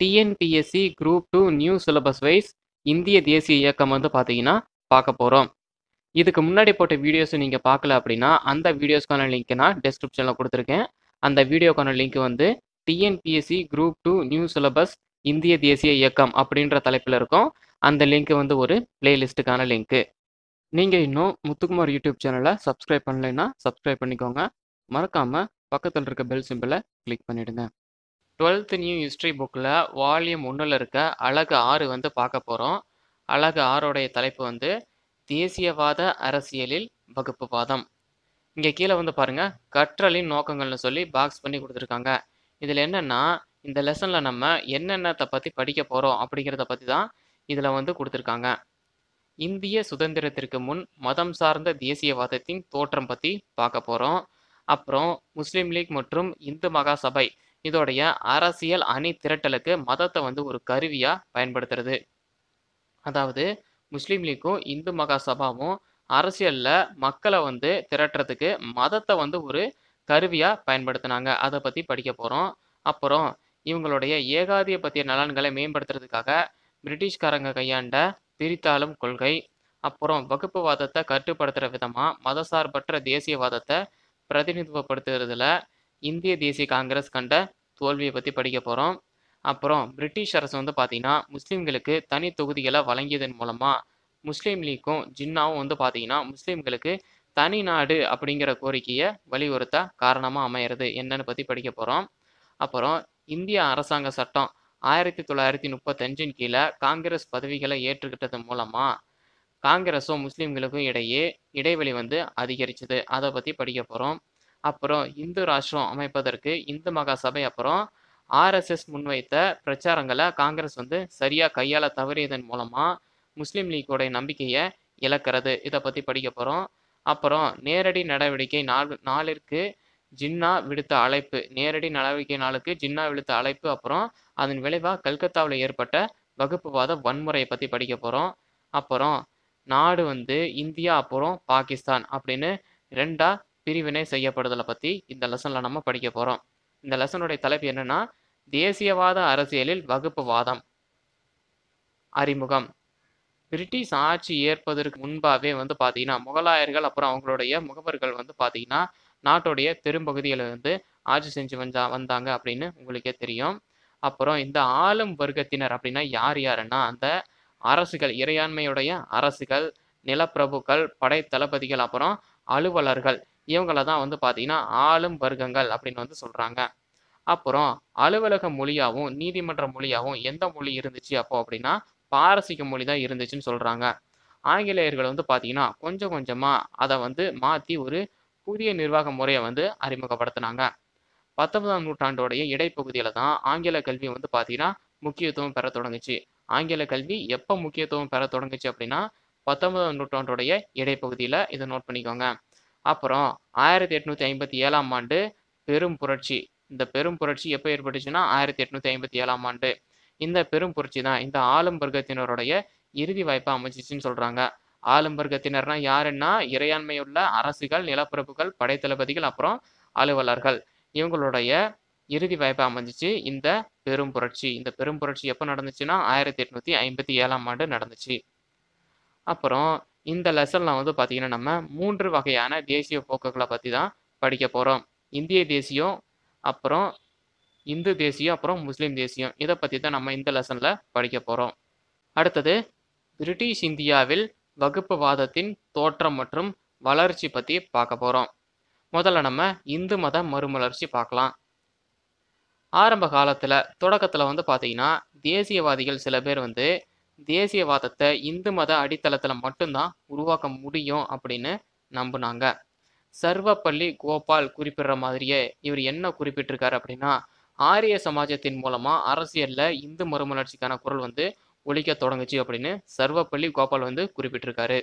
TNPSC group two new syllabus wise இந்திய தேசிய இயக்கம் வந்து பார்த்தீங்கன்னா பார்க்க போகிறோம் இதுக்கு முன்னாடி போட்ட வீடியோஸ் நீங்கள் பார்க்கல அப்படின்னா அந்த வீடியோஸ்க்கான லிங்க் நான் டெஸ்கிரிப்ஷனில் கொடுத்துருக்கேன் அந்த வீடியோக்கான லிங்க் வந்து TNPSC group two new syllabus இந்திய தேசிய இயக்கம் அப்படின்ற தலைப்பில் இருக்கும் அந்த லிங்க் வந்து ஒரு பிளேலிஸ்ட்டுக்கான லிங்க்கு நீங்கள் இன்னும் முத்துக்குமார் யூடியூப் சேனலை சப்ஸ்கிரைப் பண்ணலைன்னா சப்ஸ்கிரைப் பண்ணிக்கோங்க மறக்காமல் பக்கத்தில் இருக்க பெல் சிம்பிளை கிளிக் பண்ணிவிடுங்க டுவெல்த் நியூ ஹிஸ்ட்ரி புக்கில் வால்யூம் ஒன்றில் இருக்க அழகு ஆறு வந்து பார்க்க போகிறோம் அழகு ஆறோடைய தலைப்பு வந்து தேசியவாத அரசியலில் வகுப்புவாதம் இங்கே கீழே வந்து பாருங்கள் கற்றலின் நோக்கங்கள்னு சொல்லி பாக்ஸ் பண்ணி கொடுத்துருக்காங்க இதில் என்னென்னா இந்த லெசனில் நம்ம என்னென்னத்தை பற்றி படிக்க போகிறோம் அப்படிங்கிறத பற்றி தான் இதில் வந்து கொடுத்துருக்காங்க இந்திய சுதந்திரத்திற்கு முன் மதம் சார்ந்த தேசியவாதத்தின் தோற்றம் பற்றி பார்க்க போகிறோம் அப்புறம் முஸ்லீம் லீக் மற்றும் இந்து மகாசபை இதோடைய அரசியல் அணி திரட்டலுக்கு மதத்தை வந்து ஒரு கருவியாக பயன்படுத்துறது அதாவது முஸ்லீம் லீக்கும் இந்து மகாசபாவும் அரசியலில் மக்களை வந்து திரட்டுறதுக்கு மதத்தை வந்து ஒரு கருவியாக பயன்படுத்தினாங்க அதை பற்றி படிக்க போகிறோம் அப்புறம் இவங்களுடைய ஏகாதிபத்திய நலன்களை மேம்படுத்துறதுக்காக பிரிட்டிஷ்காரங்க கையாண்ட பிரித்தாளும் கொள்கை அப்புறம் வகுப்புவாதத்தை கட்டுப்படுத்துகிற விதமாக மதசார்பற்ற தேசியவாதத்தை பிரதிநிதித்துவப்படுத்துறதுல இந்திய தேசிய காங்கிரஸ் கண்ட தோல்வியை பற்றி படிக்க போகிறோம் அப்புறம் பிரிட்டிஷ் அரசு வந்து பார்த்திங்கன்னா முஸ்லீம்களுக்கு தனி தொகுதிகளை வழங்கியதன் மூலமாக முஸ்லீம் லீக்கும் ஜின்னாவும் வந்து பார்த்திங்கன்னா முஸ்லீம்களுக்கு தனி நாடு அப்படிங்கிற கோரிக்கையை வலியுறுத்த காரணமாக அமையிறது என்னன்னு பற்றி படிக்க போகிறோம் அப்புறம் இந்திய அரசாங்க சட்டம் ஆயிரத்தி தொள்ளாயிரத்தி முப்பத்தஞ்சின் கீழே காங்கிரஸ் பதவிகளை ஏற்றுக்கிட்டது மூலமாக காங்கிரஸும் முஸ்லீம்களுக்கும் இடையே இடைவெளி வந்து அதிகரிச்சது அதை பற்றி படிக்க போகிறோம் அப்புறம் இந்து ராஷ்டிரம் அமைப்பதற்கு இந்து மகாசபை அப்புறம் ஆர்எஸ்எஸ் முன்வைத்த பிரச்சாரங்களை காங்கிரஸ் வந்து சரியாக கையாள தவறியதன் மூலமாக முஸ்லீம் லீக்கோடைய நம்பிக்கையை இழக்கிறது இதை பற்றி படிக்க போகிறோம் அப்புறம் நேரடி நடவடிக்கை நாள் நாளிற்கு ஜின்னா விடுத்த அழைப்பு நேரடி நடவடிக்கை நாளுக்கு ஜின்னா விடுத்த அழைப்பு அப்புறம் அதன் விளைவாக கல்கத்தாவில் ஏற்பட்ட வகுப்புவாத வன்முறையை பற்றி படிக்க போகிறோம் அப்புறம் நாடு வந்து இந்தியா அப்புறம் பாகிஸ்தான் அப்படின்னு ரெண்டா பிரிவினை செய்யப்படுதலை பற்றி இந்த லெசனில் நம்ம படிக்க போகிறோம் இந்த லெசனுடைய தலைப்பு என்னன்னா தேசியவாத அரசியலில் வகுப்புவாதம் அறிமுகம் பிரிட்டிஷ் ஆட்சி ஏற்பதற்கு முன்பாகவே வந்து பார்த்தீங்கன்னா முகலாயர்கள் அப்புறம் அவங்களுடைய முகவர்கள் வந்து பார்த்தீங்கன்னா நாட்டுடைய பெரும்பகுதிகளை வந்து ஆட்சி செஞ்சு வந்தா வந்தாங்க அப்படின்னு உங்களுக்கே தெரியும் அப்புறம் இந்த ஆளும் வர்க்கத்தினர் அப்படின்னா யார் யாருன்னா அந்த அரசுகள் இறையாண்மையுடைய அரசுகள் நிலப்பிரபுக்கள் படை தளபதிகள் அப்புறம் அலுவலர்கள் இவங்கள தான் வந்து பார்த்தீங்கன்னா ஆளும் வர்க்கங்கள் அப்படின்னு வந்து சொல்கிறாங்க அப்புறம் அலுவலக மொழியாகவும் நீதிமன்ற மொழியாகவும் எந்த மொழி இருந்துச்சு அப்போ அப்படின்னா பாரசீக மொழி தான் இருந்துச்சுன்னு சொல்கிறாங்க ஆங்கிலேயர்கள் வந்து பார்த்தீங்கன்னா கொஞ்சம் கொஞ்சமாக அதை வந்து மாற்றி ஒரு புதிய நிர்வாக முறையை வந்து அறிமுகப்படுத்தினாங்க பத்தொன்பதாம் நூற்றாண்டோடைய இடைப்பகுதியில் தான் ஆங்கில கல்வி வந்து பார்த்தீங்கன்னா முக்கியத்துவம் பெற தொடங்குச்சு ஆங்கில கல்வி எப்போ முக்கியத்துவம் பெற தொடங்குச்சு அப்படின்னா பத்தொன்பதாம் நூற்றாண்டோடைய இடைப்பகுதியில் இதை நோட் பண்ணிக்கோங்க அப்புறம் ஆயிரத்தி எட்நூற்றி ஐம்பத்தி ஏழாம் ஆண்டு பெரும் புரட்சி இந்த பெரும் புரட்சி எப்போ ஏற்பட்டுச்சுன்னா ஆயிரத்தி எட்நூற்றி ஐம்பத்தி ஏழாம் ஆண்டு இந்த பெரும் புரட்சி தான் இந்த ஆளும் வர்க்கத்தினருடைய இறுதி வாய்ப்பை அமைச்சிச்சுன்னு சொல்கிறாங்க ஆளும் வர்க்கத்தினர்னா யாருன்னா இறையாண்மையுள்ள அரசுகள் நிலப்பரப்புகள் படைத்தளபதிகள் அப்புறம் அலுவலர்கள் இவங்களுடைய இறுதி வாய்ப்பை அமைஞ்சிச்சு இந்த பெரும் புரட்சி இந்த பெரும் புரட்சி எப்போ நடந்துச்சுன்னா ஆயிரத்தி எட்நூற்றி ஐம்பத்தி ஏழாம் ஆண்டு நடந்துச்சு அப்புறம் இந்த லெசனில் வந்து பார்த்திங்கன்னா நம்ம மூன்று வகையான தேசிய போக்குகளை பற்றி தான் படிக்க போகிறோம் இந்திய தேசியம் அப்புறம் இந்து தேசியம் அப்புறம் முஸ்லீம் தேசியம் இதை பற்றி தான் நம்ம இந்த லெசனில் படிக்க போகிறோம் அடுத்தது பிரிட்டிஷ் இந்தியாவில் வகுப்புவாதத்தின் தோற்றம் மற்றும் வளர்ச்சி பற்றி பார்க்க போகிறோம் முதல்ல நம்ம இந்து மத மறுமலர்ச்சி பார்க்கலாம் ஆரம்ப காலத்தில் தொடக்கத்தில் வந்து பார்த்தீங்கன்னா தேசியவாதிகள் சில பேர் வந்து தேசியவாதத்தை இந்து மத அடித்தளத்தில் மட்டும்தான் உருவாக்க முடியும் அப்படின்னு நம்பினாங்க சர்வப்பள்ளி கோபால் குறிப்பிடுற மாதிரியே இவர் என்ன குறிப்பிட்டிருக்காரு அப்படின்னா ஆரிய சமாஜத்தின் மூலமாக அரசியலில் இந்து மறுமலர்ச்சிக்கான குரல் வந்து ஒழிக்க தொடங்குச்சு அப்படின்னு சர்வப்பள்ளி கோபால் வந்து குறிப்பிட்டிருக்காரு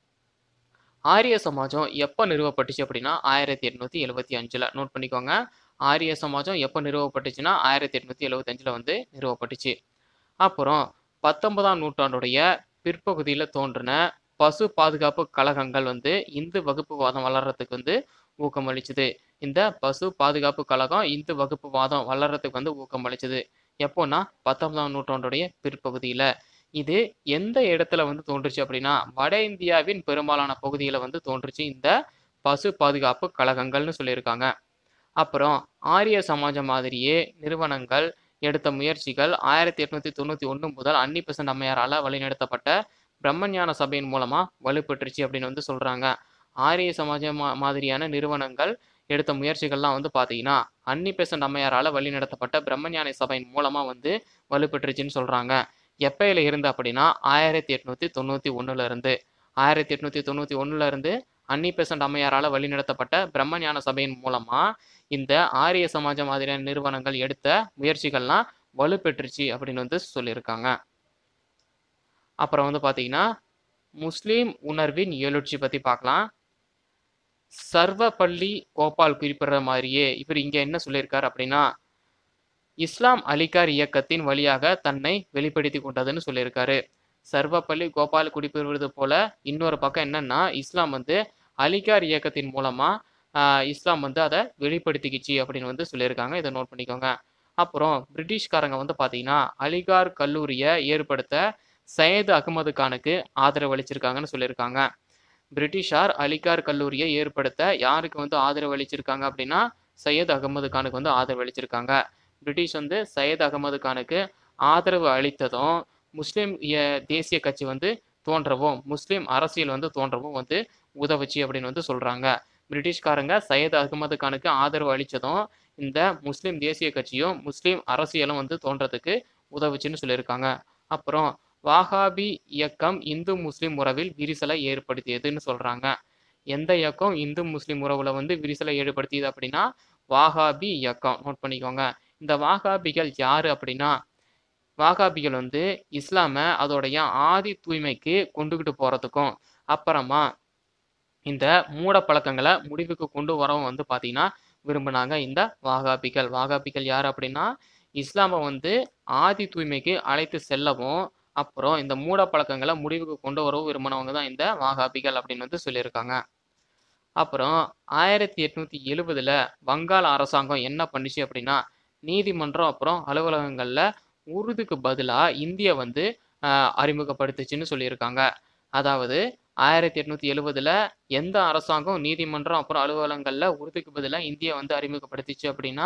ஆரிய சமாஜம் எப்போ நிறுவப்பட்டுச்சு அப்படின்னா ஆயிரத்தி எட்நூற்றி எழுபத்தி அஞ்சில் நோட் பண்ணிக்கோங்க ஆரிய சமாஜம் எப்போ நிறுவப்பட்டுச்சுன்னா ஆயிரத்தி எட்நூற்றி எழுபத்தஞ்சில் வந்து நிறுவப்பட்டுச்சு அப்புறம் பத்தொன்பதாம் நூற்றாண்டுடைய பிற்பகுதியில் தோன்றின பசு பாதுகாப்பு கழகங்கள் வந்து இந்து வகுப்புவாதம் வளர்றதுக்கு வந்து ஊக்கமளிச்சுது இந்த பசு பாதுகாப்பு கழகம் இந்து வகுப்புவாதம் வளர்றதுக்கு வந்து ஊக்கமளிச்சுது எப்போன்னா பத்தொன்பதாம் நூற்றாண்டுடைய பிற்பகுதியில் இது எந்த இடத்துல வந்து தோன்றுச்சு அப்படின்னா வட இந்தியாவின் பெரும்பாலான பகுதியில் வந்து தோன்றுச்சு இந்த பசு பாதுகாப்பு கழகங்கள்னு சொல்லியிருக்காங்க அப்புறம் ஆரிய சமாஜம் மாதிரியே நிறுவனங்கள் எடுத்த முயற்சிகள் ஆயிரத்தி எட்நூத்தி தொண்ணூத்தி ஒன்று முதல் அன்னி பெசன்ட் அம்மையாரால் வழிநடத்தப்பட்ட பிரம்மஞான சபையின் மூலமா வலுப்பெற்றுச்சு அப்படின்னு வந்து சொல்றாங்க ஆரிய சமாஜம் மா- மாதிரியான நிறுவனங்கள் எடுத்த முயற்சிகள்லாம் வந்து பார்த்தீங்கன்னா அன்னி பெசன்ட் அம்மையாரால் வழிநடத்தப்பட்ட பிரம்மஞான சபையின் மூலமா வந்து வலுப்பெற்றுச்சுன்னு சொல்றாங்க எப்பயில இருந்து அப்படின்னா ஆயிரத்தி எட்நூத்தி தொண்ணூத்தி ஒண்ணுல இருந்து ஆயிரத்தி எட்நூத்தி தொண்ணூத்தி ஒண்ணுல இருந்து அன்னி பெசன்ட் அம்மையாரால் வழிநடத்தப்பட்ட பிரம்மஞான சபையின் மூலமா இந்த ஆரிய சமாஜம் மாதிரியான நிறுவனங்கள் எடுத்த முயற்சிகள்லாம் வலுப்பெற்றுச்சு அப்படின்னு வந்து சொல்லியிருக்காங்க அப்புறம் வந்து பார்த்தீங்கன்னா முஸ்லீம் உணர்வின் எழுச்சி பற்றி பார்க்கலாம் சர்வப்பள்ளி கோபால் குறிப்பிடுற மாதிரியே இவர் இங்கே என்ன சொல்லியிருக்கார் அப்படின்னா இஸ்லாம் அலிகார் இயக்கத்தின் வழியாக தன்னை வெளிப்படுத்தி கொண்டதுன்னு சொல்லியிருக்காரு சர்வப்பள்ளி கோபால் குறிப்பிடுவது போல இன்னொரு பக்கம் என்னன்னா இஸ்லாம் வந்து அலிகார் இயக்கத்தின் மூலமா ஆஹ், இஸ்லாம் வந்து அதை வெளிப்படுத்திக்கிச்சு அப்படின்னு வந்து சொல்லியிருக்காங்க இதை நோட் பண்ணிக்கோங்க அப்புறம் பிரிட்டிஷ்காரங்க வந்து பார்த்தீங்கன்னா அலிகார் கல்லூரியை ஏற்படுத்த சையது அகமது கானுக்கு ஆதரவு அளிச்சிருக்காங்கன்னு சொல்லியிருக்காங்க பிரிட்டிஷார் அலிகார் கல்லூரியை ஏற்படுத்த யாருக்கு வந்து ஆதரவு அளிச்சிருக்காங்க அப்படின்னா சையத் அகமது கானுக்கு வந்து ஆதரவு அளிச்சிருக்காங்க பிரிட்டிஷ் வந்து சையத் அகமது கானுக்கு ஆதரவு அளித்ததும் முஸ்லீம் இய- தேசிய கட்சி வந்து தோன்றவும் முஸ்லீம் அரசியல் வந்து தோன்றவும் வந்து உதவுச்சு அப்படின்னு வந்து சொல்றாங்க பிரிட்டிஷ்காரங்க சையத் அகமது கானுக்கு ஆதரவு அளித்ததும் இந்த முஸ்லீம் தேசிய கட்சியும் முஸ்லீம் அரசியலும் வந்து தோன்றதுக்கு உதவுச்சுன்னு சொல்லியிருக்காங்க அப்புறம் வாகாபி இயக்கம் இந்து முஸ்லீம் உறவில் விரிசலை ஏற்படுத்தியதுன்னு சொல்றாங்க எந்த இயக்கம் இந்து முஸ்லீம் உறவுல வந்து விரிசலை ஏற்படுத்தியது அப்படின்னா வாகாபி இயக்கம் நோட் பண்ணிக்கோங்க இந்த வாகாபிகள் யாரு அப்படின்னா வாகாபிகள் வந்து இஸ்லாம அதோடைய ஆதி தூய்மைக்கு கொண்டுகிட்டு போறதுக்கும் அப்புறமா இந்த மூட பழக்கங்களை முடிவுக்கு கொண்டு வரவும் வந்து பார்த்தீங்கன்னா விரும்பினாங்க இந்த வாகாபிகள் வாகாபிகள் யார் அப்படின்னா இஸ்லாமை வந்து ஆதி தூய்மைக்கு அழைத்து செல்லவும் அப்புறம் இந்த மூட பழக்கங்களை முடிவுக்கு கொண்டு வரவும் விரும்பினவங்க தான் இந்த வாகாபிகள் அப்படின்னு வந்து சொல்லியிருக்காங்க அப்புறம் ஆயிரத்தி எட்நூத்தி எழுவதுல வங்காள அரசாங்கம் என்ன பண்ணுச்சு அப்படின்னா நீதிமன்றம் அப்புறம் அலுவலகங்கள்ல உருதுக்கு பதிலா இந்திய வந்து ஆஹ், அறிமுகப்படுத்துச்சுன்னு சொல்லியிருக்காங்க அதாவது ஆயிரத்தி எட்நூத்தி எழுவதுல எந்த அரசாங்கம் நீதிமன்றம் அப்புறம் அலுவலகங்கள்ல உருதுக்கு பதிலா இந்திய வந்து அறிமுகப்படுத்திச்சு அப்படின்னா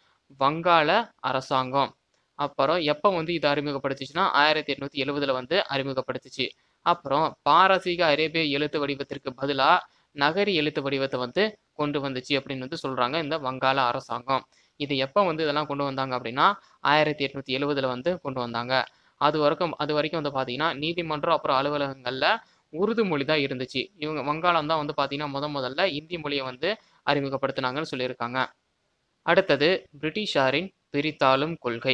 வங்காள அரசாங்கம் அப்புறம் எப்போ வந்து இது அறிமுகப்படுத்துச்சுன்னா ஆயிரத்தி எட்நூத்தி எழுவதுல வந்து அறிமுகப்படுத்துச்சு அப்புறம் பாரசீக அரேபிய எழுத்து வடிவத்திற்கு பதிலா நகரி எழுத்து வடிவத்தை வந்து கொண்டு வந்துச்சு அப்படின்னு வந்து சொல்றாங்க இந்த வங்காள அரசாங்கம் இது எப்போ வந்து இதெல்லாம் கொண்டு வந்தாங்க அப்படின்னா ஆயிரத்தி எட்நூத்தி எழுவதுல வந்து கொண்டு வந்தாங்க அது வரைக்கும் அது வரைக்கும் வந்து பார்த்தீங்கன்னா நீதிமன்றம் அப்புறம் அலுவலகங்கள்ல உருது மொழி தான் இருந்துச்சு இவங்க வங்காளம் தான் வந்து பார்த்தீங்கன்னா முத முதல்ல இந்தி மொழியை வந்து அறிமுகப்படுத்தினாங்கன்னு சொல்லியிருக்காங்க அடுத்தது பிரிட்டிஷாரின் பிரித்தாளும் கொள்கை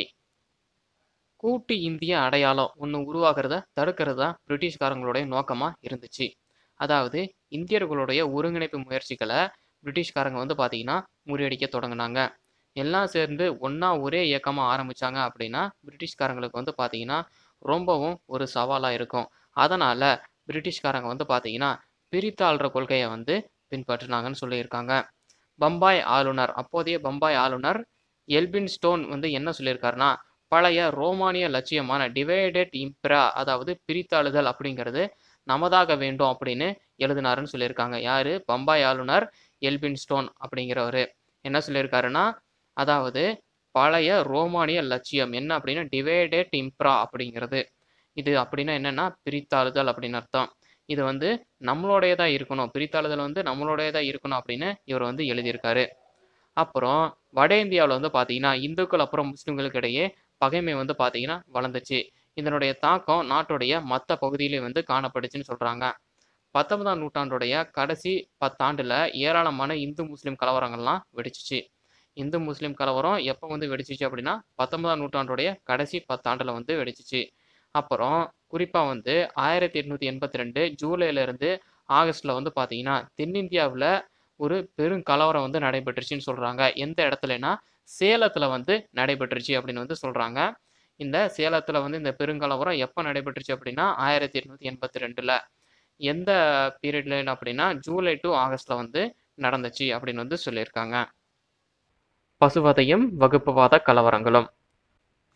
கூட்டு இந்திய அடையாளம் ஒன்று உருவாகிறத தடுக்கிறது தான் பிரிட்டிஷ்காரங்களுடைய நோக்கமாக இருந்துச்சு அதாவது இந்தியர்களுடைய ஒருங்கிணைப்பு முயற்சிகளை பிரிட்டிஷ்காரங்க வந்து பார்த்தீங்கன்னா முறியடிக்க தொடங்கினாங்க எல்லாம் சேர்ந்து ஒன்றா ஒரே இயக்கமாக ஆரம்பிச்சாங்க அப்படின்னா பிரிட்டிஷ்காரங்களுக்கு வந்து பார்த்தீங்கன்னா ரொம்பவும் ஒரு சவாலாக இருக்கும் அதனால் பிரிட்டிஷ்காரங்க வந்து பார்த்தீங்கன்னா பிரித்தாள்ற கொள்கையை வந்து பின்பற்றினாங்கன்னு சொல்லியிருக்காங்க பம்பாய் ஆளுநர் அப்போதைய பம்பாய் ஆளுநர் எல்பின் ஸ்டோன் வந்து என்ன சொல்லியிருக்காருன்னா பழைய ரோமானிய லட்சியமான டிவைடட் இம்ப்ரா அதாவது பிரித்தாளுதல் அப்படிங்கிறது நமதாக வேண்டும் அப்படின்னு எழுதினாருன்னு சொல்லியிருக்காங்க யாரு பம்பாய் ஆளுநர் எல்பின் ஸ்டோன் அப்படிங்கிறவர் என்ன சொல்லியிருக்காருன்னா அதாவது பழைய ரோமானிய லட்சியம் என்ன அப்படின்னா டிவைடட் இம்ப்ரா அப்படிங்கிறது இது அப்படின்னா என்னன்னா பிரித்தாளுதல் அப்படின்னு அர்த்தம் இது வந்து நம்மளோடையதா இருக்கணும் பிரித்தாளுதல் வந்து நம்மளோடையதா இருக்கணும் அப்படின்னு இவர் வந்து எழுதியிருக்காரு அப்புறம் வட இந்தியாவில் வந்து பார்த்தீங்கன்னா இந்துக்கள் அப்புறம் முஸ்லிம்களுக்கு இடையே பகைமை வந்து பார்த்தீங்கன்னா வளர்ந்துச்சு இதனுடைய தாக்கம் நாட்டுடைய மற்ற பகுதியிலே வந்து காணப்பட்டுச்சுன்னு சொல்கிறாங்க பத்தொன்பதாம் நூற்றாண்டுடைய கடைசி பத்தாண்டுல ஏராளமான இந்து முஸ்லீம் கலவரங்கள்லாம் வெடிச்சிச்சு இந்து முஸ்லீம் கலவரம் எப்போ வந்து வெடிச்சிச்சு அப்படின்னா பத்தொன்பதாம் நூற்றாண்டுடைய கடைசி பத்தாண்டுல வந்து வெடிச்சிச்சு அப்புறம் குறிப்பாக வந்து ஆயிரத்தி எட்நூத்தி எண்பத்தி ரெண்டு ஜூலைலேருந்து ஆகஸ்ட்ல வந்து பார்த்தீங்கன்னா தென்னிந்தியாவில் ஒரு பெரும் கலவரம் வந்து நடைபெற்றுச்சுன்னு சொல்கிறாங்க எந்த இடத்துலனா சேலத்தில் வந்து நடைபெற்றுச்சு அப்படின்னு வந்து சொல்கிறாங்க இந்த சேலத்தில் வந்து இந்த பெருங்கலவரம் எப்போ நடைபெற்றுச்சு அப்படின்னா ஆயிரத்தி எட்நூத்தி எண்பத்தி ரெண்டில் எந்த பீரியட்ல அப்படின்னா ஜூலை டு ஆகஸ்ட்ல வந்து நடந்துச்சு அப்படின்னு வந்து சொல்லியிருக்காங்க பசுவதையும் வகுப்புவாத கலவரங்களும்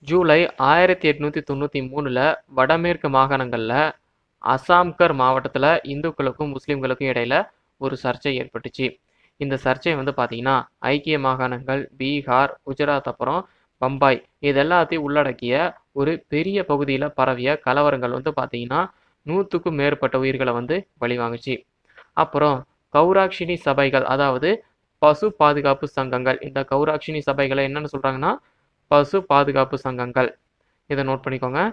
ஜூலை ஆயிரத்தி எட்நூற்றி தொண்ணூற்றி மூணில் வடமேற்கு மாகாணங்களில் அசாம்கர் மாவட்டத்தில் இந்துக்களுக்கும் முஸ்லீம்களுக்கும் இடையில ஒரு சர்ச்சை ஏற்பட்டுச்சு இந்த சர்ச்சை வந்து பார்த்தீங்கன்னா ஐக்கிய மாகாணங்கள் பீகார் குஜராத் அப்புறம் பம்பாய் இது எல்லாத்தையும் உள்ளடக்கிய ஒரு பெரிய பகுதியில் பரவிய கலவரங்கள் வந்து பார்த்தீங்கன்னா நூற்றுக்கும் மேற்பட்ட உயிர்களை வந்து பலிவாங்குச்சு அப்புறம் கௌராக்ஷினி சபைகள் அதாவது பசு பாதுகாப்பு சங்கங்கள் இந்த கௌராக்ஷினி சபைகளை என்னன்னு சொல்கிறாங்கன்னா பசு பாதுகாப்பு சங்கங்கள் இதை நோட் பண்ணிக்கோங்க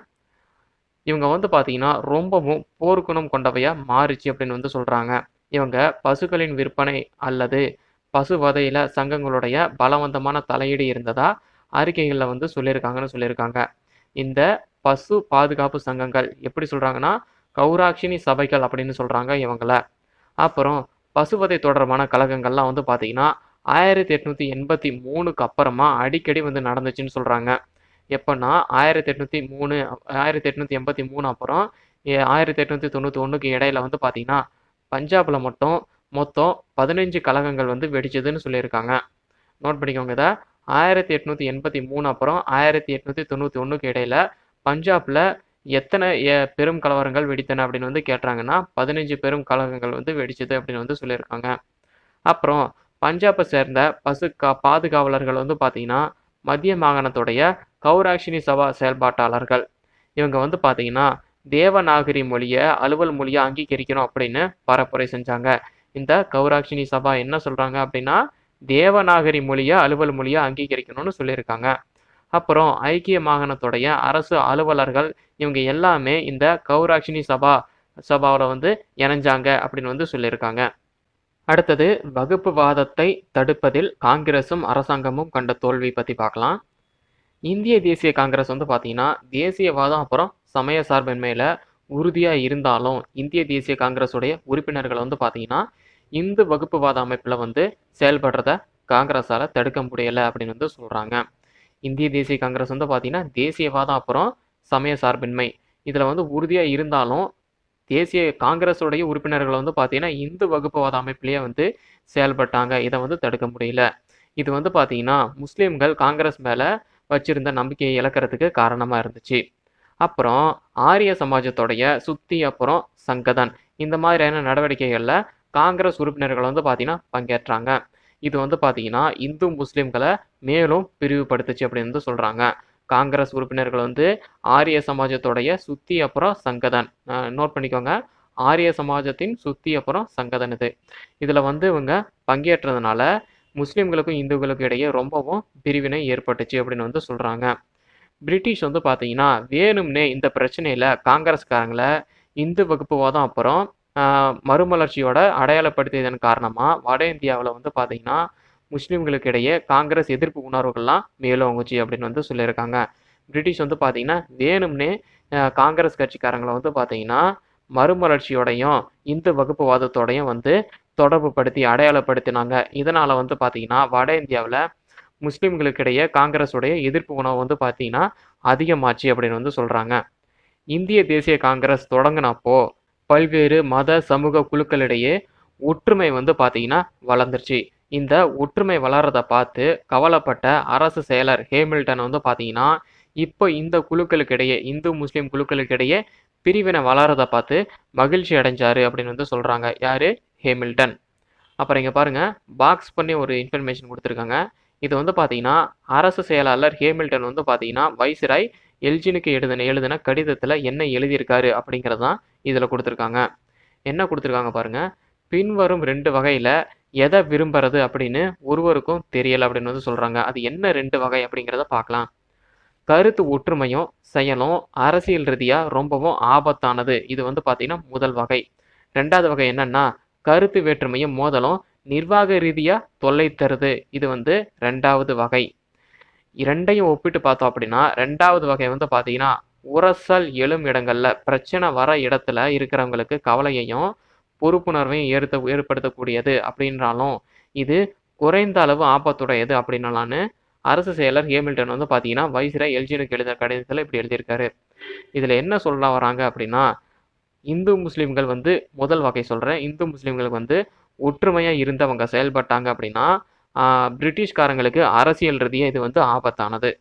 இவங்க வந்து பார்த்தீங்கன்னா ரொம்பவும் போர்க்குணம் கொண்டவையாக மாறுச்சு அப்படின்னு வந்து சொல்கிறாங்க இவங்க பசுக்களின் விற்பனை அல்லது பசு வதையில் சங்கங்களுடைய பலவந்தமான தலையீடு இருந்ததா அறிக்கைகளில் வந்து சொல்லியிருக்காங்கன்னு சொல்லியிருக்காங்க இந்த பசு பாதுகாப்பு சங்கங்கள் எப்படி சொல்கிறாங்கன்னா கௌராக்ஷினி சபைகள் அப்படின்னு சொல்கிறாங்க இவங்கள அப்புறம் பசுவதை தொடர்பான கழகங்கள்லாம் வந்து பார்த்தீங்கன்னா ஆயிரத்தி எட்நூற்றி எண்பத்தி மூணுக்கு அப்புறமா அடிக்கடி வந்து நடந்துச்சுன்னு சொல்கிறாங்க எப்போன்னா ஆயிரத்தி எட்நூற்றி மூணு ஆயிரத்தி எட்நூற்றி எண்பத்தி மூணு அப்புறம் ஏ- ஆயிரத்தி எட்நூற்றி தொண்ணூற்றி ஒன்றுக்கு இடையில வந்து பார்த்தீங்கன்னா பஞ்சாபில் மட்டும் மொத்தம் பதினஞ்சு கழகங்கள் வந்து வெடிச்சதுன்னு சொல்லியிருக்காங்க நோட் பண்ணிக்கோங்க இதை ஆயிரத்தி எட்நூற்றி எண்பத்தி மூணு அப்புறம் ஆயிரத்தி எட்நூற்றி தொண்ணூற்றி ஒன்றுக்கு இடையில பஞ்சாபில் எத்தனை எ- பெரும் கலவரங்கள் வெடித்தன அப்படின்னு வந்து கேட்டாங்கன்னா பதினஞ்சு பெரும் கலவரங்கள் வந்து வெடிச்சது அப்படின்னு வந்து சொல்லியிருக்காங்க அப்புறம் பஞ்சாபை சேர்ந்த பசு கா பாதுகாவலர்கள் வந்து பார்த்தீங்கன்னா மத்திய மாகாணத்துடைய கௌராக்ஷினி சபா செயல்பாட்டாளர்கள் இவங்க வந்து பார்த்தீங்கன்னா தேவநாகரி மொழியை அலுவல் மொழியை அங்கீகரிக்கணும் அப்படின்னு பரப்புரை செஞ்சாங்க இந்த கௌராக்ஷினி சபா என்ன சொல்றாங்க அப்படின்னா தேவநாகரி மொழியை அலுவல் மொழியை அங்கீகரிக்கணும்னு சொல்லியிருக்காங்க அப்புறம் ஐக்கிய மாகாணத்துடைய அரசு அலுவலர்கள் இவங்க எல்லாமே இந்த கௌராக்ஷினி சபா சபாவில் வந்து இணைஞ்சாங்க அப்படின்னு வந்து சொல்லியிருக்காங்க அடுத்தது வகுப்புவாதத்தை தடுப்பதில் காங்கிரசும் அரசாங்கமும் கண்ட தோல்வி பற்றி பார்க்கலாம் இந்திய தேசிய காங்கிரஸ் வந்து பார்த்தீங்கன்னா தேசியவாதம் அப்புறம் சமய சார்பின்மையில் உறுதியாக இருந்தாலும் இந்திய தேசிய காங்கிரஸுடைய உறுப்பினர்கள் வந்து பார்த்தீங்கன்னா இந்து வகுப்புவாத அமைப்பில் வந்து செயல்படுறத காங்கிரஸால் தடுக்க முடியலை அப்படின்னு வந்து சொல்கிறாங்க இந்திய தேசிய காங்கிரஸ் வந்து பார்த்தீங்கன்னா தேசியவாதம் அப்புறம் சமய சார்பின்மை இதில் வந்து உறுதியாக இருந்தாலும் தேசிய காங்கிரஸுடைய உறுப்பினர்கள் வந்து பார்த்தீங்கன்னா இந்து வகுப்புவாத அமைப்பிலேயே வந்து செயல்பட்டாங்க இதை வந்து தடுக்க முடியல இது வந்து பார்த்தீங்கன்னா முஸ்லீம்கள் காங்கிரஸ் மேலே வச்சிருந்த நம்பிக்கையை இழக்கிறதுக்கு காரணமாக இருந்துச்சு அப்புறம் ஆரிய சமாஜத்தோடைய சுத்தி அப்புறம் சங்கதன் இந்த மாதிரியான நடவடிக்கைகளில் காங்கிரஸ் உறுப்பினர்கள் வந்து பார்த்தீங்கன்னா பங்கேற்றாங்க இது வந்து பார்த்தீங்கன்னா இந்து முஸ்லீம்களை மேலும் பிரிவுபடுத்துச்சு அப்படின்னு வந்து சொல்கிறாங்க காங்கிரஸ் உறுப்பினர்கள் வந்து ஆரிய சமாஜத்தோடைய சுத்தி அப்புறம் சங்கதன் நோட் பண்ணிக்கோங்க ஆரிய சமாஜத்தின் சுத்தி அப்புறம் சங்கதன் இது இதில் வந்து இவங்க பங்கேற்றதுனால முஸ்லீம்களுக்கும் இந்துக்களுக்கும் இடையே ரொம்பவும் பிரிவினை ஏற்பட்டுச்சு அப்படின்னு வந்து சொல்கிறாங்க பிரிட்டிஷ் வந்து பார்த்தீங்கன்னா வேணும்னே இந்த பிரச்சனையில் காங்கிரஸ்காரங்களை இந்து வகுப்புவாதம் அப்புறம் ஆஹ், மறுமலர்ச்சியோட அடையாளப்படுத்தியதன் காரணமாக வட இந்தியாவில் வந்து பார்த்தீங்கன்னா முஸ்லீம்களுக்கு இடையே காங்கிரஸ் எதிர்ப்பு உணர்வுகள்லாம் மேலோங்குச்சு அப்படின்னு வந்து சொல்லியிருக்காங்க பிரிட்டிஷ் வந்து பார்த்தீங்கன்னா வேணும்னே ஆஹ், காங்கிரஸ் கட்சிக்காரங்களை வந்து பார்த்தீங்கன்னா மறுமலர்ச்சியோடையும் இந்து வகுப்புவாதத்தோடையும் வந்து தொடர்பு படுத்தி அடையாளப்படுத்தினாங்க இதனால வந்து பார்த்தீங்கன்னா வட இந்தியாவில் முஸ்லீம்களுக்கிடையே காங்கிரஸுடைய எதிர்ப்பு உணவு வந்து பார்த்தீங்கன்னா அதிகமாச்சு அப்படின்னு வந்து சொல்கிறாங்க இந்திய தேசிய காங்கிரஸ் தொடங்கினப்போ பல்வேறு மத சமூக குழுக்களிடையே ஒற்றுமை வந்து பார்த்தீங்கன்னா வளர்ந்துருச்சு இந்த ஒற்றுமை வளர்றதை பார்த்து கவலைப்பட்ட அரசு செயலர் ஹேமில்டன் வந்து பார்த்தீங்கன்னா இப்போ இந்த குழுக்களுக்கிடையே இந்து முஸ்லீம் குழுக்களுக்கிடையே பிரிவினை வளர்றதை பார்த்து மகிழ்ச்சி அடைஞ்சாரு அப்படின்னு வந்து சொல்கிறாங்க யாரு ஹேமில்டன் அப்புறம் இங்கே பாருங்க பாக்ஸ் பண்ணி ஒரு இன்ஃபர்மேஷன் கொடுத்துருக்காங்க இது வந்து பார்த்தீங்கன்னா அரசு செயலாளர் ஹேமில்டன் வந்து பார்த்தீங்கன்னா வைஸ்ராய் எல்ஜினுக்கு எழுதின எழுதின கடிதத்தில் என்ன எழுதியிருக்காரு அப்படிங்கிறது தான் இதில் கொடுத்துருக்காங்க என்ன கொடுத்துருக்காங்க பாருங்க பின்வரும் ரெண்டு வகையில் எதை விரும்புறது அப்படின்னு ஒருவருக்கும் தெரியல அப்படின்னு வந்து சொல்கிறாங்க அது என்ன ரெண்டு வகை அப்படிங்கிறத பார்க்கலாம் கருத்து ஒற்றுமையும் செயலும் அரசியல் ரீதியாக ரொம்பவும் ஆபத்தானது இது வந்து பார்த்தீங்கன்னா முதல் வகை ரெண்டாவது வகை என்னன்னா கருத்து வேற்றுமையும் மோதலும் நிர்வாக ரீதியாக தொல்லை தருது இது வந்து ரெண்டாவது வகை இரண்டையும் ஒப்பிட்டு பார்த்தோம் அப்படின்னா ரெண்டாவது வகை வந்து பார்த்தீங்கன்னா உரசல் எழும் இடங்கள்ல பிரச்சனை வர இடத்துல இருக்கிறவங்களுக்கு கவலையையும் பொறுப்புணர்வையும் ஏற்ப ஏற்படுத்தக்கூடியது அப்படின்றாலும் இது குறைந்த அளவு ஆபத்துடையது அப்படின்னலான்னு அரசு செயலர் ஹேமில்டன் வந்து பார்த்தீங்கன்னா வைசிராய் எல்ஜினுக்கு எழுதிய கடிதத்தில் இப்படி எழுதியிருக்காரு இதில் என்ன சொல்ல வராங்க அப்படின்னா இந்து முஸ்லீம்கள் வந்து முதல் வகை சொல்கிறேன் இந்து முஸ்லீம்களுக்கு வந்து ஒற்றுமையாக இருந்தவங்க செயல்பட்டாங்க அப்படின்னா ஆஹ், பிரிட்டிஷ்காரங்களுக்கு அரசியல் ரீதியாக இது வந்து ஆபத்தானது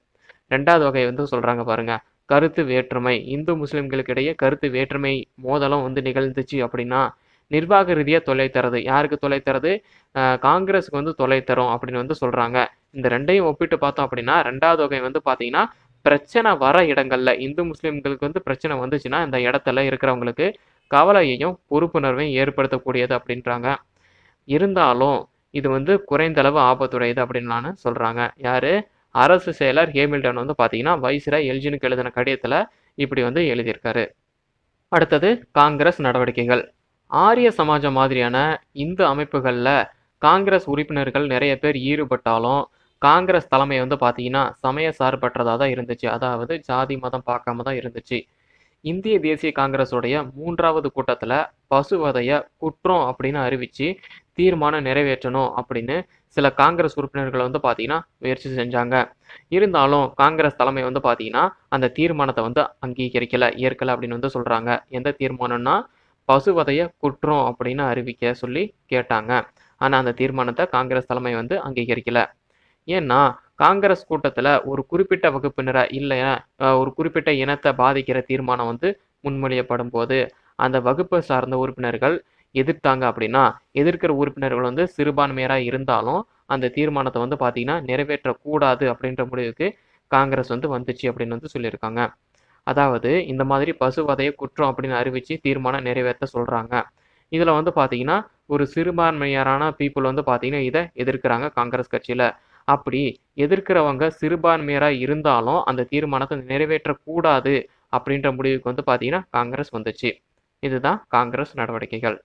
ரெண்டாவது வகை வந்து சொல்கிறாங்க பாருங்க கருத்து வேற்றுமை இந்து முஸ்லீம்களுக்கு இடையே கருத்து வேற்றுமை மோதலும் வந்து நிகழ்ந்துச்சு அப்படின்னா நிர்வாக ரீதியாக தொலை தரது யாருக்கு தொலை தரது அஹ் காங்கிரஸுக்கு வந்து தொலை தரும் அப்படின்னு வந்து சொல்கிறாங்க இந்த ரெண்டையும் ஒப்பிட்டு பார்த்தோம் அப்படின்னா ரெண்டாவது வகை வந்து பார்த்தீங்கன்னா பிரச்சனை வர இடங்கள்ல இந்து முஸ்லீம்களுக்கு வந்து பிரச்சனை வந்துச்சுன்னா இந்த இடத்துல இருக்கிறவங்களுக்கு கவலையையும் பொறுப்புணர்வையும் ஏற்படுத்தக்கூடியது அப்படின்றாங்க இருந்தாலும் இது வந்து குறைந்த அளவு ஆபத்துடையது அப்படின்னு சொல்கிறாங்க யாரு அரசு செயலர் ஹேமில்டன் வந்து பார்த்தீங்கன்னா வைசிரா எல்ஜினுக்கு எழுதின கடிதத்தில் இப்படி வந்து எழுதியிருக்காரு அடுத்தது காங்கிரஸ் நடவடிக்கைகள் ஆரிய சமாஜம் மாதிரியான இந்து அமைப்புகளில் காங்கிரஸ் உறுப்பினர்கள் நிறைய பேர் ஈடுபட்டாலும் காங்கிரஸ் தலைமை வந்து பார்த்தீங்கன்னா சமய சார்பற்றதாக தான் இருந்துச்சு அதாவது ஜாதி மதம் பார்க்காம தான் இருந்துச்சு இந்திய தேசிய காங்கிரஸுடைய மூன்றாவது கூட்டத்தில் பசுவதைய குற்றம் அப்படின்னு அறிவித்து தீர்மானம் நிறைவேற்றணும் அப்படின்னு சில காங்கிரஸ் உறுப்பினர்கள் வந்து பார்த்தீங்கன்னா முயற்சி செஞ்சாங்க இருந்தாலும் காங்கிரஸ் தலைமை வந்து பார்த்தீங்கன்னா அந்த தீர்மானத்தை வந்து அங்கீகரிக்கல ஏற்கல அப்படின்னு வந்து சொல்கிறாங்க எந்த தீர்மானம்னா பசுவதைய குற்றம் அப்படின்னு அறிவிக்க சொல்லி கேட்டாங்க ஆனால் அந்த தீர்மானத்தை காங்கிரஸ் தலைமை வந்து அங்கீகரிக்கல ஏன்னா காங்கிரஸ் கூட்டத்தில் ஒரு குறிப்பிட்ட வகுப்பினரை இல்லையா ஒரு குறிப்பிட்ட இனத்தை பாதிக்கிற தீர்மானம் வந்து முன்மொழியப்படும் போது அந்த வகுப்பை சார்ந்த உறுப்பினர்கள் எதிர்த்தாங்க அப்படின்னா எதிர்க்கிற உறுப்பினர்கள் வந்து சிறுபான்மையராக இருந்தாலும் அந்த தீர்மானத்தை வந்து பார்த்தீங்கன்னா நிறைவேற்றக்கூடாது அப்படின்ற முடிவுக்கு காங்கிரஸ் வந்து வந்துச்சு அப்படின்னு வந்து சொல்லியிருக்காங்க அதாவது இந்த மாதிரி பசுவதைய குற்றம் அப்படின்னு அறிவித்து தீர்மானம் நிறைவேற்ற சொல்கிறாங்க இதில் வந்து பார்த்தீங்கன்னா ஒரு சிறுபான்மையரான பீப்புள் வந்து பார்த்தீங்கன்னா இதை எதிர்க்கிறாங்க காங்கிரஸ் கட்சியில் அப்படி எதிர்க்கிறவங்க சிறுபான்மையராக இருந்தாலும் அந்த தீர்மானத்தை நிறைவேற்றக்கூடாது அப்படின்ற முடிவுக்கு வந்து பார்த்தீங்கன்னா காங்கிரஸ் வந்துச்சு இதுதான் காங்கிரஸ் நடவடிக்கைகள்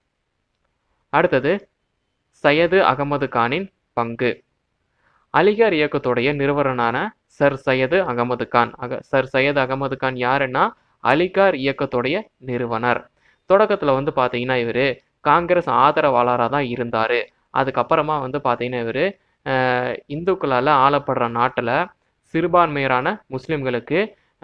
அடுத்தது சையது அகமது கானின் பங்கு அலிகார் இயக்கத்துடைய நிறுவனரான சர் சையது அகமது கான் அக சர் சையது அகமது கான் யாருன்னா அலிகார் இயக்கத்துடைய நிறுவனர் தொடக்கத்தில் வந்து பார்த்தீங்கன்னா இவர் காங்கிரஸ் ஆதரவாளராக தான் இருந்தார் அதுக்கப்புறமா வந்து பார்த்தீங்கன்னா இவர் இந்துக்களால் ஆளப்படுற நாட்டில் சிறுபான்மையரான முஸ்லீம்களுக்கு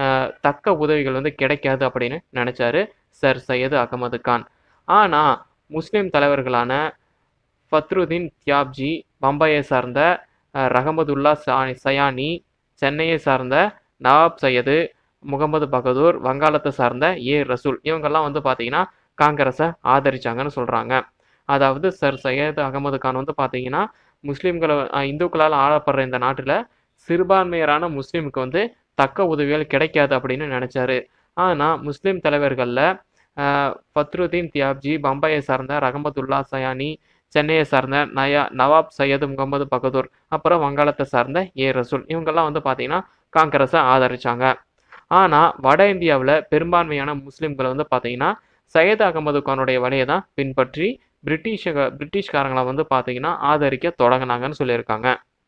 தக்க உதவிகள் வந்து கிடைக்காது அப்படின்னு நினச்சாரு சர் சையது அகமது கான் ஆனால் முஸ்லீம் தலைவர்களான ஃபத்ருதீன் தியாப்ஜி பம்பாயை சார்ந்த ரஹமதுல்லா சயானி சென்னையை சார்ந்த நவாப் சையது முகமது பகதூர் வங்காளத்தை சார்ந்த ஏ ரசூல் இவங்கெல்லாம் வந்து பார்த்தீங்கன்னா காங்கிரஸை ஆதரிச்சாங்கன்னு சொல்கிறாங்க அதாவது சர் சையது அகமது கான் வந்து பார்த்தீங்கன்னா முஸ்லீம்களை இந்துக்களால் ஆளப்படுற இந்த நாட்டில் சிறுபான்மையரான முஸ்லீமுக்கு வந்து தக்க உதவிகள் கிடைக்காது அப்படின்னு நினச்சாரு ஆனால் முஸ்லீம் தலைவர்களில் ஃபத்ருதீன் தியாப்ஜி பம்பாயை சார்ந்த ரஹமதுல்லா சயானி சென்னையை சார்ந்த நயா நவாப் சையது முகமது பகதூர் அப்புறம் வங்காளத்தை சார்ந்த ஏ ரசூல் இவங்கெல்லாம் வந்து பார்த்தீங்கன்னா காங்கிரஸை ஆதரிச்சாங்க ஆனால் வட இந்தியாவில் பெரும்பான்மையான முஸ்லீம்களை வந்து பார்த்தீங்கன்னா சையத் அகமது கானுடைய வழியை தான் பின்பற்றி பிரிட்டிஷ பிரிட்டிஷ்காரங்களை வந்து பார்த்தீங்கன்னா ஆதரிக்க தொடங்கினாங்கன்னு சொல்லியிருக்காங்க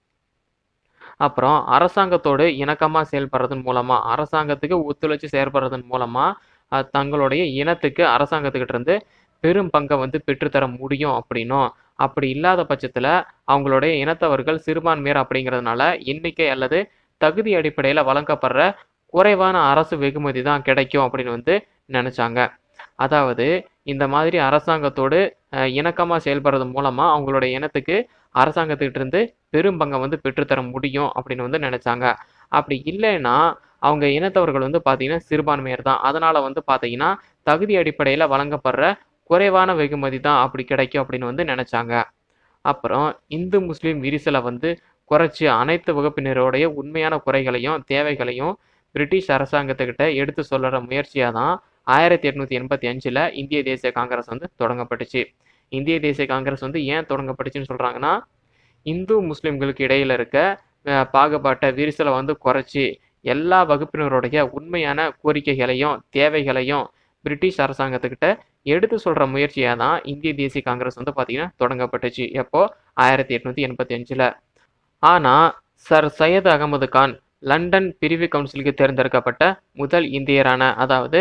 அப்புறம் அரசாங்கத்தோடு இணக்கமாக செயல்படுறதன் மூலமாக அரசாங்கத்துக்கு ஒத்துழைச்சி செயல்படுறதன் மூலமாக தங்களுடைய இனத்துக்கு அரசாங்கத்துக்கிட்ட இருந்து பெரும் பங்கை வந்து பெற்றுத்தர முடியும் அப்படின்னும் அப்படி இல்லாத பட்சத்தில் அவங்களுடைய இனத்தவர்கள் சிறுபான்மையர் அப்படிங்கிறதுனால எண்ணிக்கை அல்லது தகுதி அடிப்படையில் வழங்கப்படுற குறைவான அரசு வெகுமதி தான் கிடைக்கும் அப்படின்னு வந்து நினச்சாங்க அதாவது இந்த மாதிரி அரசாங்கத்தோடு இணக்கமாக செயல்படுறது மூலமாக அவங்களுடைய இனத்துக்கு அரசாங்கத்துக்கிட்ட இருந்து பெரும் பங்கை வந்து பெற்றுத்தர முடியும் அப்படின்னு வந்து நினச்சாங்க அப்படி இல்லைன்னா அவங்க இனத்தவர்கள் வந்து பார்த்தீங்கன்னா சிறுபான்மையர் தான் அதனால் வந்து பார்த்தீங்கன்னா தகுதி அடிப்படையில் வழங்கப்படுற குறைவான வெகுமதி தான் அப்படி கிடைக்கும் அப்படின்னு வந்து நினச்சாங்க அப்புறம் இந்து முஸ்லீம் விரிசலை வந்து குறைச்சி அனைத்து வகுப்பினருடைய உண்மையான குறைகளையும் தேவைகளையும் பிரிட்டிஷ் அரசாங்கத்துக்கிட்ட எடுத்து சொல்லுற முயற்சியாக தான் ஆயிரத்தி எட்நூற்றி எண்பத்தி அஞ்சில் இந்திய தேசிய காங்கிரஸ் வந்து தொடங்கப்பட்டுச்சு இந்திய தேசிய காங்கிரஸ் வந்து ஏன் தொடங்கப்பட்டுச்சுன்னு சொல்கிறாங்கன்னா இந்து முஸ்லீம்களுக்கு இடையில் இருக்க பாகுபாட்டை விரிசலை வந்து குறைச்சி எல்லா வகுப்பினருடைய உண்மையான கோரிக்கைகளையும் தேவைகளையும் பிரிட்டிஷ் அரசாங்கத்துக்கிட்ட எடுத்து சொல்கிற முயற்சியாக தான் இந்திய தேசிய காங்கிரஸ் வந்து பார்த்திங்கன்னா தொடங்கப்பட்டுச்சு எப்போ ஆயிரத்தி எட்நூற்றி எண்பத்தி அஞ்சில் ஆனால் சர் சையத் அகமது கான் லண்டன் பிரிவு கவுன்சிலுக்கு தேர்ந்தெடுக்கப்பட்ட முதல் இந்தியரான அதாவது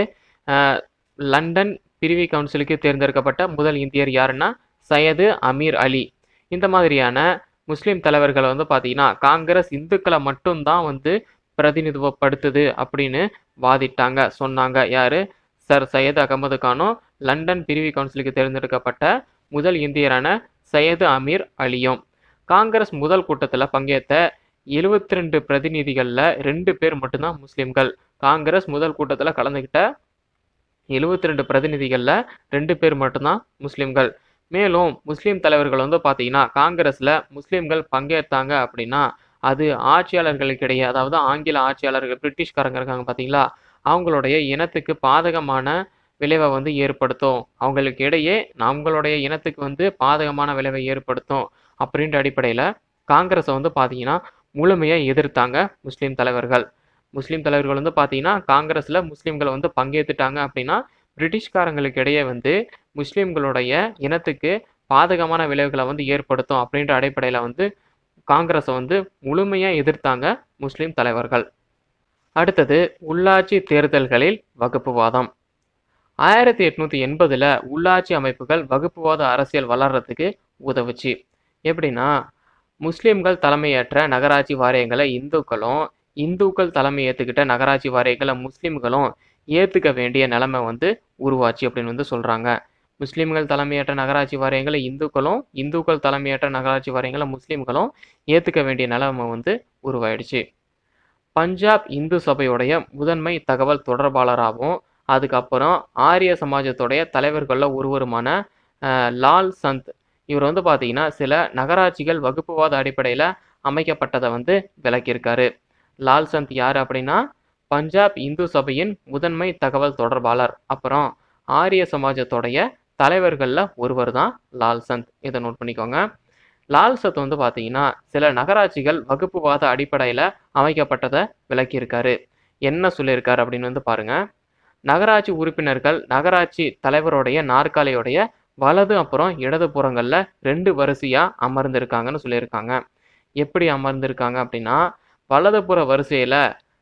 லண்டன் பிரிவி கவுன்சிலுக்கு தேர்ந்தெடுக்கப்பட்ட முதல் இந்தியர் யாருன்னா சையது அமீர் அலி இந்த மாதிரியான முஸ்லீம் தலைவர்களை வந்து பார்த்தீங்கன்னா காங்கிரஸ் இந்துக்களை மட்டும்தான் வந்து பிரதிநிதித்துவப்படுத்துது அப்படின்னு வாதிட்டாங்க சொன்னாங்க யாரு சர் சையது அகமது கானும் லண்டன் பிரிவி கவுன்சிலுக்கு தேர்ந்தெடுக்கப்பட்ட முதல் இந்தியரான சையது அமீர் அலியும் காங்கிரஸ் முதல் கூட்டத்தில் பங்கேற்ற எழுபத்தி ரெண்டு பிரதிநிதிகளில் ரெண்டு பேர் மட்டும்தான் முஸ்லீம்கள் காங்கிரஸ் முதல் கூட்டத்தில் கலந்துக்கிட்ட எழுபத்தி ரெண்டு பிரதிநிதிகளில் ரெண்டு பேர் மட்டும்தான் முஸ்லீம்கள் மேலும் முஸ்லீம் தலைவர்கள் வந்து பார்த்தீங்கன்னா காங்கிரஸில் முஸ்லீம்கள் பங்கேற்றாங்க அப்படின்னா அது ஆட்சியாளர்களுக்கிடையே அதாவது ஆங்கில ஆட்சியாளர்கள் பிரிட்டிஷ்காரங்க இருக்காங்க பார்த்தீங்களா அவங்களுடைய இனத்துக்கு பாதகமான விளைவை வந்து ஏற்படுத்தும் அவங்களுக்கு இடையே நம்மளுடைய இனத்துக்கு வந்து பாதகமான விளைவை ஏற்படுத்தும் அப்படின்ற அடிப்படையில் காங்கிரஸை வந்து பார்த்தீங்கன்னா முழுமையாக எதிர்த்தாங்க முஸ்லீம் தலைவர்கள் முஸ்லீம் தலைவர்கள் வந்து பார்த்தீங்கன்னா காங்கிரஸில் முஸ்லீம்களை வந்து பங்கேற்றுட்டாங்க அப்படின்னா பிரிட்டிஷ்காரங்களுக்கு இடையே வந்து முஸ்லீம்களுடைய இனத்துக்கு பாதகமான விளைவுகளை வந்து ஏற்படுத்தும் அப்படின்ற அடிப்படையில் வந்து காங்கிரஸை வந்து முழுமையாக எதிர்த்தாங்க முஸ்லீம் தலைவர்கள் அடுத்தது உள்ளாட்சி தேர்தல்களில் வகுப்புவாதம் ஆயிரத்தி எட்நூற்றி எண்பதில் உள்ளாட்சி அமைப்புகள் வகுப்புவாத அரசியல் வளர்றதுக்கு உதவுச்சு எப்படின்னா முஸ்லீம்கள் தலைமையேற்ற நகராட்சி வாரியங்களை இந்துக்களும் இந்துக்கள் தலைமை ஏற்றுக்கிட்ட நகராட்சி வாரியங்களை முஸ்லீம்களும் ஏற்றுக்க வேண்டிய நிலைமை வந்து உருவாச்சு அப்படின்னு வந்து சொல்கிறாங்க முஸ்லீம்கள் தலைமையேற்ற நகராட்சி வாரியங்களை இந்துக்களும் இந்துக்கள் தலைமையேற்ற நகராட்சி வாரியங்களை முஸ்லீம்களும் ஏற்றுக்க வேண்டிய நிலைமை வந்து உருவாயிடுச்சு பஞ்சாப் இந்து சபையுடைய முதன்மை தகவல் தொடர்பாளராகவும் அதுக்கப்புறம் ஆரிய சமாஜத்துடைய தலைவர்களில் ஒருவருமான அஹ், லால் சந்த் இவர் வந்து பார்த்தீங்கன்னா சில நகராட்சிகள் வகுப்புவாத அடிப்படையில் அமைக்கப்பட்டதை வந்து விளக்கியிருக்காரு லால் சந்த் யார் அப்படின்னா பஞ்சாப் இந்து சபையின் முதன்மை தகவல் தொடர்பாளர் அப்புறம் ஆரிய சமாஜத்துடைய தலைவர்களில் ஒருவர் தான் லால் சந்த் இதை நோட் பண்ணிக்கோங்க லால் சத் வந்து பார்த்தீங்கன்னா சில நகராட்சிகள் வகுப்புவாத அடிப்படையில் அமைக்கப்பட்டதை விளக்கியிருக்காரு என்ன சொல்லியிருக்காரு அப்படின்னு வந்து பாருங்க நகராட்சி உறுப்பினர்கள் நகராட்சி தலைவருடைய நாற்காலியுடைய வலது அப்புறம் இடது புறங்களில் ரெண்டு வரிசையாக அமர்ந்திருக்காங்கன்னு சொல்லியிருக்காங்க எப்படி அமர்ந்திருக்காங்க அப்படின்னா வலதுபுற வரிசையில்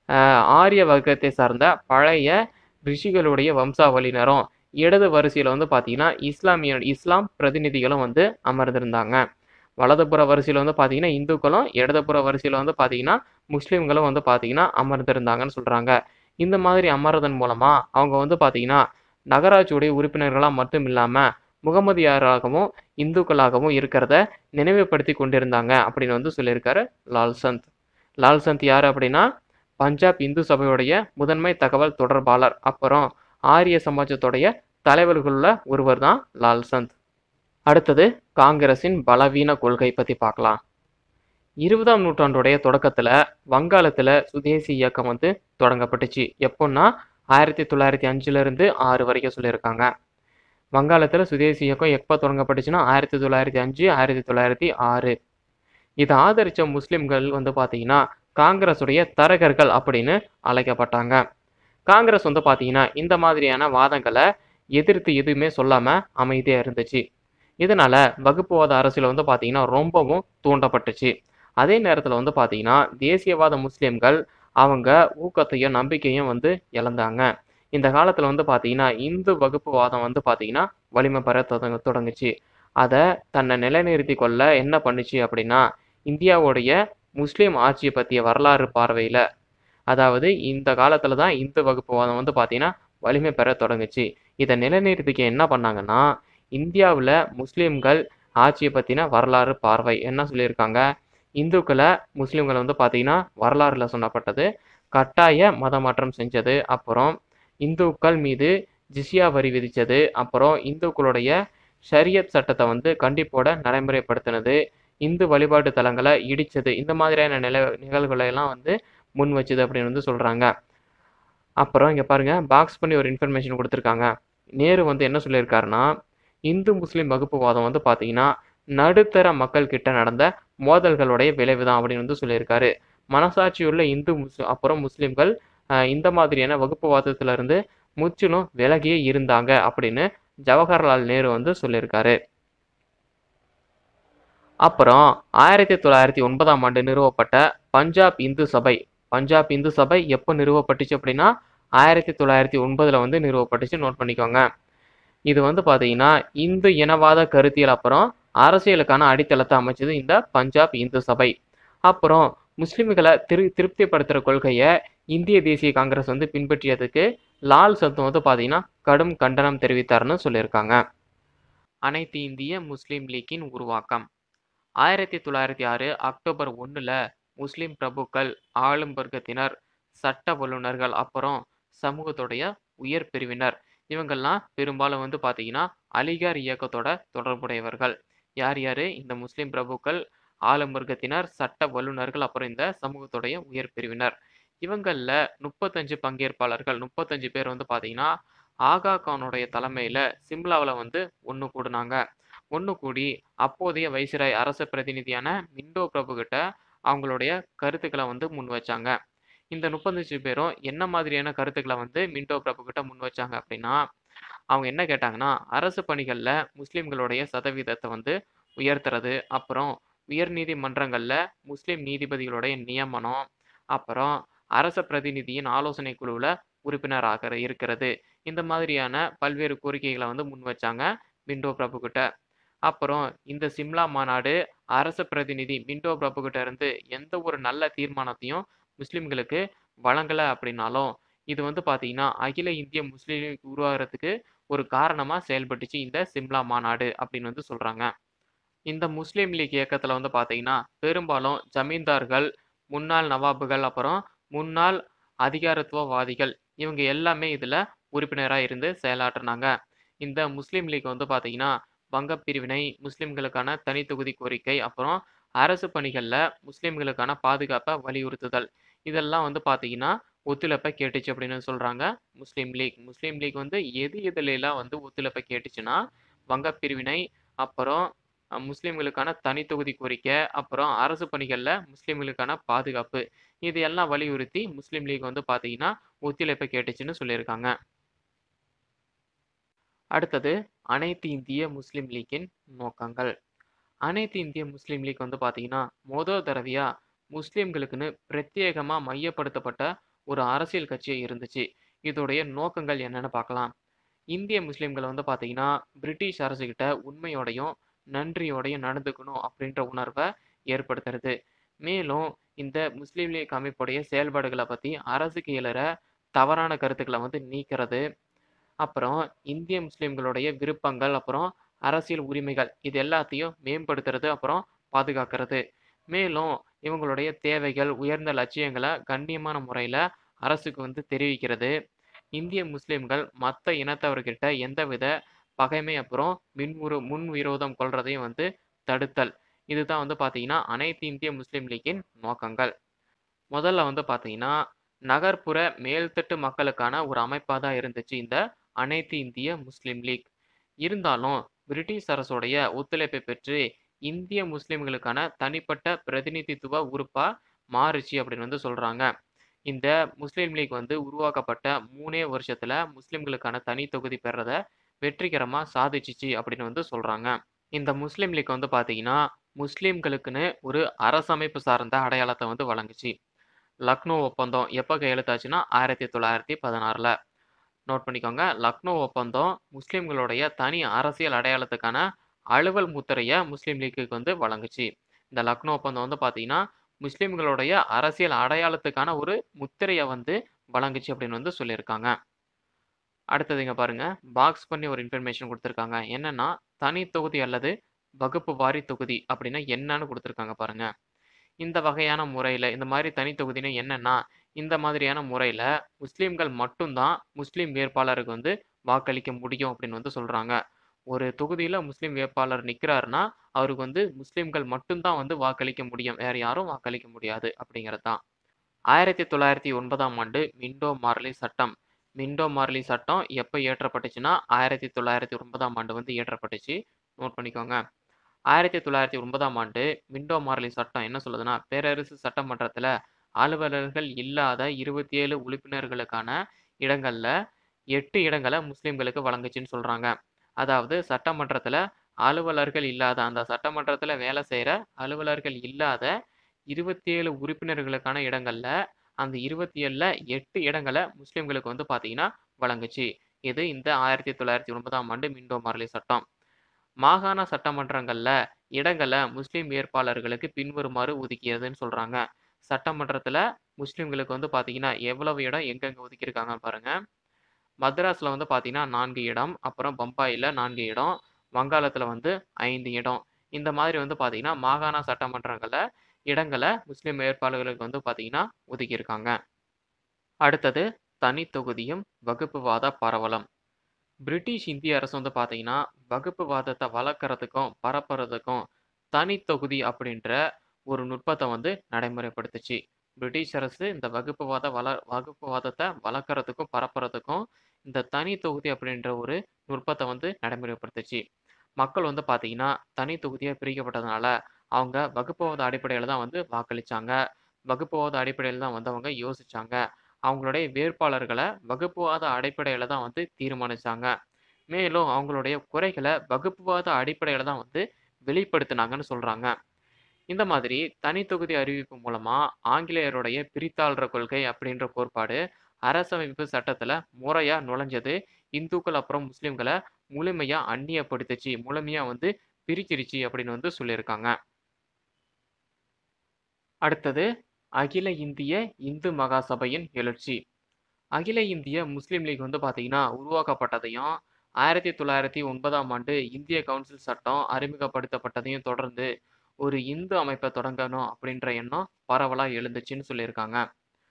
ஆரிய வர்க்கத்தை சார்ந்த பழைய ரிஷிகளுடைய வம்சாவளியினரும் இடது வரிசையில் வந்து பார்த்தீங்கன்னா இஸ்லாமிய இஸ்லாம் பிரதிநிதிகளும் வந்து அமர்ந்திருந்தாங்க வலதுபுற வரிசையில் வந்து பார்த்தீங்கன்னா இந்துக்களும் இடதுபுற வரிசையில் வந்து பார்த்தீங்கன்னா முஸ்லீம்களும் வந்து பார்த்தீங்கன்னா அமர்ந்திருந்தாங்கன்னு சொல்கிறாங்க இந்த மாதிரி அமர்றதன் மூலமாக அவங்க வந்து பார்த்தீங்கன்னா நகராட்சியுடைய உறுப்பினர்களாக மட்டும் இல்லாமல் முகமதியாராகவும் இந்துக்களாகவும் இருக்கிறத நினைவுபடுத்தி கொண்டிருந்தாங்க அப்படின்னு வந்து சொல்லியிருக்காரு லால் சந்த் லால் சந்த் யார் அப்படின்னா பஞ்சாப் இந்து சபையுடைய முதன்மை தகவல் தொடர்பாளர் அப்புறம் ஆரிய சமாஜத்துடைய தலைவர்களுள்ள ஒருவர் தான் லால் சந்த் அடுத்தது காங்கிரஸின் பலவீன கொள்கை பற்றி பார்க்கலாம் இருபதாம் நூற்றாண்டுடைய தொடக்கத்தில் வங்காளத்தில் சுதேசி இயக்கம் வந்து தொடங்கப்பட்டுச்சு எப்போன்னா ஆயிரத்தி தொள்ளாயிரத்தி அஞ்சுலேருந்து ஆறு வரைக்கும் சொல்லியிருக்காங்க வங்காளத்தில் சுதேசி இயக்கம் எப்போ தொடங்கப்பட்டுச்சுன்னா ஆயிரத்தி தொள்ளாயிரத்தி அஞ்சு ஆயிரத்தி தொள்ளாயிரத்தி ஆறு இதை ஆதரித்த முஸ்லிம்கள் வந்து பார்த்தீங்கன்னா காங்கிரஸுடைய தரகர்கள் அப்படின்னு அழைக்கப்பட்டாங்க காங்கிரஸ் வந்து பார்த்தீங்கன்னா இந்த மாதிரியான வாதங்களை எதிர்த்து எதுவுமே சொல்லாமல் அமைதியாக இருந்துச்சு இதனால வகுப்புவாத அரசியல் வந்து பார்த்தீங்கன்னா ரொம்பவும் தூண்டப்பட்டுச்சு அதே நேரத்தில் வந்து பார்த்தீங்கன்னா தேசியவாத முஸ்லிம்கள் அவங்க ஊக்கத்தையும் நம்பிக்கையும் வந்து இழந்தாங்க இந்த காலத்தில் வந்து பார்த்தீங்கன்னா இந்து வகுப்புவாதம் வந்து பார்த்தீங்கன்னா வலிமை பெற தொடங்க தொடங்குச்சு அதை தன்னை நிலைநிறுத்தி கொள்ள என்ன பண்ணுச்சு அப்படின்னா இந்தியாவுடைய முஸ்லீம் ஆட்சியை பற்றிய வரலாறு பார்வையில் அதாவது இந்த காலத்தில் தான் இந்து வகுப்புவாதம் வந்து பார்த்தீங்கன்னா வலிமை பெற தொடங்குச்சு இதை நிலைநிறுத்திக்க என்ன பண்ணாங்கன்னா இந்தியாவில் முஸ்லீம்கள் ஆட்சியை பற்றின வரலாறு பார்வை என்ன சொல்லியிருக்காங்க இந்துக்களை முஸ்லீம்களை வந்து பார்த்தீங்கன்னா வரலாறுல சொல்லப்பட்டது கட்டாய மத மாற்றம் செஞ்சது அப்புறம் இந்துக்கள் மீது ஜிஸ்யா வரி விதித்தது அப்புறம் இந்துக்களுடைய ஷரியத் சட்டத்தை வந்து கண்டிப்போட நடைமுறைப்படுத்தினது இந்து வழிபாட்டு தலங்களை இடித்தது இந்த மாதிரியான நில நிகழ்வுகளை எல்லாம் வந்து முன் வச்சுது அப்படின்னு வந்து சொல்கிறாங்க அப்புறம் இங்கே பாருங்கள் பாக்ஸ் பண்ணி ஒரு இன்ஃபர்மேஷன் கொடுத்துருக்காங்க நேரு வந்து என்ன சொல்லியிருக்காருன்னா இந்து முஸ்லீம் வகுப்புவாதம் வந்து பார்த்தீங்கன்னா நடுத்தர மக்கள் கிட்ட நடந்த மோதல்களுடைய விளைவு தான் அப்படின்னு வந்து சொல்லியிருக்காரு மனசாட்சியுள்ள இந்து முஸ் அப்புறம் முஸ்லீம்கள் ஆஹ், இந்த மாதிரியான வகுப்புவாதத்துல இருந்து முற்றிலும் விலகியே இருந்தாங்க அப்படின்னு ஜவஹர்லால் நேரு வந்து சொல்லியிருக்காரு அப்புறம் ஆயிரத்தி தொள்ளாயிரத்தி ஒன்பதாம் ஆண்டு நிறுவப்பட்ட பஞ்சாப் இந்து சபை பஞ்சாப் இந்து சபை எப்போ நிறுவப்பட்டுச்சு அப்படின்னா ஆயிரத்தி தொள்ளாயிரத்தி ஒன்பதுல வந்து நிறுவப்பட்டுச்சு நோட் பண்ணிக்கோங்க இது வந்து பார்த்தீங்கன்னா இந்து இனவாத கருத்தியல் அப்புறம் அரசியலுக்கான அடித்தளத்தை அமைச்சது இந்த பஞ்சாப் இந்து சபை அப்புறம் முஸ்லிம்களை திரு திருப்திப்படுத்துகிற கொள்கையை இந்திய தேசிய காங்கிரஸ் வந்து பின்பற்றியதுக்கு லால் சத்து வந்து பார்த்தீங்கன்னா கடும் கண்டனம் தெரிவித்தார்னு சொல்லியிருக்காங்க அனைத்து இந்திய முஸ்லீம் லீக்கின் உருவாக்கம் ஆயிரத்தி தொள்ளாயிரத்தி ஆறு அக்டோபர் ஒன்றில் முஸ்லிம் பிரபுக்கள் ஆளும் வர்க்கத்தினர் சட்ட வல்லுநர்கள் அப்புறம் சமூகத்துடைய உயர் பிரிவினர் இவங்கெல்லாம் பெரும்பாலும் வந்து பார்த்தீங்கன்னா அலிகார் இயக்கத்தோட தொடர்புடையவர்கள் யார் யாரு இந்த முஸ்லிம் பிரபுக்கள் ஆளும் வர்க்கத்தினர் சட்ட வல்லுநர்கள் அப்புறம் இந்த சமூகத்துடைய உயர் பிரிவினர் இவங்களில் முப்பத்தஞ்சு பங்கேற்பாளர்கள் முப்பத்தஞ்சு பேர் வந்து பார்த்தீங்கன்னா ஆகா கானுடைய தலைமையில் சிம்லாவில் வந்து ஒன்று கூடினாங்க ஒன்று கூடி அப்போதைய வைசிராய் அரச பிரதிநிதியான மிண்டோ பிரபு கிட்ட அவங்களுடைய கருத்துக்களை வந்து முன் வச்சாங்க இந்த முப்பத்தஞ்சு பேரும் என்ன மாதிரியான கருத்துக்களை வந்து மிண்டோ பிரபு கிட்ட முன் வச்சாங்க அப்படின்னா அவங்க என்ன கேட்டாங்கன்னா அரசு பணிகளில் முஸ்லீம்களுடைய சதவீதத்தை வந்து உயர்த்துறது அப்புறம் உயர் நீதிமன்றங்களில் முஸ்லீம் நீதிபதிகளுடைய நியமனம் அப்புறம் அரச பிரதிநிதியின் ஆலோசனை குழுவில் உறுப்பினராக இருக்கிறது இந்த மாதிரியான பல்வேறு கோரிக்கைகளை வந்து முன் வச்சாங்க மிண்டோ பிரபு கிட்ட அப்புறம் இந்த சிம்லா மாநாடு அரச பிரதிநிதி மிண்டோ பிரபு கிட்ட இருந்து எந்த ஒரு நல்ல தீர்மானத்தையும் முஸ்லிம்களுக்கு வழங்கலை அப்படின்னாலும் இது வந்து பார்த்தீங்கன்னா அகில இந்திய முஸ்லீம் லீக் உருவாகிறதுக்கு ஒரு காரணமாக செயல்பட்டுச்சு இந்த சிம்லா மாநாடு அப்படின்னு வந்து சொல்கிறாங்க இந்த முஸ்லீம் லீக் இயக்கத்தில் வந்து பார்த்தீங்கன்னா பெரும்பாலும் ஜமீன்தார்கள் முன்னாள் நவாபுகள் அப்புறம் முன்னாள் அதிகாரத்துவவாதிகள் இவங்க எல்லாமே இதில் உறுப்பினராக இருந்து செயலாற்றினாங்க இந்த முஸ்லீம் லீக் வந்து பார்த்தீங்கன்னா வங்கப் பிரிவினை முஸ்லிம்களுக்கான தனி தொகுதி கோரிக்கை அப்புறம் அரசு பணிகளில் முஸ்லிம்களுக்கான பாதுகாப்பை வலியுறுத்துதல் இதெல்லாம் வந்து பார்த்தீங்கன்னா ஒத்துழைப்பை கேட்டுச்சு அப்படின்னு சொல்கிறாங்க முஸ்லீம் லீக் முஸ்லீம் லீக் வந்து எது எதுலாம் வந்து ஒத்துழைப்பை கேட்டுச்சுன்னா வங்கப் பிரிவினை அப்புறம் அஹ், முஸ்லிம்களுக்கான தனி தொகுதி கோரிக்கை அப்புறம் அரசு பணிகளில் முஸ்லிம்களுக்கான பாதுகாப்பு இது எல்லாம் வலியுறுத்தி முஸ்லீம் லீக் வந்து பார்த்தீங்கன்னா ஒத்துழைப்பை கேட்டுச்சுன்னு சொல்லியிருக்காங்க அடுத்தது அனைத்து இந்திய முஸ்லீம் லீக்கின் நோக்கங்கள் அனைத்து இந்திய முஸ்லீம் லீக் வந்து பார்த்தீங்கன்னா முதல் தடவையாக முஸ்லீம்களுக்குன்னு பிரத்யேகமாக மையப்படுத்தப்பட்ட ஒரு அரசியல் கட்சியாக இருந்துச்சு இதோடைய நோக்கங்கள் என்னன்னு பார்க்கலாம் இந்திய முஸ்லீம்கள் வந்து பார்த்தீங்கன்னா பிரிட்டிஷ் அரசுகிட்ட உண்மையோடையும் நன்றியோடையும் நடந்துக்கணும் அப்படின்ற உணர்வை ஏற்படுத்துறது மேலும் இந்த முஸ்லீம் லீக் அமைப்புடைய செயல்பாடுகளை பற்றி அரசுக்கு இயலுற தவறான கருத்துக்களை வந்து நீக்கிறது அப்புறம் இந்திய முஸ்லீம்களுடைய விருப்பங்கள் அப்புறம் அரசியல் உரிமைகள் இது எல்லாத்தையும் மேம்படுத்துறது அப்புறம் பாதுகாக்கிறது மேலும் இவங்களுடைய தேவைகள் உயர்ந்த லட்சியங்களை கண்ணியமான முறையில் அரசுக்கு வந்து தெரிவிக்கிறது இந்திய முஸ்லீம்கள் மற்ற இனத்தவர்கிட்ட எந்தவித பகைமை அப்புறம் மின்முறு முன் விரோதம் கொள்றதையும் வந்து தடுத்தல் இதுதான் வந்து பார்த்தீங்கன்னா அனைத்து இந்திய முஸ்லீம் லீக்கின் நோக்கங்கள் முதல்ல வந்து பார்த்தீங்கன்னா நகர்ப்புற மேல்தட்டு மக்களுக்கான ஒரு அமைப்பாக தான் இருந்துச்சு இந்த அனைத்து இந்திய முஸ்லீம் லீக் இருந்தாலும் பிரிட்டிஷ் அரசுடைய ஒத்துழைப்பை பெற்று இந்திய முஸ்லிம்களுக்கான தனிப்பட்ட பிரதிநிதித்துவ உறுப்பா மாறுச்சு அப்படின்னு வந்து சொல்றாங்க இந்த முஸ்லீம் லீக் வந்து உருவாக்கப்பட்ட மூணே வருஷத்துல முஸ்லிம்களுக்கான தனி தொகுதி பெறத வெற்றிகரமா சாதிச்சிச்சு அப்படின்னு வந்து சொல்றாங்க இந்த முஸ்லீம் லீக் வந்து பாத்தீங்கன்னா முஸ்லிம்களுக்குன்னு ஒரு அரசமைப்பு சார்ந்த அடையாளத்தை வந்து வழங்குச்சு லக்னோ ஒப்பந்தம் எப்போ கையெழுத்தாச்சுன்னா ஆயிரத்தி தொள்ளாயிரத்தி பதினாறில் நோட் பண்ணிக்கோங்க லக்னோ ஒப்பந்தம் முஸ்லிம்களுடைய தனி அரசியல் அடையாளத்துக்கான அலுவல் முத்திரையை முஸ்லீம் லீக்குக்கு வந்து வழங்குச்சு இந்த லக்னோ ஒப்பந்தம் வந்து பார்த்தீங்கன்னா முஸ்லிம்களுடைய அரசியல் அடையாளத்துக்கான ஒரு முத்திரையை வந்து வழங்குச்சு அப்படின்னு வந்து சொல்லியிருக்காங்க அடுத்தது இங்க பாருங்க பாக்ஸ் பண்ணி ஒரு இன்ஃபர்மேஷன் கொடுத்துருக்காங்க என்னன்னா தனி தொகுதி அல்லது வகுப்பு வாரி தொகுதி அப்படின்னா என்னன்னு கொடுத்துருக்காங்க பாருங்க இந்த வகையான முறையில் இந்த மாதிரி தனி தொகுதினா என்னன்னா இந்த மாதிரியான முறையில் முஸ்லீம்கள் மட்டும்தான் முஸ்லீம் வேட்பாளருக்கு வந்து வாக்களிக்க முடியும் அப்படின்னு வந்து சொல்கிறாங்க ஒரு தொகுதியில் முஸ்லீம் வேட்பாளர் நிற்கிறாருன்னா அவருக்கு வந்து முஸ்லீம்கள் மட்டும்தான் வந்து வாக்களிக்க முடியும் வேற யாரும் வாக்களிக்க முடியாது அப்படிங்கிறது தான் ஆயிரத்தி தொள்ளாயிரத்தி ஒன்பதாம் ஆண்டு மிண்டோ மார்லி சட்டம் மிண்டோ மார்லி சட்டம் எப்போ இயற்றப்பட்டுச்சுன்னா ஆயிரத்தி தொள்ளாயிரத்தி ஒன்பதாம் ஆண்டு வந்து இயற்றப்பட்டுச்சு நோட் பண்ணிக்கோங்க ஆயிரத்தி தொள்ளாயிரத்தி ஒன்பதாம் ஆண்டு மிண்டோ மார்லி சட்டம் என்ன சொல்லுதுன்னா பேரரசு சட்டமன்றத்தில் அலுவலர்கள் இல்லாத இருபத்தி ஏழு உறுப்பினர்களுக்கான இடங்களில் எட்டு இடங்களை முஸ்லீம்களுக்கு வழங்குச்சுன்னு சொல்கிறாங்க அதாவது சட்டமன்றத்தில் அலுவலர்கள் இல்லாத அந்த சட்டமன்றத்தில் வேலை செய்கிற அலுவலர்கள் இல்லாத இருபத்தி ஏழு உறுப்பினர்களுக்கான இடங்களில் அந்த இருபத்தி ஏழில் எட்டு இடங்களை முஸ்லீம்களுக்கு வந்து பார்த்தீங்கன்னா வழங்குச்சு இது இந்த ஆயிரத்தி தொள்ளாயிரத்தி ஒன்பதாம் ஆண்டு மிண்டோ மார்லி சட்டம் மாகாண சட்டமன்றங்களில் இடங்களை முஸ்லீம் வேட்பாளர்களுக்கு பின்வருமாறு ஒதுக்கியதுன்னு சொல்கிறாங்க சட்டமன்றத்தில் முஸ்லீம்களுக்கு வந்து பார்த்தீங்கன்னா எவ்வளவு இடம் எங்கெங்கே ஒதுக்கியிருக்காங்கன்னு பாருங்கள் மദ്രാஸில் வந்து பார்த்தீங்கன்னா நான்கு இடம் அப்புறம் பம்பாயில் நான்கு இடம் வங்காளத்தில் வந்து ஐந்து இடம் இந்த மாதிரி வந்து பார்த்தீங்கன்னா மாகாண சட்டமன்றங்களில் இடங்களை முஸ்லீம் வேட்பாளர்களுக்கு வந்து பார்த்தீங்கன்னா ஒதுக்கியிருக்காங்க அடுத்தது தனி தொகுதியும் வகுப்புவாத பரவலம் பிரிட்டிஷ் இந்திய அரசு வந்து பார்த்தீங்கன்னா வகுப்புவாதத்தை வளர்க்குறதுக்கும் பரப்புறதுக்கும் தனி தொகுதி அப்படின்ற ஒரு நுட்பத்தை வந்து நடைமுறைப்படுத்துச்சு பிரிட்டிஷ் அரசு இந்த வகுப்புவாத வள வகுப்புவாதத்தை வளர்க்குறதுக்கும் பரப்புறதுக்கும் இந்த தனி தொகுதி அப்படின்ற ஒரு நுட்பத்தை வந்து நடைமுறைப்படுத்துச்சு மக்கள் வந்து பார்த்தீங்கன்னா தனி தொகுதியாக பிரிக்கப்பட்டதுனால அவங்க வகுப்புவாத அடிப்படையில் தான் வந்து வாக்களிச்சாங்க வகுப்புவாத அடிப்படையில் தான் வந்து அவங்க யோசிச்சாங்க அவங்களுடைய வேட்பாளர்களை வகுப்புவாத அடிப்படையில் தான் வந்து தீர்மானிச்சாங்க மேலும் அவங்களுடைய குறைகளை வகுப்புவாத அடிப்படையில் தான் வந்து வெளிப்படுத்தினாங்கன்னு சொல்கிறாங்க இந்த மாதிரி தனி தொகுதி அறிவிப்பு மூலமாக ஆங்கிலேயருடைய பிரித்தாள்ற கொள்கை அப்படின்ற கோட்பாடு அரசமைப்பு சட்டத்தில் முறையாக நுழைஞ்சது இந்துக்கள் அப்புறம் முஸ்லீம்களை முழுமையாக அந்நியப்படுத்துச்சு முழுமையாக வந்து பிரிச்சிருச்சு அப்படின்னு வந்து சொல்லியிருக்காங்க அடுத்தது அகில இந்திய இந்து மகாசபையின் எழுச்சி அகில இந்திய முஸ்லீம் லீக் வந்து பார்த்தீங்கன்னா உருவாக்கப்பட்டதையும் ஆயிரத்தி தொள்ளாயிரத்தி ஒன்பதாம் ஆண்டு இந்திய கவுன்சில் சட்டம் அறிமுகப்படுத்தப்பட்டதையும் தொடர்ந்து ஒரு இந்து அமைப்பை தொடங்கணும் அப்படின்ற எண்ணம் பரவலாக எழுந்துச்சுன்னு சொல்லியிருக்காங்க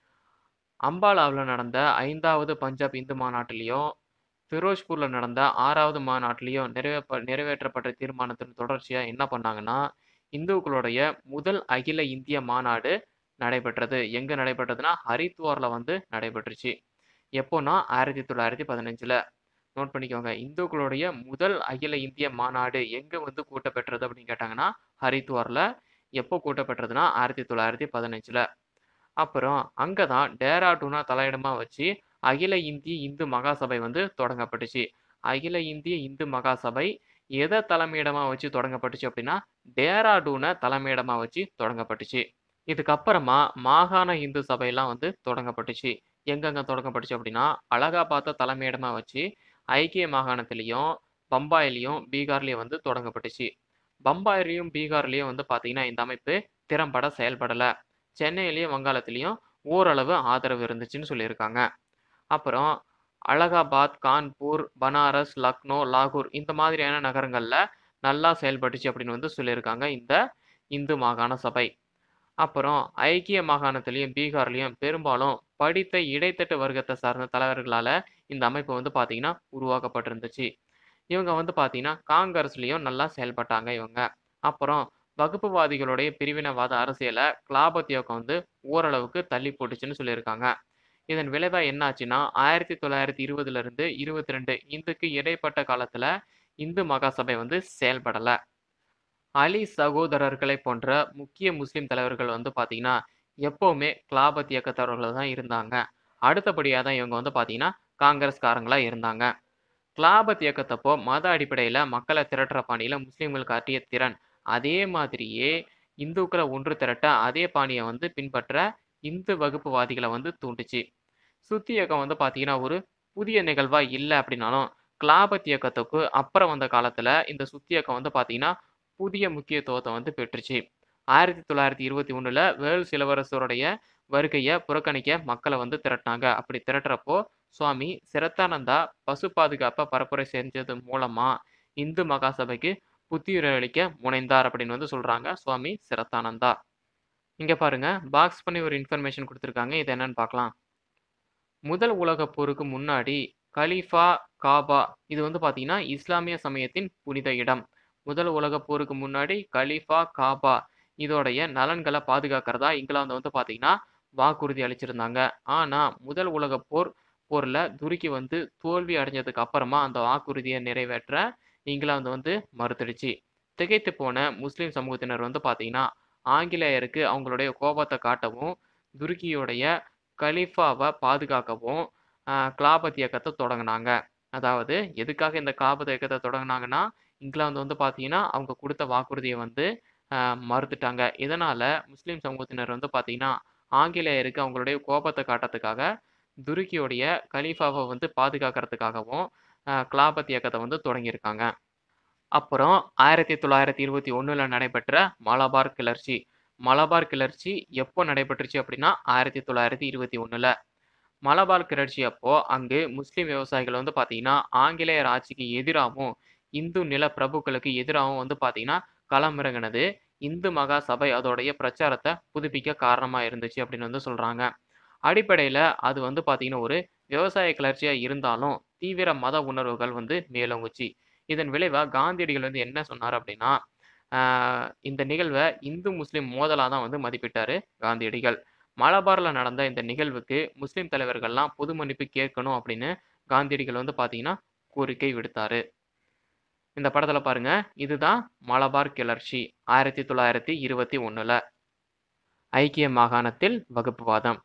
அம்பாலாவில் நடந்த ஐந்தாவது பஞ்சாப் இந்து மாநாட்டிலையும் ஃபிரோஸ்பூரில் நடந்த ஆறாவது மாநாட்டிலையும் நிறைவேற்ற நிறைவேற்றப்பட்ட தீர்மானத்தின் தொடர்ச்சியாக என்ன பண்ணாங்கன்னா இந்துக்களுடைய முதல் அகில இந்திய மாநாடு நடைபெற்றது எங்கே நடைபெற்றதுன்னா ஹரித்வாரில் வந்து நடைபெற்றுச்சு எப்போனா ஆயிரத்தி தொள்ளாயிரத்தி பதினஞ்சில் நோட் பண்ணிக்கோங்க இந்துக்களுடைய முதல் அகில இந்திய மாநாடு எங்கே வந்து கூட்டப்பெற்றது அப்படின்னு கேட்டாங்கன்னா ஹரித்வாரில் எப்போ கூட்டப்பெற்றதுன்னா ஆயிரத்தி தொள்ளாயிரத்தி பதினஞ்சில் அப்புறம் அங்கே தான் டேராடூனா தலையிடமாக வச்சு அகில இந்திய இந்து மகாசபை வந்து தொடங்கப்பட்டுச்சு அகில இந்திய இந்து மகாசபை எதை தலைமையிடமாக வச்சு தொடங்கப்பட்டுச்சு அப்படின்னா டேராடூனை தலைமையிடமாக வச்சு தொடங்கப்பட்டுச்சு இதுக்கப்புறமா மாகாண இந்து சபையெல்லாம் வந்து தொடங்கப்பட்டுச்சு எங்கெங்க தொடங்கப்பட்டுச்சு அப்படின்னா அலகாபாத்தை தலைமையிடமாக வச்சு ஐக்கிய மாகாணத்திலையும் பம்பாயிலையும் பீகார்லேயும் வந்து தொடங்கப்பட்டுச்சு பம்பாயிலையும் பீகார்லேயும் வந்து பார்த்தீங்கன்னா இந்த அமைப்பு திறம்பட செயல்படலை சென்னையிலையும் வங்காளத்திலையும் ஓரளவு ஆதரவு இருந்துச்சுன்னு சொல்லியிருக்காங்க அப்புறம் அலகாபாத் கான்பூர் பனாரஸ் லக்னோ லாகூர் இந்த மாதிரியான நகரங்களில் நல்லா செயல்பட்டுச்சு அப்படின்னு வந்து சொல்லியிருக்காங்க இந்த இந்து மாகாண சபை அப்புறம் ஐக்கிய மாகாணத்திலையும் பீகார்லையும் பெரும்பாலும் படித்த இடைத்தட்டு வர்க்கத்தை சார்ந்த தலைவர்களால் இந்த அமைப்பு வந்து பார்த்திங்கன்னா உருவாக்கப்பட்டிருந்துச்சு இவங்க வந்து பார்த்திங்கன்னா காங்கிரஸ்லேயும் நல்லா செயல்பட்டாங்க இவங்க அப்புறம் வகுப்புவாதிகளுடைய பிரிவினவாத அரசியலை கிளாபத் இயக்கம் வந்து ஓரளவுக்கு தள்ளி போட்டுச்சுன்னு சொல்லியிருக்காங்க இதன் விளைவாக என்னாச்சுன்னா ஆயிரத்தி தொள்ளாயிரத்தி இருபதுலேருந்து இருபத்தி ரெண்டு இந்துக்கு இடைப்பட்ட காலத்தில் இந்து மகாசபை வந்து செயல்படலை அலி சகோதரர்களை போன்ற முக்கிய முஸ்லீம் தலைவர்கள் வந்து பார்த்தீங்கன்னா எப்போவுமே கிளாபத் இயக்கத்தவர்கள் தான் இருந்தாங்க அடுத்தபடியாக தான் இவங்க வந்து பார்த்தீங்கன்னா காங்கிரஸ்காரங்களாக இருந்தாங்க கிளாபத் இயக்கத்தப்போ மத அடிப்படையில் மக்களை திரட்டுற பாணியில் முஸ்லீம்கள் காட்டிய திறன் அதே மாதிரியே இந்துக்களை ஒன்று திரட்ட அதே பாணியை வந்து பின்பற்ற இந்து வகுப்புவாதிகளை வந்து தூண்டுச்சு சுத்தி இயக்கம் வந்து பார்த்தீங்கன்னா ஒரு புதிய நிகழ்வாக இல்லை அப்படின்னாலும் கிளாபத் இயக்கத்துக்கு அப்புறம் வந்த காலத்தில் இந்த சுத்தி இயக்கம் வந்து பார்த்தீங்கன்னா புதிய முக்கியத்துவத்தை வந்து பெற்றுச்சு ஆயிரத்தி தொள்ளாயிரத்தி இருபத்தி ஒன்றில் வேல்ஸ் இளவரசருடைய வருகையை புறக்கணிக்க மக்களை வந்து திரட்டினாங்க அப்படி திரட்டுறப்போ சுவாமி சிரத்தானந்தா பசு பாதுகாப்பை பரப்புரை செஞ்சது மூலமாக இந்து மகாசபைக்கு புத்துயிரளிக்க முனைந்தார் அப்படின்னு வந்து சொல்கிறாங்க சுவாமி சிரத்தானந்தா இங்கே பாருங்க பாக்ஸ் பண்ணி ஒரு இன்ஃபர்மேஷன் கொடுத்துருக்காங்க இது என்னன்னு பார்க்கலாம் முதல் உலகப் போருக்கு முன்னாடி கலீஃபா காபா இது வந்து பார்த்தீங்கன்னா இஸ்லாமிய சமயத்தின் புனித இடம் முதல் உலகப் போருக்கு முன்னாடி கலீஃபா காபா இதோடைய நலன்களை பாதுகாக்கிறதா இங்கிலாந்து வந்து பார்த்தீங்கன்னா வாக்குறுதி அளிச்சிருந்தாங்க ஆனால் முதல் உலகப் போர் போரில் துருக்கி வந்து தோல்வி அடைஞ்சதுக்கு அப்புறமா அந்த வாக்குறுதியை நிறைவேற்ற இங்கிலாந்து வந்து மறுத்துடுச்சு திகைத்து போன முஸ்லீம் சமூகத்தினர் வந்து பார்த்தீங்கன்னா ஆங்கிலேயருக்கு அவங்களுடைய கோபத்தை காட்டவும் துருக்கியோடைய கலீஃபாவை பாதுகாக்கவும் கிளாபத் இயக்கத்தை தொடங்கினாங்க அதாவது எதுக்காக இந்த கிளாபத் இயக்கத்தை தொடங்கினாங்கன்னா இங்கிலாந்து வந்து பார்த்தீங்கன்னா அவங்க கொடுத்த வாக்குறுதியை வந்து மறுத்துட்டாங்க இதனால் முஸ்லீம் சமூகத்தினர் வந்து பார்த்தீங்கன்னா ஆங்கிலேயருக்கு அவங்களுடைய கோபத்தை காட்டுறதுக்காக துருக்கியோடைய கலீஃபாவை வந்து பாதுகாக்கிறதுக்காகவும் கிளாபத் இயக்கத்தை வந்து தொடங்கியிருக்காங்க அப்புறம் ஆயிரத்தி தொள்ளாயிரத்தி இருபத்தி ஒன்றில் நடைபெற்ற மலபார் கிளர்ச்சி மலபார் கிளர்ச்சி எப்போ நடைபெற்றுச்சு அப்படின்னா ஆயிரத்தி தொள்ளாயிரத்தி இருபத்தி ஒன்றில் மலபார் கிளர்ச்சி அப்போ அங்கு முஸ்லீம் விவசாயிகள் வந்து பார்த்தீங்கன்னா ஆங்கிலேயர் ஆட்சிக்கு எதிராகவும் இந்து நில பிரபுக்களுக்கு எதிராகவும் வந்து பார்த்தீங்கன்னா களமிறங்கினது இந்து மகா சபை அதோடைய பிரச்சாரத்தை புதுப்பிக்க காரணமா இருந்துச்சு அப்படின்னு வந்து சொல்றாங்க. அடிப்படையில அது வந்து பார்த்தீங்கன்னா, ஒரு விவசாய கிளர்ச்சியா இருந்தாலும், தீவிர மத உணர்வுகள் வந்து மேலோங்குச்சு. இதன் விளைவா காந்தியடிகள் வந்து என்ன சொன்னாரு அப்படின்னா, ஆ இந்த நிகழ்வ இந்து, முஸ்லிம் மோதலா தான் வந்து மதிப்பிட்டாரு காந்தியடிகள். மலபார்ல நடந்த இந்த நிகழ்வுக்கு முஸ்லிம் தலைவர்கள்லாம் பொது மன்னிப்பு கேட்கணும் அப்படின்னு காந்தியடிகள் வந்து பார்த்தீங்கன்னா, கோரிக்கை விடுத்தாரு. இந்த படத்துல பாருங்க. இதுதான் மலபார் கிளர்ச்சி 1921ல. ஐக்கிய மாகாணத்தில் வகுப்புவாதம்.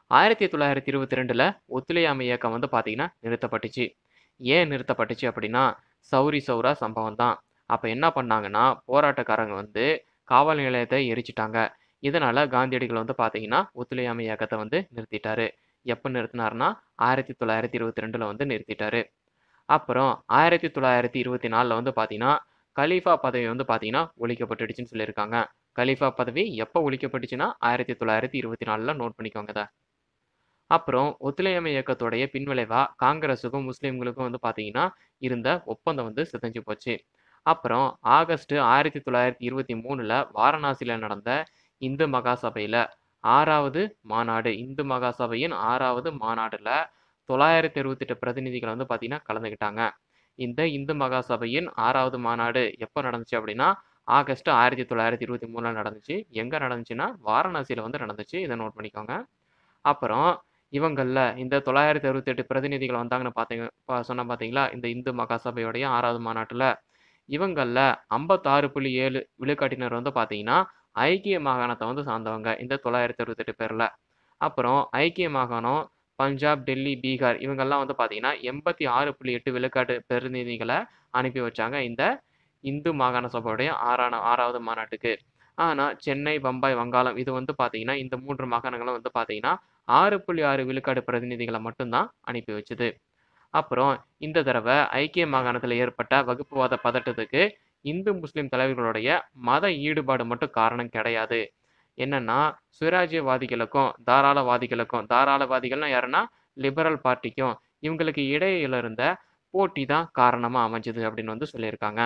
1922ல ஒத்துழையாமை இயக்கம் வந்து பார்த்தீங்கன்னா, நிறுத்தப்பட்டுச்சு. ஏன் நிறுத்தப்பட்டுச்சு அப்படின்னா, சௌரி சௌரா சம்பவம் தான். அப்ப என்ன பண்ணாங்கன்னா, போராட்டக்காரங்க வந்து காவல் நிலையத்த எரிச்சுட்டாங்க. இதனால காந்தியடிகள் வந்து பார்த்தீங்கன்னா, ஒத்துழையாமை இயக்கத்த வந்து நிறுத்திட்டாரு. எப்ப நிறுத்தினாருன்னா, 1922ல வந்து நிறுத்திட்டாரு. அப்புறம் 1924ல வந்து பார்த்தீங்கன்னா, கலீஃபா பதவி வந்து பார்த்தீங்கன்னா, ஒழிக்கப்பட்டுடுச்சுன்னு சொல்லியிருக்காங்க. கலீஃபா பதவி எப்ப ஒழிக்கப்பட்டுச்சுன்னா, 1924ல நோட் பண்ணிக்கோங்க இத. அப்புறம் ஒத்துழையாமை இயக்கத்தோடைய பின்விளைவா காங்கிரஸுக்கும், முஸ்லிம்களுக்கும் வந்து பார்த்தீங்கன்னா, இருந்த ஒப்பந்தம் வந்து சிதைஞ்சு போச்சு. அப்புறம் ஆகஸ்ட் 1923ல வாரணாசியில நடந்த இந்து மகா சபையில 6வது மாநாடு இந்து மகா சபையின் 6வது மாநாடுல 968 பிரதிநிதிகள் வந்து பார்த்தீங்கன்னா, கலந்துக்கிட்டாங்க. இந்த இந்து மகா சபையின் 6வது மாநாடு எப்ப நடந்துச்சு அப்படின்னா, ஆகஸ்ட் 1923ல நடந்துச்சு. எங்க நடந்துச்சுன்னா, வாரணாசியில வந்து நடந்துச்சு. இத நோட் பண்ணிக்கோங்க. அப்புறம் இவங்கள்ல இந்த 968 பிரதிநிதிகள் வந்தாங்கன்னு பார்த்தீங்க ப சொன்னேன் பார்த்தீங்களா? இந்த இந்து மகா சபையுடைய 6வது மாநாட்டுல. இவங்கள்ல 56.7 விழுக்காட்டினர் வந்து பார்த்தீங்கன்னா, ஐக்கிய மாகாணத்த வந்து சார்ந்தவங்க. இந்த 968 பேர்ல. அப்புறம் ஐக்கிய மாகாணம், பஞ்சாப், டெல்லி, பீகார் இவங்கெல்லாம் வந்து பார்த்தீங்கன்னா, 86.8 விழுக்காட்டு பிரதிநிதிகள அனுப்பி வச்சாங்க. இந்த இந்து மாகாண சபையுடைய ஆறான 6வது மாநாட்டுக்கு. ஆனா, சென்னை, பம்பாய், வங்காளம் இது வந்து பார்த்தீங்கன்னா, இந்த 3 மாகாணங்களும் வந்து பார்த்தீங்கன்னா, 6.6 விழுக்காடு பிரதிநிதிகள மட்டும் தான் அனுப்பி வச்சது. அப்புறம் இந்த தடவ ஐக்கிய மாகாணத்துல ஏற்பட்ட வகுப்புவாத பதட்டத்துக்கு இந்து, முஸ்லிம் தலைவர்களுடைய மத ஈடுபாடு மட்டும் காரணம் கிடையாது. என்னன்னா, சுயராஜ்யவாதிகளுக்கும், தாராளவாதிகளுக்கும் தாராளவாதிகள்னா யாருன்னா, லிபரல் பார்ட்டிக்கும் இவங்களுக்கு இடையில இருந்த போட்டி தான் காரணமா அமைஞ்சது அப்படின்னு வந்து சொல்லியிருக்காங்க.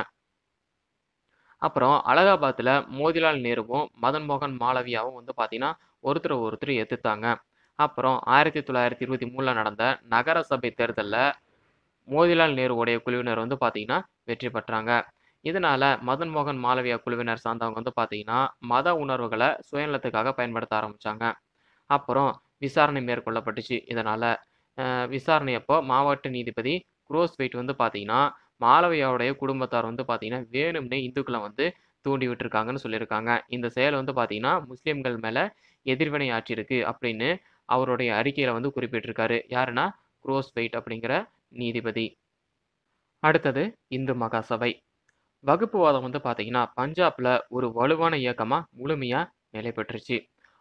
அப்புறம் அலகாபாத்ல மோதிலால் நேருவும், மதன் மோகன் மாளவியாவும் வந்து பார்த்தீங்கன்னா, ஒருத்தர ஒருத்தர் எதிர்த்தாங்க. அப்புறம் 1923ல நடந்த நகர சபை தேர்தல்ல மோதிலால் நேருவுடைய குழுவினர் வந்து பார்த்தீங்கன்னா, வெற்றி பெற்றாங்க. இதனால மதன் மோகன் மாளவியா குழுவினர் சார்ந்தவங்க வந்து பார்த்தீங்கன்னா, மத உணர்வுகள சுயநலத்துக்காக பயன்படுத்த ஆரம்பிச்சாங்க. அப்புறம் விசாரணை மேற்கொள்ளப்பட்டுச்சு. இதனால அ விசாரணை அப்போ மாவட்ட நீதிபதி குரோஸ்வெயிட் வந்து பார்த்தீங்கன்னா, மாளவியாவுடைய குடும்பத்தார் வந்து பார்த்தீங்கன்னா, வேணும்னே இந்துக்கள வந்து தூண்டி விட்டுருக்காங்கன்னு சொல்லியிருக்காங்க. இந்த செயல் வந்து பார்த்தீங்கன்னா, முஸ்லிம்கள் மேல எதிர்வினை ஆற்றியிருக்கு அப்படின்னு அவருடைய அறிக்கையில வந்து குறிப்பிட்டிருக்காரு. யாருன்னா, குரோஸ்வெயிட் அப்படிங்கிற நீதிபதி. அடுத்தது இந்து மகா சபை. வகுப்புவாதம் வந்து பார்த்தீங்கன்னா, பஞ்சாப்ல ஒரு வலுவான இயக்கமா முழுமையா நிலை பெற்றுச்சு.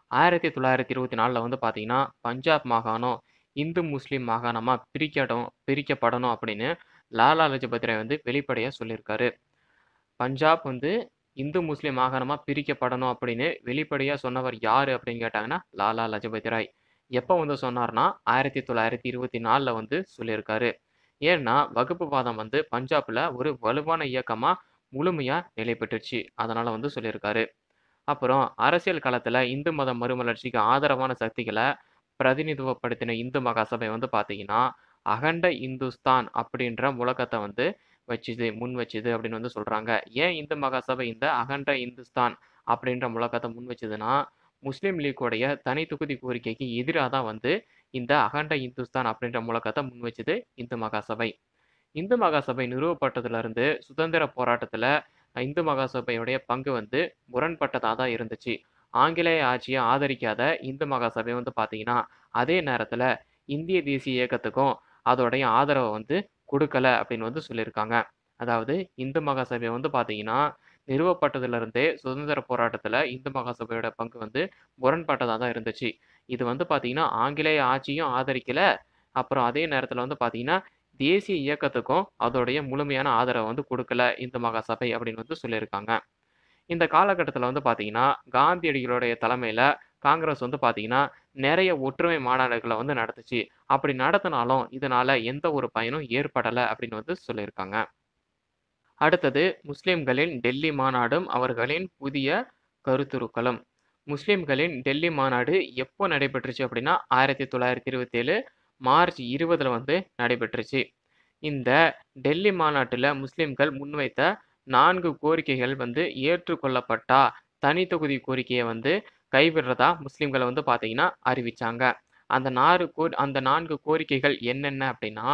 1924ல வந்து பார்த்தீங்கன்னா, பஞ்சாப் மாகாணம் இந்து, முஸ்லிம் மாகாணமா பிரிக்கடும் பிரிக்கப்படணும் அப்படின்னு லாலா லஜபதி ராய் வந்து வெளிப்படையா சொல்லியிருக்காரு. பஞ்சாப் வந்து இந்து, முஸ்லிம் மாகாணமா பிரிக்கப்படணும் அப்படின்னு வெளிப்படையா சொன்னவர் யாரு அப்படின்னு கேட்டாங்கன்னா, லாலா லஜபதி ராய். எப்ப வந்து சொன்னார்னா, 1924ல வந்து சொல்லியிருக்காரு. ஏன்னா, வகுப்புவாதம் வந்து பஞ்சாப்ல ஒரு வலுவான இயக்கமா முழுமையா நிலை பெற்றுச்சு. அதனால வந்து சொல்லியிருக்காரு. அப்புறம் அரசியல் களத்துல இந்து மத மறுமலர்ச்சிக்கு ஆதரவான சக்திகள பிரதிநிதித்துவப்படுத்தின இந்து மகா சபை வந்து பார்த்தீங்கன்னா, அகண்ட இந்துஸ்தான் அப்படின்ற முழக்கத்த வந்து வச்சுது முன் வச்சுது அப்படின்னு வந்து சொல்றாங்க. ஏன் இந்து மகா சபை இந்த அகண்ட இந்துஸ்தான் அப்படின்ற முழக்கத்த முன் வச்சதுன்னா, முஸ்லிம் லீக்குடைய தனி தொகுதி கோரிக்கைக்கு எதிரா தான் வந்து இந்த அகண்ட இந்துஸ்தான் அப்படின்ற முழக்கத்த முன் வச்சது இந்து மகா சபை. இந்து மகா சபை நிறுவப்பட்டதிலிருந்து சுதந்திர போராட்டத்துல இந்து மகா சபையுடைய பங்கு வந்து முரண்பட்டதா தான் இருந்துச்சு. ஆங்கிலேய ஆட்சிய ஆதரிக்காத இந்து மகா சபை வந்து பார்த்தீங்கன்னா, அதே நேரத்துல இந்திய தேசிய இயக்கத்துக்கும் அதோடைய ஆதரவ வந்து குடுக்கல அப்படின்னு வந்து சொல்லியிருக்காங்க. அதாவது இந்து மகா சபை வந்து பார்த்தீங்கன்னா, நிறுவப்பட்டதிலிருந்தே சுதந்திர போராட்டத்துல இந்து மகா சபையோட பங்கு வந்து முரண்பட்டதா தான் இருந்துச்சு. இது வந்து பார்த்தீங்கன்னா, ஆங்கிலேய ஆட்சியும் ஆதரிக்கல. அப்புறம் அதே நேரத்துல வந்து பார்த்தீங்கன்னா, தேசிய இயக்கத்துக்கும் அதோடைய முழுமையான ஆதரவ வந்து குடுக்கல இந்து மகா சபை அப்படின்னு வந்து சொல்லியிருக்காங்க. இந்த காலகட்டத்துல வந்து பார்த்தீங்கன்னா, காந்தியடிகளுடைய தலைமையில காங்கிரஸ் வந்து பார்த்தீங்கன்னா, நெறைய ஒற்றுமை மாநாடுகள வந்து நடத்துச்சு. அப்படி நடத்தினாலும் இதனால எந்த ஒரு பயனும் ஏற்படல அப்படின்னு வந்து சொல்லியிருக்காங்க. அடுத்தது முஸ்லிம்களின் டெல்லி மாநாடும் அவர்களின் புதிய கருத்துருக்களும் முஸ்லிம்களின் டெல்லி மாநாடு எப்போ நடைபெற்றுச்சு அப்படின்னா ஆயிரத்தி தொள்ளாயிரத்தி இருபத்தேழு மார்ச் இருபதில் வந்து நடைபெற்றுச்சு இந்த டெல்லி மாநாட்டில் முஸ்லிம்கள் முன்வைத்த நான்கு கோரிக்கைகள் வந்து ஏற்றுக்கொள்ளப்பட்டா தனி தொகுதி கோரிக்கையை வந்து கைவிடுறதா முஸ்லிம்களை வந்து பார்த்தீங்கன்னா அறிவிச்சாங்க அந்த நாறு கோ அந்த நான்கு கோரிக்கைகள் என்னென்ன அப்படின்னா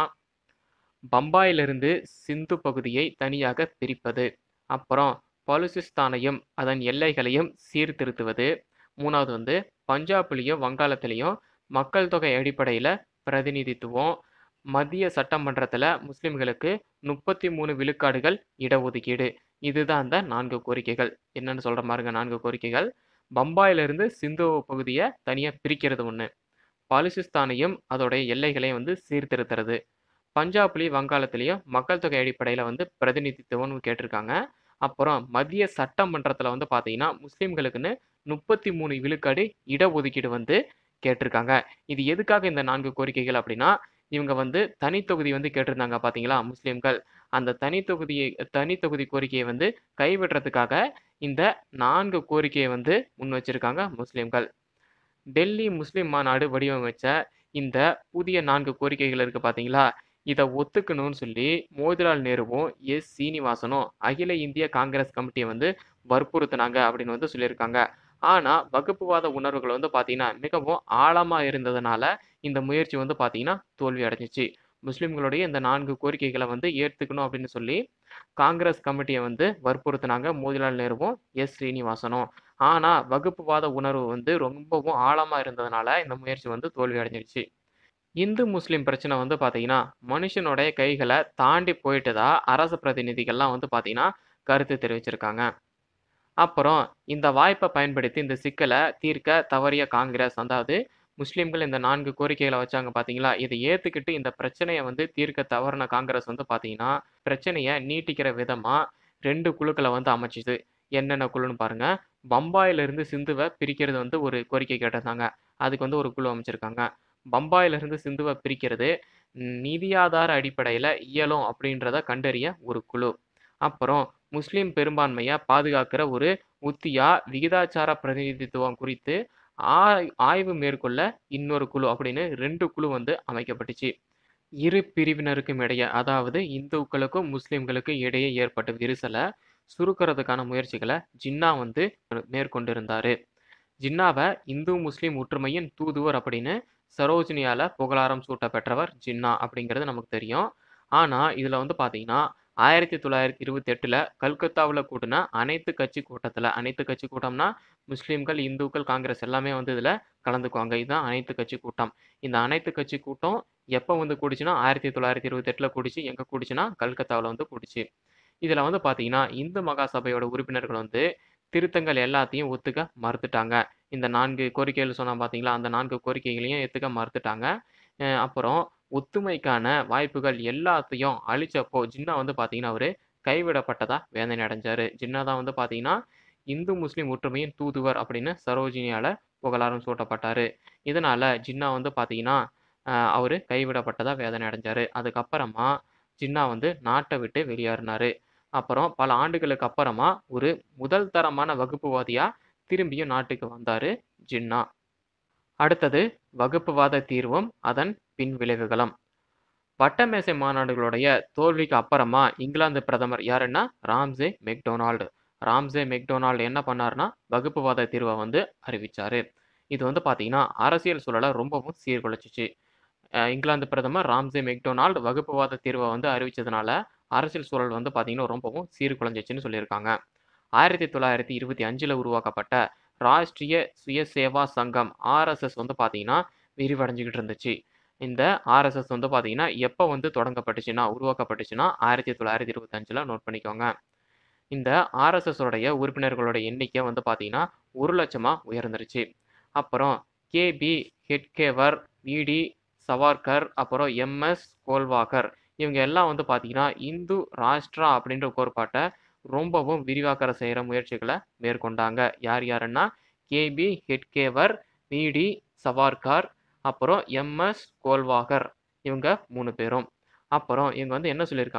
பம்பாயிலிருந்து சிந்து பகுதியை தனியாக பிரிப்பது அப்புறம் பலுசிஸ்தானையும் அதன் எல்லைகளையும் சீர்திருத்துவது மூணாவது வந்து பஞ்சாப்லேயும் வங்காளத்திலையும் மக்கள் தொகை அடிப்படையில் பிரதிநிதித்துவம் மத்திய சட்டமன்றத்தில் முஸ்லிம்களுக்கு முப்பத்தி மூணு விழுக்காடுகள் இடஒதுக்கீடு இதுதான் அந்த நான்கு கோரிக்கைகள் என்னன்னு சொல்கிற மாதிரிங்க நான்கு கோரிக்கைகள் பம்பாயிலிருந்து சிந்து பகுதியை தனியாக பிரிக்கிறது ஒன்று பாலிசிஸ்தானையும் அதோடைய எல்லைகளையும் வந்து சீர்திருத்துறது பஞ்சாப்லேயும் வங்காளத்திலையும் மக்கள் தொகை அடிப்படையில் வந்து பிரதிநிதித்துவம்னு கேட்டிருக்காங்க அப்புறம் மத்திய சட்டமன்றத்தில் வந்து பார்த்தீங்கன்னா முஸ்லீம்களுக்குன்னு முப்பத்தி மூணு விழுக்காடு இடஒதுக்கீடு வந்து கேட்டிருக்காங்க இது எதுக்காக இந்த நான்கு கோரிக்கைகள் அப்படின்னா இவங்க வந்து தனி தொகுதி வந்து கேட்டிருந்தாங்க பார்த்தீங்களா முஸ்லீம்கள் அந்த தனி தொகுதியை தனி தொகுதி கோரிக்கையை வந்து கைவிடுறதுக்காக இந்த நான்கு கோரிக்கையை வந்து முன் வச்சிருக்காங்க முஸ்லீம்கள் டெல்லி முஸ்லீம் மாநாடு வடிவமைச்ச இந்த புதிய நான்கு கோரிக்கைகள் இருக்கு பார்த்தீங்களா இதை ஒத்துக்கணும்னு சொல்லி மோதிலால் நேருவும் எஸ் சீனிவாசனும் அகில இந்திய காங்கிரஸ் கமிட்டியை வந்து வற்புறுத்தினாங்க அப்படின்னு வந்து சொல்லியிருக்காங்க ஆனால் வகுப்புவாத உணர்வுகள் வந்து பார்த்தீங்கன்னா மிகவும் ஆழமாக இருந்ததுனால இந்த முயற்சி வந்து பார்த்தீங்கன்னா தோல்வி அடைஞ்சிச்சு முஸ்லீம்களுடைய இந்த நான்கு கோரிக்கைகளை வந்து ஏற்றுக்கணும் அப்படின்னு சொல்லி காங்கிரஸ் கமிட்டியை வந்து வற்புறுத்தினாங்க மோதிலால் நேருவும் எஸ் ஸ்ரீனிவாசனும் ஆனால் வகுப்புவாத உணர்வு வந்து ரொம்பவும் ஆழமாக இருந்ததுனால இந்த முயற்சி வந்து தோல்வி அடைஞ்சிடுச்சு இந்து முஸ்லீம் பிரச்சனை வந்து பார்த்தீங்கன்னா மனுஷனுடைய கைகளை தாண்டி போயிட்டதா அரசு பிரதிநிதிகள்லாம் வந்து பார்த்தீங்கன்னா கருத்து தெரிவிச்சிருக்காங்க அப்புறம் இந்த வாய்ப்பை பயன்படுத்தி இந்த சிக்கலை தீர்க்க தவறிய காங்கிரஸ் அதாவது முஸ்லீம்கள் இந்த நான்கு கோரிக்கைகளை வச்சாங்க பார்த்தீங்களா இதை ஏற்றுக்கிட்டு இந்த பிரச்சனையை வந்து தீர்க்க தவறின காங்கிரஸ் வந்து பார்த்தீங்கன்னா பிரச்சனையை நீட்டிக்கிற விதமாக ரெண்டு குழுக்களை வந்து அமைச்சிது என்னென்ன குழுன்னு பாருங்க பம்பாயிலிருந்து சிந்துவை பிரிக்கிறது வந்து ஒரு கோரிக்கை கேட்டிருந்தாங்க அதுக்கு வந்து ஒரு குழு அமைச்சிருக்காங்க பம்பாயிலிருந்து சிந்துவை பிரிக்கிறது நிதியாதார அடிப்படையில் இயலும் அப்படின்றத கண்டறிய ஒரு குழு அப்புறம் முஸ்லீம் பெரும்பான்மையை பாதுகாக்கிற ஒரு உத்தியா விகிதாச்சார பிரதிநிதித்துவம் குறித்து ஆய் ஆய்வு மேற்கொள்ள இன்னொரு குழு அப்படின்னு ரெண்டு குழு வந்து அமைக்கப்பட்டுச்சு இரு பிரிவினருக்கும் இடையே அதாவது இந்துக்களுக்கும் முஸ்லீம்களுக்கும் இடையே ஏற்பட்ட விரிசலை சுருக்கிறதுக்கான முயற்சிகளை ஜின்னா வந்து மேற்கொண்டிருந்தாரு ஜின்னாவை இந்து முஸ்லீம் ஒற்றுமையின் தூதுவர் அப்படின்னு சரோஜினியால புகழாரம் சூட்ட பெற்றவர் ஜின்னா அப்படிங்கிறது நமக்கு தெரியும் ஆனால் இதில் வந்து பார்த்தீங்கன்னா ஆயிரத்தி தொள்ளாயிரத்தி இருபத்தி எட்டில் கல்கத்தாவில் கூட்டின அனைத்து கட்சி கூட்டத்தில் அனைத்து கட்சி கூட்டம்னா முஸ்லீம்கள் இந்துக்கள் காங்கிரஸ் எல்லாமே வந்து இதில் கலந்துக்குவாங்க இதுதான் அனைத்து கட்சி கூட்டம் இந்த அனைத்து கட்சி கூட்டம் எப்போ வந்து கூடிச்சுன்னா ஆயிரத்தி தொள்ளாயிரத்தி இருபத்தெட்டில் கூடிச்சு எங்கே கூடிச்சுன்னா கல்கத்தாவில் வந்து கூடிச்சு இதில் வந்து பார்த்தீங்கன்னா இந்து மகாசபையோட உறுப்பினர்கள் வந்து திருத்தங்கள் எல்லாத்தையும் ஒத்துக்க மறுத்துட்டாங்க இந்த நான்கு கோரிக்கைகள் சொன்னால் பார்த்தீங்களா அந்த நான்கு கோரிக்கைகளையும் ஏற்றுக்க மறுத்துட்டாங்க அப்புறம் ஒத்துமைக்கான வாய்ப்புகள் எல்லாத்தையும் அழிச்சப்போ ஜின்னா வந்து பார்த்தீங்கன்னா அவர் கைவிடப்பட்டதா வேதனை அடைஞ்சாரு ஜின்னா தான் வந்து பார்த்தீங்கன்னா இந்து முஸ்லீம் ஒற்றுமையின் தூதுவர் அப்படின்னு சரோஜினியால புகழாரம் சூட்டப்பட்டாரு இதனால ஜின்னா வந்து பார்த்தீங்கன்னா அவர் கைவிடப்பட்டதா வேதனை அடைஞ்சாரு அதுக்கப்புறமா ஜின்னா வந்து நாட்டை விட்டு வெளியேறினாரு அப்புறம் பல ஆண்டுகளுக்கு அப்புறமா ஒரு முதல் தரமான வகுப்புவாதியா திரும்பியும் நாட்டுக்கு வந்தாரு ஜின்னா அடுத்தது வகுப்புவாத தீர்வும் அதன் பின் விளைவுகளும் வட்டமேசை மாநாடுகளுடைய தோல்விக்கு அப்புறமா இங்கிலாந்து பிரதமர் யாருன்னா ராம்சே மெக்டொனால்டு ராம்சே மெக்டொனால்டு என்ன பண்ணாருன்னா வகுப்புவாத தீர்வை வந்து அறிவிச்சாரு இது வந்து பார்த்தீங்கன்னா அரசியல் சூழலை ரொம்பவும் சீர்குலைச்சிச்சு இங்கிலாந்து பிரதமர் ராம்சே மெக்டொனால்டு வகுப்புவாத தீர்வை வந்து அறிவிச்சதுனால அரசியல் சூழல் வந்து பார்த்தீங்கன்னா ரொம்பவும் சீர்குலைஞ்சிச்சுன்னு சொல்லியிருக்காங்க ஆயிரத்தி தொள்ளாயிரத்தி இருபத்தி அஞ்சில் உருவாக்கப்பட்ட ராஷ்ட்ரிய சுயசேவா சங்கம் ஆர்எஸ்எஸ் வந்து பார்த்தீங்கன்னா விரிவடைஞ்சிக்கிட்டு இருந்துச்சு இந்த ஆர்எஸ்எஸ் வந்து பார்த்தீங்கன்னா எப்போ வந்து தொடங்கப்பட்டுச்சுன்னா உருவாக்கப்பட்டுச்சுன்னா ஆயிரத்தி தொள்ளாயிரத்தி இருபத்தஞ்சில் நோட் பண்ணிக்கோங்க இந்த ஆர்எஸ்எஸ் உடைய உறுப்பினர்களோட எண்ணிக்கை வந்து பார்த்தீங்கன்னா ஒரு லட்சமாக உயர்ந்துருச்சு அப்புறம் கேபி ஹெட்கேவர் விடி சவார்கர் அப்புறம் எம்எஸ் கோல்வாகர் இவங்க எல்லாம் வந்து பார்த்தீங்கன்னா இந்து ராஷ்டிரா அப்படின்ற கோட்பாட்டை ரொம்பவும் விரிவாக்கற செய்கிற முயற்சிகளை மேற்கொண்டாங்க யார் யாருன்னா கேபி ஹெட்கேவர் விடி சவார்கார் அப்புறம் எம்எஸ் கோல்வாகர் இவங்க மூணு பேரும் அப்புறம் இவங்க வந்து என்ன சொல்லியிருக்காங்கன்னா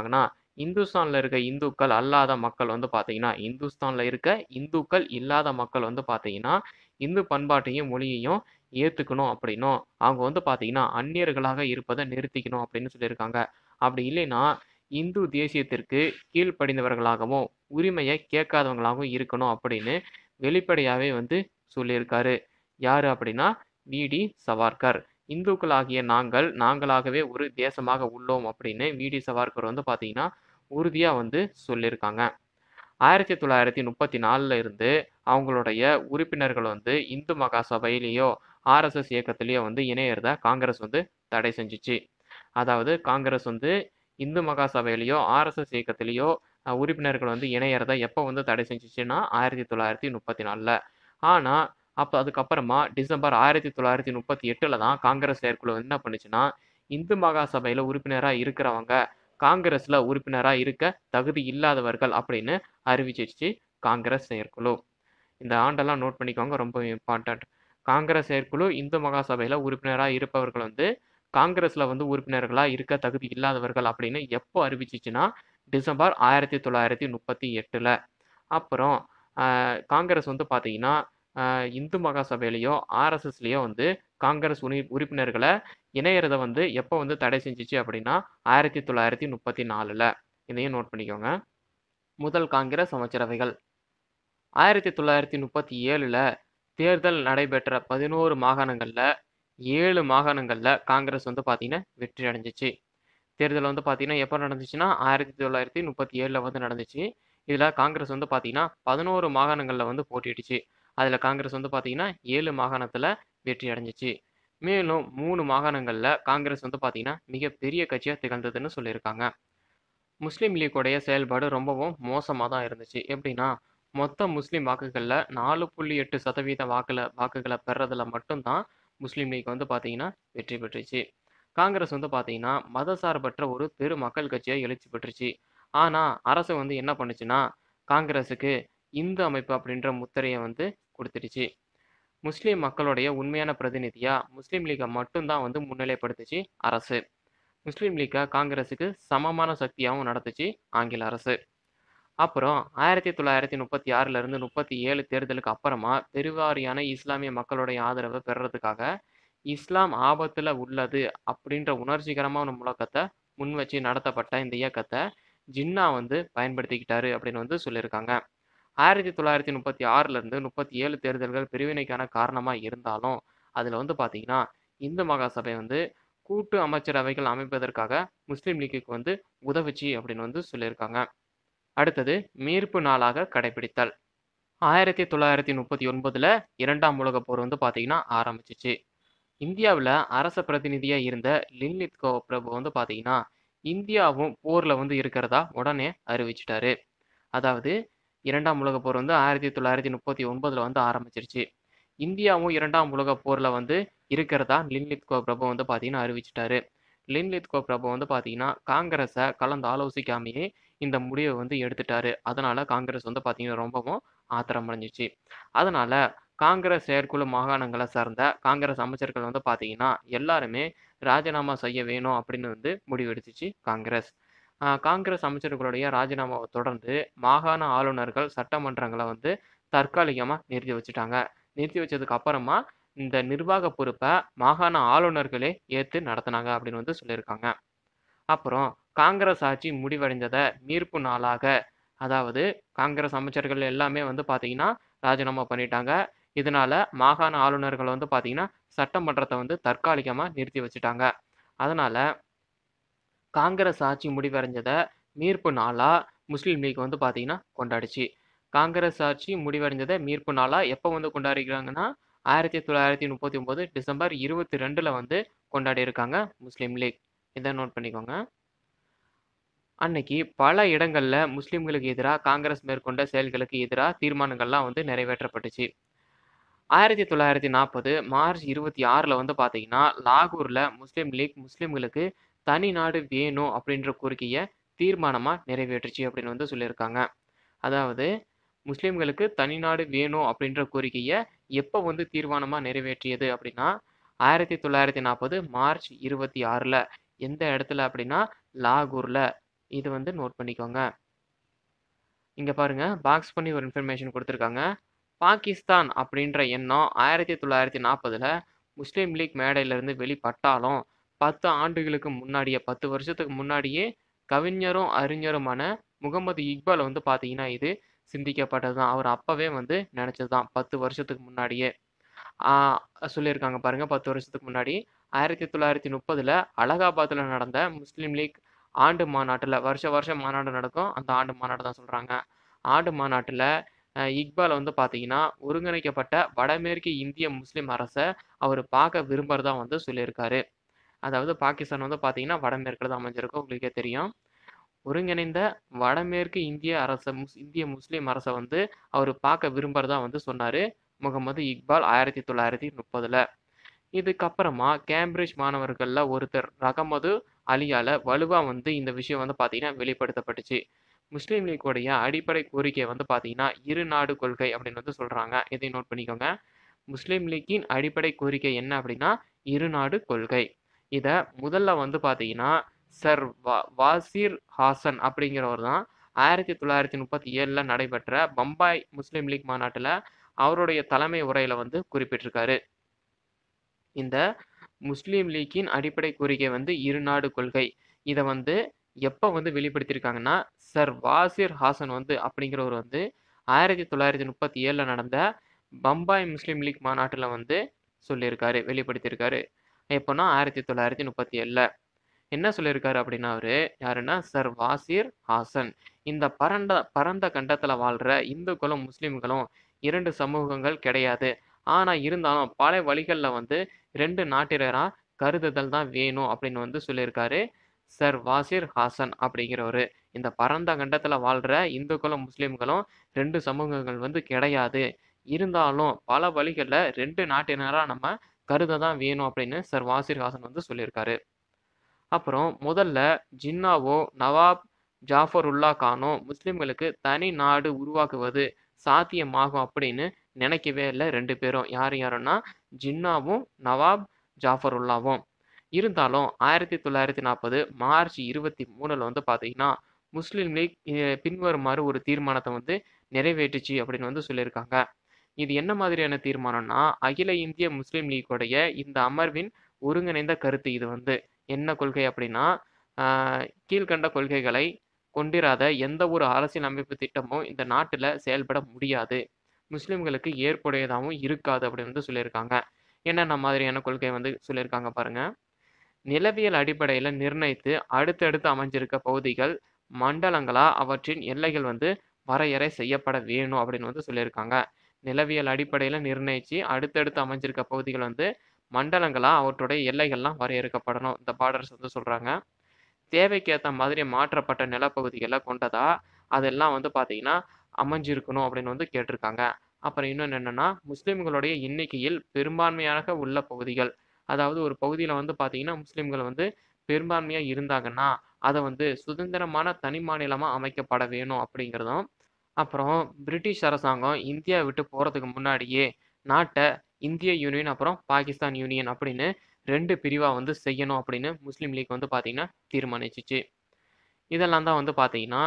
இந்துஸ்தான்ல இருக்க இந்துக்கள் அல்லாத மக்கள் வந்து பார்த்தீங்கன்னா, இந்துஸ்தான்ல இருக்க இந்துக்கள் இல்லாத மக்கள் வந்து பார்த்தீங்கன்னா, இந்து பண்பாட்டையும், மொழியையும் ஏத்துக்கணும் அப்படின்னும், அவங்க வந்து பார்த்தீங்கன்னா, அந்நியர்களாக இருப்பத நிறுத்திக்கணும் அப்படின்னு சொல்லியிருக்காங்க. அப்படி இல்லைன்னா, இந்து தேசியத்திற்கு கீழ்ப்படிந்தவர்களாகவும், உரிமைய கேட்காதவங்களாகவும் இருக்கணும் அப்படின்னு வெளிப்படையாவே வந்து சொல்லியிருக்காரு. யாரு அப்படின்னா, வி.டி. சவார்கர். இந்துக்களாகிய நாங்கள், நாங்களாகவே ஒரு தேசமாக உள்ளோம் அப்படின்னு வி.டி. சவார்கர் வந்து பார்த்தீங்கன்னா, உறுதியா வந்து சொல்லியிருக்காங்க. 1934ல இருந்து அவங்களுடைய உறுப்பினர்கள் வந்து இந்து மகா சபையிலயோ, ஆர்.எஸ்.எஸ் இயக்கத்திலயோ வந்து இணையறத காங்கிரஸ் வந்து தடை செஞ்சுச்சு. அதாவது காங்கிரஸ் வந்து இந்து மகா சபையிலயோ, ஆர்.எஸ்.எஸ் இயக்கத்திலயோ அ உறுப்பினர்கள் வந்து இணையறத எப்ப வந்து தடை செஞ்சுச்சுன்னா, 1934ல. ஆனா, அப்ப அதுக்கப்புறமா டிசம்பர் 1938ல தான் காங்கிரஸ் செயற்குழு என்ன பண்ணுச்சுன்னா, இந்து மகா சபையில உறுப்பினரா இருக்கிறவங்க, காங்கிரஸ்ல உறுப்பினரா இருக்க தகுதி இல்லாதவர்கள் அப்படின்னு அறிவிச்சிருச்சு காங்கிரஸ் செயற்குழு. இந்த ஆண்டெல்லாம் நோட் பண்ணிக்கோங்க. ரொம்ப இம்பார்ட்டன்ட். காங்கிரஸ் செயற்குழு இந்து மகா சபையில உறுப்பினரா இருப்பவர்கள் வந்து, காங்கிரஸ்ல வந்து உறுப்பினர்களா இருக்க தகுதி இல்லாதவர்கள் அப்படின்னு எப்போ அறிவிச்சுச்சுன்னா, டிசம்பர் 1938ல. அப்புறம் அ காங்கிரஸ் வந்து பார்த்தீங்கன்னா, அ இந்து மகா சபையிலயோ, ஆர்.எஸ்.எஸ்லயோ வந்து காங்கிரஸ் உனி உறுப்பினர்கள இணையறத வந்து எப்போ வந்து தடை செஞ்சுச்சு அப்படின்னா, 1934ல. இதையும் நோட் பண்ணிக்கோங்க. முதல் காங்கிரஸ் அமைச்சரவைகள். 1937ல தேர்தல் நடைபெற்ற 11 மாகாணங்கள்ல, 7 மாகாணங்கள்ல காங்கிரஸ் வந்து பார்த்தீங்கன்னா, வெற்றி அடைஞ்சுச்சு. தேர்தல் வந்து பார்த்தீங்கன்னா, எப்ப நடந்துச்சுன்னா, 1937ல வந்து நடந்துச்சு. இதுல காங்கிரஸ் வந்து பார்த்தீங்கன்னா, 11 மாகாணங்கள்ல வந்து போட்டியிட்டுச்சு. அதுல காங்கிரஸ் வந்து பார்த்தீங்கன்னா, 7 மாகாணத்துல வெற்றி அடைஞ்சுச்சு. மேலும் 3 மாகாணங்கள்ல காங்கிரஸ் வந்து பார்த்தீங்கன்னா, மிகப்பெரிய கட்சியா திகழ்ந்ததுன்னு சொல்லியிருக்காங்க. முஸ்லீம் லீக்குடைய செயல்பாடு ரொம்பவும் மோசமா தான் இருந்துச்சு. எப்படின்னா, மொத்த முஸ்லீம் வாக்குகள்ல 4.8% வாக்குல வாக்குகள பெறுறதுல மட்டும் தான் முஸ்லீம் லீக் வந்து பார்த்தீங்கன்னா, வெற்றி பெற்றுச்சு. காங்கிரஸ் வந்து பார்த்தீங்கன்னா, மதசார்பற்ற ஒரு பெரு மக்கள் கட்சியா எழுச்சி பெற்றுச்சு. ஆனா, அரசு வந்து என்ன பண்ணுச்சுன்னா, காங்கிரஸுக்கு இந்து அமைப்பு அப்படின்ற முத்திரைய வந்து குடுத்துடுச்சு. முஸ்லீம் மக்களுடைய உண்மையான பிரதிநிதியா முஸ்லீம் லீக்க மட்டும் தான் வந்து முன்னிலைப்படுத்துச்சு அரசு. முஸ்லீம் லீக்க காங்கிரஸுக்கு சமமான சக்தியாவும் நடத்துச்சு ஆங்கில அரசு. அப்புறம் 1936ல இருந்து 37 தேர்தலுக்கு அப்புறமா பெருவாரியான இஸ்லாமிய மக்களுடைய ஆதரவ பெறுறதுக்காக, இஸ்லாம் ஆபத்துல உள்ளது அப்படின்ற உணர்ச்சிகரமான முழக்கத்த முன்வச்சு நடத்தப்பட்ட இந்த இயக்கத்த ஜின்னா வந்து பயன்படுத்திக்கிட்டாரு அப்படின்னு வந்து சொல்லியிருக்காங்க. 1936ல இருந்து 37 தேர்தல்கள் பிரிவினைக்கான காரணமா இருந்தாலும், அதுல வந்து பார்த்தீங்கன்னா, இந்து மகா சபை வந்து கூட்டு அமைச்சரவைகள் அமைப்பதற்காக முஸ்லீம் லீக்குக்கு வந்து உதவுச்சு அப்படின்னு வந்து சொல்லியிருக்காங்க. அடுத்தது மீட்பு நாளாக கடைப்பிடித்தல். 1939ல 2ஆம் உலகப் போர் வந்து பார்த்தீங்கன்னா ஆரம்பிச்சுச்சு. இந்தியாவுல அரச பிரதிநிதியா இருந்த லின்லித்கோ பிரபு வந்து பார்த்தீங்கன்னா, இந்தியாவும் போர்ல வந்து இருக்கிறதா உடனே அறிவிச்சுட்டாரு. அதாவது 2ஆம் உலகப் போர் வந்து 1939ல வந்து ஆரம்பிச்சிருச்சு. இந்தியாவும் 2ஆம் உலகப் போர்ல வந்து இருக்கிறதா லின்லித்கோ பிரபு வந்து பார்த்தீங்கன்னா அறிவிச்சுட்டாரு. லின்லித்கோ பிரபு வந்து பார்த்தீங்கன்னா, காங்கிரஸ கலந்து ஆலோசிக்காமயே இந்த முடிவ வந்து எடுத்துட்டாரு. அதனால காங்கிரஸ் வந்து பார்த்தீங்கன்னா, ரொம்பவும் ஆத்திரம் அடைஞ்சுச்சு. அதனால காங்கிரஸ் செயற்குழு மாகாணங்கள சார்ந்த காங்கிரஸ் அமைச்சர்கள் வந்து பார்த்தீங்கன்னா, எல்லாருமே ராஜினாமா செய்ய வேணும் அப்படின்னு வந்து முடிவெடுத்துச்சு காங்கிரஸ். அ காங்கிரஸ் அமைச்சர்களுடைய ராஜினாமாவ தொடர்ந்து மாகாண ஆளுநர்கள் சட்டமன்றங்கள வந்து தற்காலிகமா நிறுத்தி வச்சுட்டாங்க. நிறுத்தி வச்சதுக்கு அப்புறமா இந்த நிர்வாக பொறுப்ப மாகாண ஆளுநர்களே ஏத்து நடத்துனாங்க அப்படின்னு வந்து சொல்லியிருக்காங்க. அப்புறம் காங்கிரஸ் ஆட்சி முடிவடைந்தத மீட்பு நாளாக அதாவது காங்கிரஸ் அமைச்சர்கள் எல்லாமே வந்து பார்த்தீங்கன்னா, ராஜினாமா பண்ணிட்டாங்க. இதனால மாகாண ஆளுநர்கள் வந்து பார்த்தீங்கன்னா, சட்டமன்றத்த வந்து தற்காலிகமா நிறுத்தி வச்சுட்டாங்க. அதனால காங்கிரஸ் ஆட்சி முடிவடைஞ்சத மீட்பு நாளா முஸ்லீம் லீக் வந்து பார்த்தீங்கன்னா கொண்டாடுச்சு. காங்கிரஸ் ஆட்சி முடிவடைஞ்சத மீட்பு நாளா எப்ப வந்து கொண்டாடிருக்காங்கன்னா, 1939 டிசம்பர் 22ல வந்து கொண்டாடியிருக்காங்க முஸ்லீம் லீக். இத நோட் பண்ணிக்கோங்க. அன்னைக்கு பல இடங்கள்ல முஸ்லீம்களுக்கு எதிரா காங்கிரஸ் மேற்கொண்ட செயல்களுக்கு எதிரா தீர்மானங்கள்லாம் வந்து நிறைவேற்றப்பட்டுச்சு. 1940 மார்ச் 26ல வந்து பார்த்தீங்கன்னா, லாகூர்ல முஸ்லீம் லீக் முஸ்லீம்களுக்கு தனி நாடு வேணும் அப்படின்ற கோரிக்கைய தீர்மானமா நிறைவேற்றுச்சு அப்படின்னு வந்து சொல்லியிருக்காங்க. அதாவது முஸ்லீம்களுக்கு தனி நாடு வேணும் அப்படின்ற கோரிக்கைய எப்ப வந்து தீர்மானமா நிறைவேற்றியது அப்படின்னா, 1940 மார்ச் 26ல எந்த இடத்துல அப்படின்னா, லாகூர்ல இது வந்து நோட் பண்ணிக்கோங்க இங்கே பாருங்க பாக்ஸ் பண்ணி ஒரு இன்ஃபர்மேஷன் கொடுத்துருக்காங்க பாகிஸ்தான் அப்படின்ற எண்ணம் ஆயிரத்தி தொள்ளாயிரத்தி நாற்பதுல முஸ்லீம் லீக் மேடையிலிருந்து வெளிப்பட்டாலும் பத்து ஆண்டுகளுக்கு முன்னாடியே பத்து வருஷத்துக்கு முன்னாடியே கவிஞரும் அறிஞருமான முகமது இக்பால் வந்து பார்த்தீங்கன்னா இது சிந்திக்கப்பட்டது தான் அவர் அப்பவே வந்து நினச்சது தான் பத்து வருஷத்துக்கு முன்னாடியே சொல்லியிருக்காங்க பாருங்க பத்து வருஷத்துக்கு முன்னாடி ஆயிரத்தி தொள்ளாயிரத்தி முப்பதுல அலகாபாத்தில் நடந்த முஸ்லீம் லீக் ஆண்டு மாநாட்டில் வருஷ வருஷம் மாநாடு நடக்கும் அந்த ஆண்டு மாநாடு தான் சொல்கிறாங்க ஆண்டு மாநாட்டில் இக்பால் வந்து பார்த்தீங்கன்னா ஒருங்கிணைக்கப்பட்ட வடமேற்கு இந்திய முஸ்லீம் அரசை அவர் பார்க்க விரும்புகிறதா வந்து சொல்லியிருக்காரு அதாவது பாகிஸ்தான் வந்து பார்த்தீங்கன்னா வடமேற்கில் தான் அமைஞ்சிருக்கும் உங்களுக்கே தெரியும் ஒருங்கிணைந்த வடமேற்கு இந்திய அரச முஸ் இந்திய முஸ்லீம் அரசை வந்து அவர் பார்க்க விரும்புகிறதா வந்து சொன்னார் முகமது இக்பால் ஆயிரத்தி தொள்ளாயிரத்தி முப்பதில் இதுக்கப்புறமா கேம்பிரிட்ஜ் மாணவர்களில் ஒருத்தர் ரகமது அலியால் வலுவாக வந்து இந்த விஷயம் வந்து பார்த்தீங்கன்னா வெளிப்படுத்தப்பட்டுச்சு முஸ்லீம் லீக்குடைய அடிப்படை கோரிக்கை வந்து பார்த்தீங்கன்னா இரு நாடு கொள்கை அப்படின்னு வந்து சொல்கிறாங்க இதை நோட் பண்ணிக்கோங்க முஸ்லீம் லீக்கின் அடிப்படை கோரிக்கை என்ன அப்படின்னா இரு நாடு கொள்கை இதை முதல்ல வந்து பார்த்தீங்கன்னா சர் வா வாசிர் ஹாசன் அப்படிங்கிறவர் தான் ஆயிரத்தி தொள்ளாயிரத்தி முப்பத்தி ஏழில் நடைபெற்ற பம்பாய் முஸ்லீம் லீக் மாநாட்டில் அவருடைய தலைமை உரையில் வந்து குறிப்பிட்டிருக்காரு இந்த முஸ்லீம் லீக்கின் அடிப்படை கோரிக்கை வந்து இரு நாடு கொள்கை இதை வந்து எப்போ வந்து வெளிப்படுத்தியிருக்காங்கன்னா சர் வாசிர் ஹாசன் வந்து அப்படிங்கிறவர் வந்து ஆயிரத்தி தொள்ளாயிரத்தி முப்பத்தி ஏழில் நடந்த பம்பாய் முஸ்லீம் லீக் மாநாட்டில் வந்து சொல்லியிருக்காரு வெளிப்படுத்தியிருக்காரு எப்போனா ஆயிரத்தி தொள்ளாயிரத்தி முப்பத்தி ஏழில் என்ன சொல்லியிருக்காரு அப்படின்னா அவரு யாருன்னா சர் வாசிர் ஹாசன் இந்த பரண்ட பரந்த கண்டத்தில் வாழ்கிற இந்துக்களும் முஸ்லீம்களும் இரண்டு சமூகங்கள் கிடையாது ஆனால் இருந்தாலும் பல வழிகளில் வந்து ரெண்டு நாட்டினராக கருதுதல் தான் வேணும் அப்படின்னு வந்து சொல்லியிருக்காரு சர் வாசிர் ஹாசன் அப்படிங்கிறவர் இந்த பரந்த கண்டத்தில் வாழ்கிற இந்துக்களும் முஸ்லீம்களும் ரெண்டு சமூகங்கள் வந்து கிடையாது இருந்தாலும் பல வழிகளில் ரெண்டு நாட்டினராக நம்ம கருத தான் வேணும் அப்படின்னு சர் வாசிர் ஹாசன் வந்து சொல்லியிருக்காரு அப்புறம் முதல்ல ஜின்னாவோ நவாப் ஜாஃபருல்லா கானோ முஸ்லீம்களுக்கு தனி நாடு உருவாக்குவது சாத்தியமாகும் அப்படின்னு நினைக்கவே இல்லை ரெண்டு பேரும் யார் யாருன்னா ஜின்னாவும் நவாப் ஜாஃபருல்லாவும் இருந்தாலும் ஆயிரத்தி தொள்ளாயிரத்தி நாற்பது மார்ச் இருபத்தி மூணில் வந்து பார்த்தீங்கன்னா முஸ்லீம் லீக் பின்வருமாறு ஒரு தீர்மானத்தை வந்து நிறைவேற்றுச்சு அப்படின்னு வந்து சொல்லியிருக்காங்க இது என்ன மாதிரியான தீர்மானம்னா அகில இந்திய முஸ்லீம் லீக்கோடைய இந்த அமர்வின் ஒருங்கிணைந்த கருத்து இது வந்து என்ன கொள்கை அப்படின்னா கீழ்கண்ட கொள்கைகளை கொண்டிராத எந்த ஒரு அரசியல் அமைப்பு திட்டமும் இந்த நாட்டில் செயல்பட முடியாது முஸ்லீம்களுக்கு ஏற்புடையதாகவும் இருக்காது அப்படின்னு வந்து சொல்லியிருக்காங்க என்னென்ன மாதிரியான கொள்கை வந்து சொல்லியிருக்காங்க பாருங்க நிலவியல் அடிப்படையில் நிர்ணயித்து அடுத்தடுத்து அமைஞ்சிருக்க பகுதிகள் மண்டலங்களா அவற்றின் எல்லைகள் வந்து வரையறை செய்யப்பட வேணும் அப்படின்னு வந்து சொல்லியிருக்காங்க நிலவியல் அடிப்படையில் நிர்ணயித்து அடுத்தடுத்து அமைஞ்சிருக்க பகுதிகள் வந்து மண்டலங்களா அவற்றுடைய எல்லைகள்லாம் வரையறுக்கப்படணும் இந்த பார்டர்ஸ் வந்து சொல்கிறாங்க தேவைக்கேற்ற மாதிரி மாற்றப்பட்ட நிலப்பகுதிகளை கொண்டதா அதெல்லாம் வந்து பார்த்தீங்கன்னா அமைஞ்சிருக்கணும் அப்படின்னு வந்து கேட்டிருக்காங்க அப்புறம் இன்னொன்று என்னென்னா முஸ்லீம்களுடைய எண்ணிக்கையில் பெரும்பான்மையாக உள்ள பகுதிகள் அதாவது ஒரு பகுதியில் வந்து பார்த்தீங்கன்னா முஸ்லீம்கள் வந்து பெரும்பான்மையாக இருந்தாங்கன்னா அதை வந்து சுதந்திரமான தனி மாநிலமாக அமைக்கப்பட வேணும் அப்படிங்கிறதும் அப்புறம் பிரிட்டிஷ் அரசாங்கம் இந்தியா விட்டு போகிறதுக்கு முன்னாடியே நாட்டை இந்திய யூனியன் அப்புறம் பாகிஸ்தான் யூனியன் அப்படின்னு ரெண்டு பிரிவாக வந்து செய்யணும் அப்படின்னு முஸ்லீம் லீக் வந்து பார்த்தீங்கன்னா தீர்மானிச்சிச்சு இதெல்லாம் தான் வந்து பார்த்தீங்கன்னா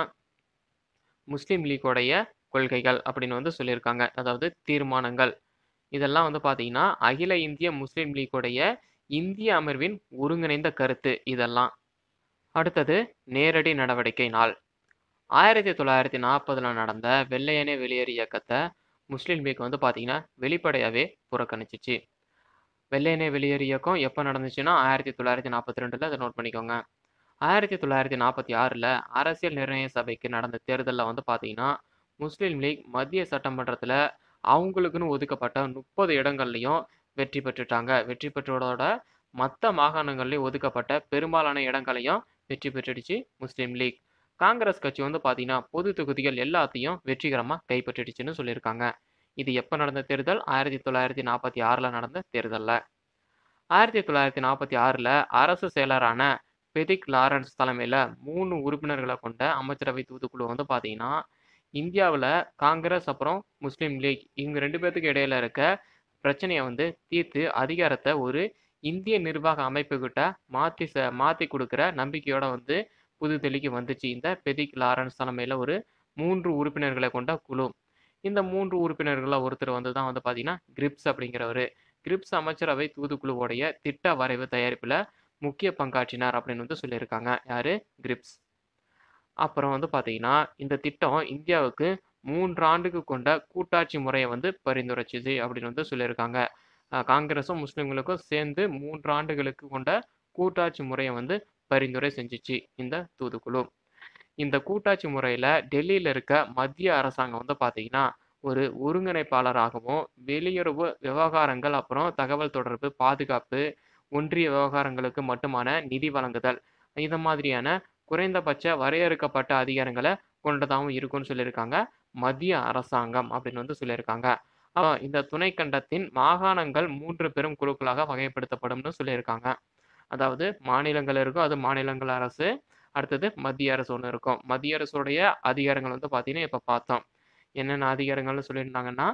முஸ்லீம் லீக்கோடைய கொள்கைகள் அப்படின்னு வந்து சொல்லியிருக்காங்க அதாவது தீர்மானங்கள் இதெல்லாம் வந்து பார்த்தீங்கன்னா அகில இந்திய முஸ்லீம் லீக்கோடைய இந்திய அமர்வின் ஒருங்கிணைந்த கருத்து இதெல்லாம் அடுத்தது நேரடி நடவடிக்கை நாள் ஆயிரத்தி தொள்ளாயிரத்தி நாற்பதில் நடந்த வெள்ளையனே வெளியேறு இயக்கத்தை முஸ்லீம் லீக் வந்து பார்த்தீங்கன்னா வெளிப்படையாகவே புறக்கணிச்சிச்சு வெள்ளையனே வெளியேறு இயக்கம் எப்போ நடந்துச்சுன்னா ஆயிரத்தி தொள்ளாயிரத்தி நாற்பத்தி ரெண்டில் அதை நோட் பண்ணிக்கோங்க ஆயிரத்தி தொள்ளாயிரத்தி நாற்பத்தி ஆறில் அரசியல் நிர்ணய சபைக்கு நடந்த தேர்தலில் வந்து பார்த்தீங்கன்னா முஸ்லீம் லீக் மத்திய சட்டமன்றத்தில் அவங்களுக்குன்னு ஒதுக்கப்பட்ட முப்பது இடங்கள்லையும் வெற்றி பெற்றுட்டாங்க வெற்றி பெற்றதோட மற்ற மாகாணங்கள்லையும் ஒதுக்கப்பட்ட பெரும்பாலான இடங்களையும் வெற்றி பெற்றுடுச்சு முஸ்லீம் லீக் காங்கிரஸ் கட்சி வந்து பார்த்தீங்கன்னா பொது தொகுதிகள் எல்லாத்தையும் வெற்றிகரமாக கைப்பற்றிடுச்சுன்னு சொல்லியிருக்காங்க இது எப்போ நடந்த தேர்தல் ஆயிரத்தி தொள்ளாயிரத்தி நாற்பத்தி ஆறில் நடந்த தேர்தலில் ஆயிரத்தி தொள்ளாயிரத்தி நாற்பத்தி ஆறில் அரசு செயலரான பெதிக் லாரன்ஸ் தலைமையில் மூணு உறுப்பினர்களை கொண்ட அமைச்சரவை தூதுக்குழு வந்து பார்த்தீங்கன்னா இந்தியாவில் காங்கிரஸ் அப்புறம் முஸ்லீம் லீக் இவங்க ரெண்டு பேர்த்துக்கு இடையில இருக்க பிரச்சனையை வந்து தீர்த்து அதிகாரத்தை ஒரு இந்திய நிர்வாக அமைப்புக்கிட்ட மாற்றி ச மாற்றி கொடுக்குற நம்பிக்கையோட வந்து புதுதில்லிக்கு வந்துச்சு இந்த பெதிக் லாரன்ஸ் தலைமையில் ஒரு மூன்று உறுப்பினர்களை கொண்ட குழு இந்த மூன்று உறுப்பினர்களில் ஒருத்தர் வந்து தான் வந்து பார்த்தீங்கன்னா கிரிப்ஸ் அப்படிங்கிறவர் கிரிப்ஸ் அமைச்சரவை தூதுக்குழுவோடைய திட்ட வரைவு தயாரிப்பில் முக்கிய பங்காற்றினார் அப்படின்னு வந்து சொல்லியிருக்காங்க யாரு கிரிப்ஸ் அப்புறம் வந்து பார்த்தீங்கன்னா இந்த திட்டம் இந்தியாவுக்கு மூன்று ஆண்டுக்கு கொண்ட கூட்டாட்சி முறையை வந்து பரிந்துரைச்சுது அப்படின்னு வந்து சொல்லியிருக்காங்க அஹ் காங்கிரஸும் முஸ்லிம்களுக்கும் சேர்ந்து மூன்று ஆண்டுகளுக்கு கொண்ட கூட்டாட்சி முறையை வந்து பரிந்துரை செஞ்சுச்சு இந்த தூதுக்குழு இந்த கூட்டாட்சி முறையில் டெல்லியில் இருக்க மத்திய அரசாங்கம் வந்து பார்த்தீங்கன்னா ஒரு ஒருங்கிணைப்பாளராகவும் வெளியுறவு விவகாரங்கள் அப்புறம் தகவல் தொடர்பு பாதுகாப்பு ஒன்றிய விவகாரங்களுக்கு மட்டுமான நிதி வழங்குதல் இந்த மாதிரியான குறைந்தபட்ச வரையறுக்கப்பட்ட அதிகாரங்களை கொண்டதாகவும் இருக்கும்னு சொல்லியிருக்காங்க மத்திய அரசாங்கம் அப்படின்னு வந்து சொல்லியிருக்காங்க அப்ப இந்த துணைக்கண்டத்தின் மாகாணங்கள் மூன்று பெரும் குழுக்களாக வகைப்படுத்தப்படும்னு சொல்லியிருக்காங்க அதாவது மாநிலங்கள் இருக்கும் அது மாநிலங்கள் அரசு அடுத்தது மத்திய அரசு ஒன்று இருக்கும் மத்திய அரசுடைய அதிகாரங்கள் வந்து பார்த்தீங்கன்னா இப்போ பார்த்தோம் என்னென்ன அதிகாரங்கள்னு சொல்லியிருந்தாங்கன்னா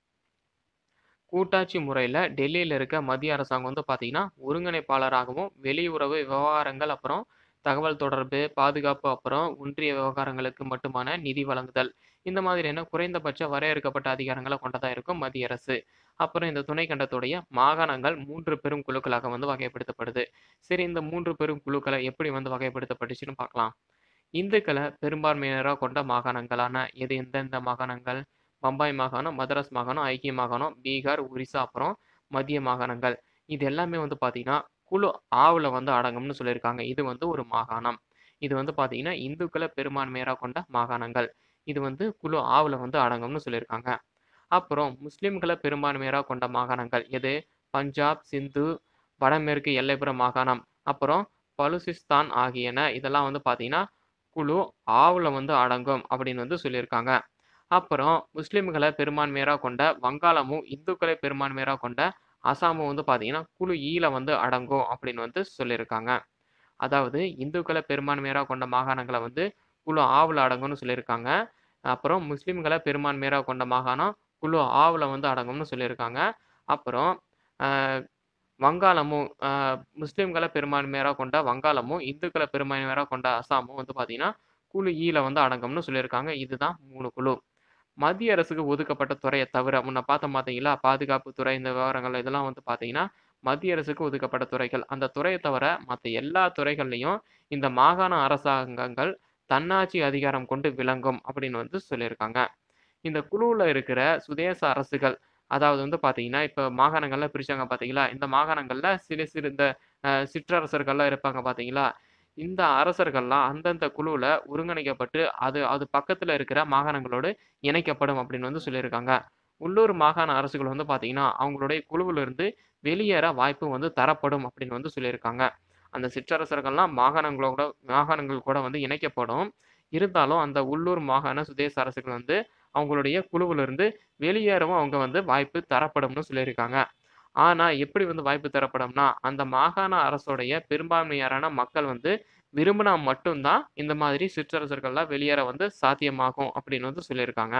கூட்டாட்சி முறையில் டெல்லியில் இருக்க மத்திய அரசாங்கம் வந்து பார்த்தீங்கன்னா ஒருங்கிணைப்பாளராகவும் வெளியுறவு விவகாரங்கள் அப்புறம் தகவல் தொடர்பு பாதுகாப்பு அப்புறம் ஒன்றிய விவகாரங்களுக்கு மட்டுமான நிதி வழங்குதல் இந்த மாதிரியான குறைந்தபட்ச வரையறுக்கப்பட்ட அதிகாரங்களை கொண்டதாக இருக்கும் மத்திய அரசு அப்புறம் இந்த துணைக்கண்டத்துடைய மாகாணங்கள் மூன்று பெரும் குழுக்களாக வந்து வகைப்படுத்தப்படுது சரி இந்த மூன்று பெரும் குழுக்களை எப்படி வந்து வகைப்படுத்தப்பட்டுச்சுன்னு பார்க்கலாம் இந்துக்களை பெரும்பான்மையினராக கொண்ட மாகாணங்களான எது எந்தெந்த மாகாணங்கள் பம்பாய் மாகாணம் மதராஸ் மாகாணம் ஐக்கிய மாகாணம் பீகார் ஒரிசா அப்புறம் மத்திய மாகாணங்கள் இது எல்லாமே வந்து பார்த்தீங்கன்னா குழு ஆவில் வந்து அடங்கும்னு சொல்லியிருக்காங்க இது வந்து ஒரு மாகாணம் இது வந்து பார்த்தீங்கன்னா இந்துக்களை பெரும்பான்மையராக கொண்ட மாகாணங்கள் இது வந்து குழு ஆவில் வந்து அடங்கும்னு சொல்லியிருக்காங்க அப்புறம் முஸ்லிம்களை பெரும்பான்மையராக கொண்ட மாகாணங்கள் எது பஞ்சாப் சிந்து வடமேற்கு எல்லைப்புற மாகாணம் அப்புறம் பலுசிஸ்தான் ஆகியன இதெல்லாம் வந்து பார்த்தீங்கன்னா குழு ஆவில் வந்து அடங்கும் அப்படின்னு வந்து சொல்லியிருக்காங்க அப்புறம் முஸ்லிம்களை பெரும்பான்மையராக கொண்ட வங்காளமும் இந்துக்களை பெரும்பான்மையராக கொண்ட அசாமும் வந்து பார்த்தீங்கன்னா குழு ஈல வந்து அடங்கும் அப்படின்னு வந்து சொல்லியிருக்காங்க அதாவது இந்துக்களை பெரும்பான்மையராக கொண்ட மாகாணங்களை வந்து குழு ஆவில் அடங்கும்னு சொல்லியிருக்காங்க அப்புறம் முஸ்லிம்களை பெரும்பான்மையராக கொண்ட மாகாணம் குழு ஆவில் வந்து அடங்கும்னு சொல்லியிருக்காங்க அப்புறம் ஆஹ், வங்காளமும் ஆஹ், முஸ்லிம்களை பெரும்பான்மையராக கொண்ட வங்காளமும் இந்துக்களை பெரும்பான்மையராக கொண்ட அசாமும் வந்து பார்த்தீங்கன்னா குழு ஈல வந்து அடங்கும்னு சொல்லியிருக்காங்க இதுதான் மூணு குழு மத்திய அரசுக்கு ஒதுக்கப்பட்ட துறையை தவிர முன்ன பார்த்த பார்த்தீங்களா பாதுகாப்பு துறை இந்த விவகாரங்கள் இதெல்லாம் வந்து பார்த்தீங்கன்னா மத்திய அரசுக்கு ஒதுக்கப்பட்ட துறைகள் அந்த துறையை தவிர மற்ற எல்லா துறைகள்லையும் இந்த மாகாண அரசாங்கங்கள் தன்னாட்சி அதிகாரம் கொண்டு விளங்கும் அப்படின்னு வந்து சொல்லியிருக்காங்க இந்த குழுவில் இருக்கிற சுதேச அரசுகள் அதாவது வந்து பார்த்தீங்கன்னா இப்போ மாகாணங்கள்ல பிரிச்சாங்க பார்த்தீங்களா இந்த மாகாணங்கள்ல சிறு சிறு இந்த அஹ், சிற்றரசர்கள்லாம் இருப்பாங்க பார்த்தீங்களா இந்த அரசர்கள்லாம் அந்தந்த குழுவில் ஒருங்கிணைக்கப்பட்டு அது அது பக்கத்தில் இருக்கிற மாகாணங்களோடு இணைக்கப்படும் அப்படின்னு வந்து சொல்லியிருக்காங்க உள்ளூர் மாகாண அரசுகள் வந்து பார்த்தீங்கன்னா அவங்களுடைய குழுவிலிருந்து வெளியேற வாய்ப்பு வந்து தரப்படும் அப்படின்னு வந்து சொல்லியிருக்காங்க அந்த சிற்றரசர்கள்லாம் மாகாணங்களோட மாகாணங்கள் கூட வந்து இணைக்கப்படும் இருந்தாலும் அந்த உள்ளூர் மாகாண சுதேச அரசுகள் வந்து அவங்களுடைய குழுவிலிருந்து வெளியேறவும் அவங்க வந்து வாய்ப்பு தரப்படும்னு சொல்லியிருக்காங்க ஆனால் எப்படி வந்து வாய்ப்பு தரப்படும்னா அந்த மாகாண அரசுடைய பெரும்பான்மையாரான மக்கள் வந்து விரும்பினா மட்டும்தான் இந்த மாதிரி சிற்றரசர்கள்லாம் வெளியேற வந்து சாத்தியமாகும் அப்படின்னு வந்து சொல்லியிருக்காங்க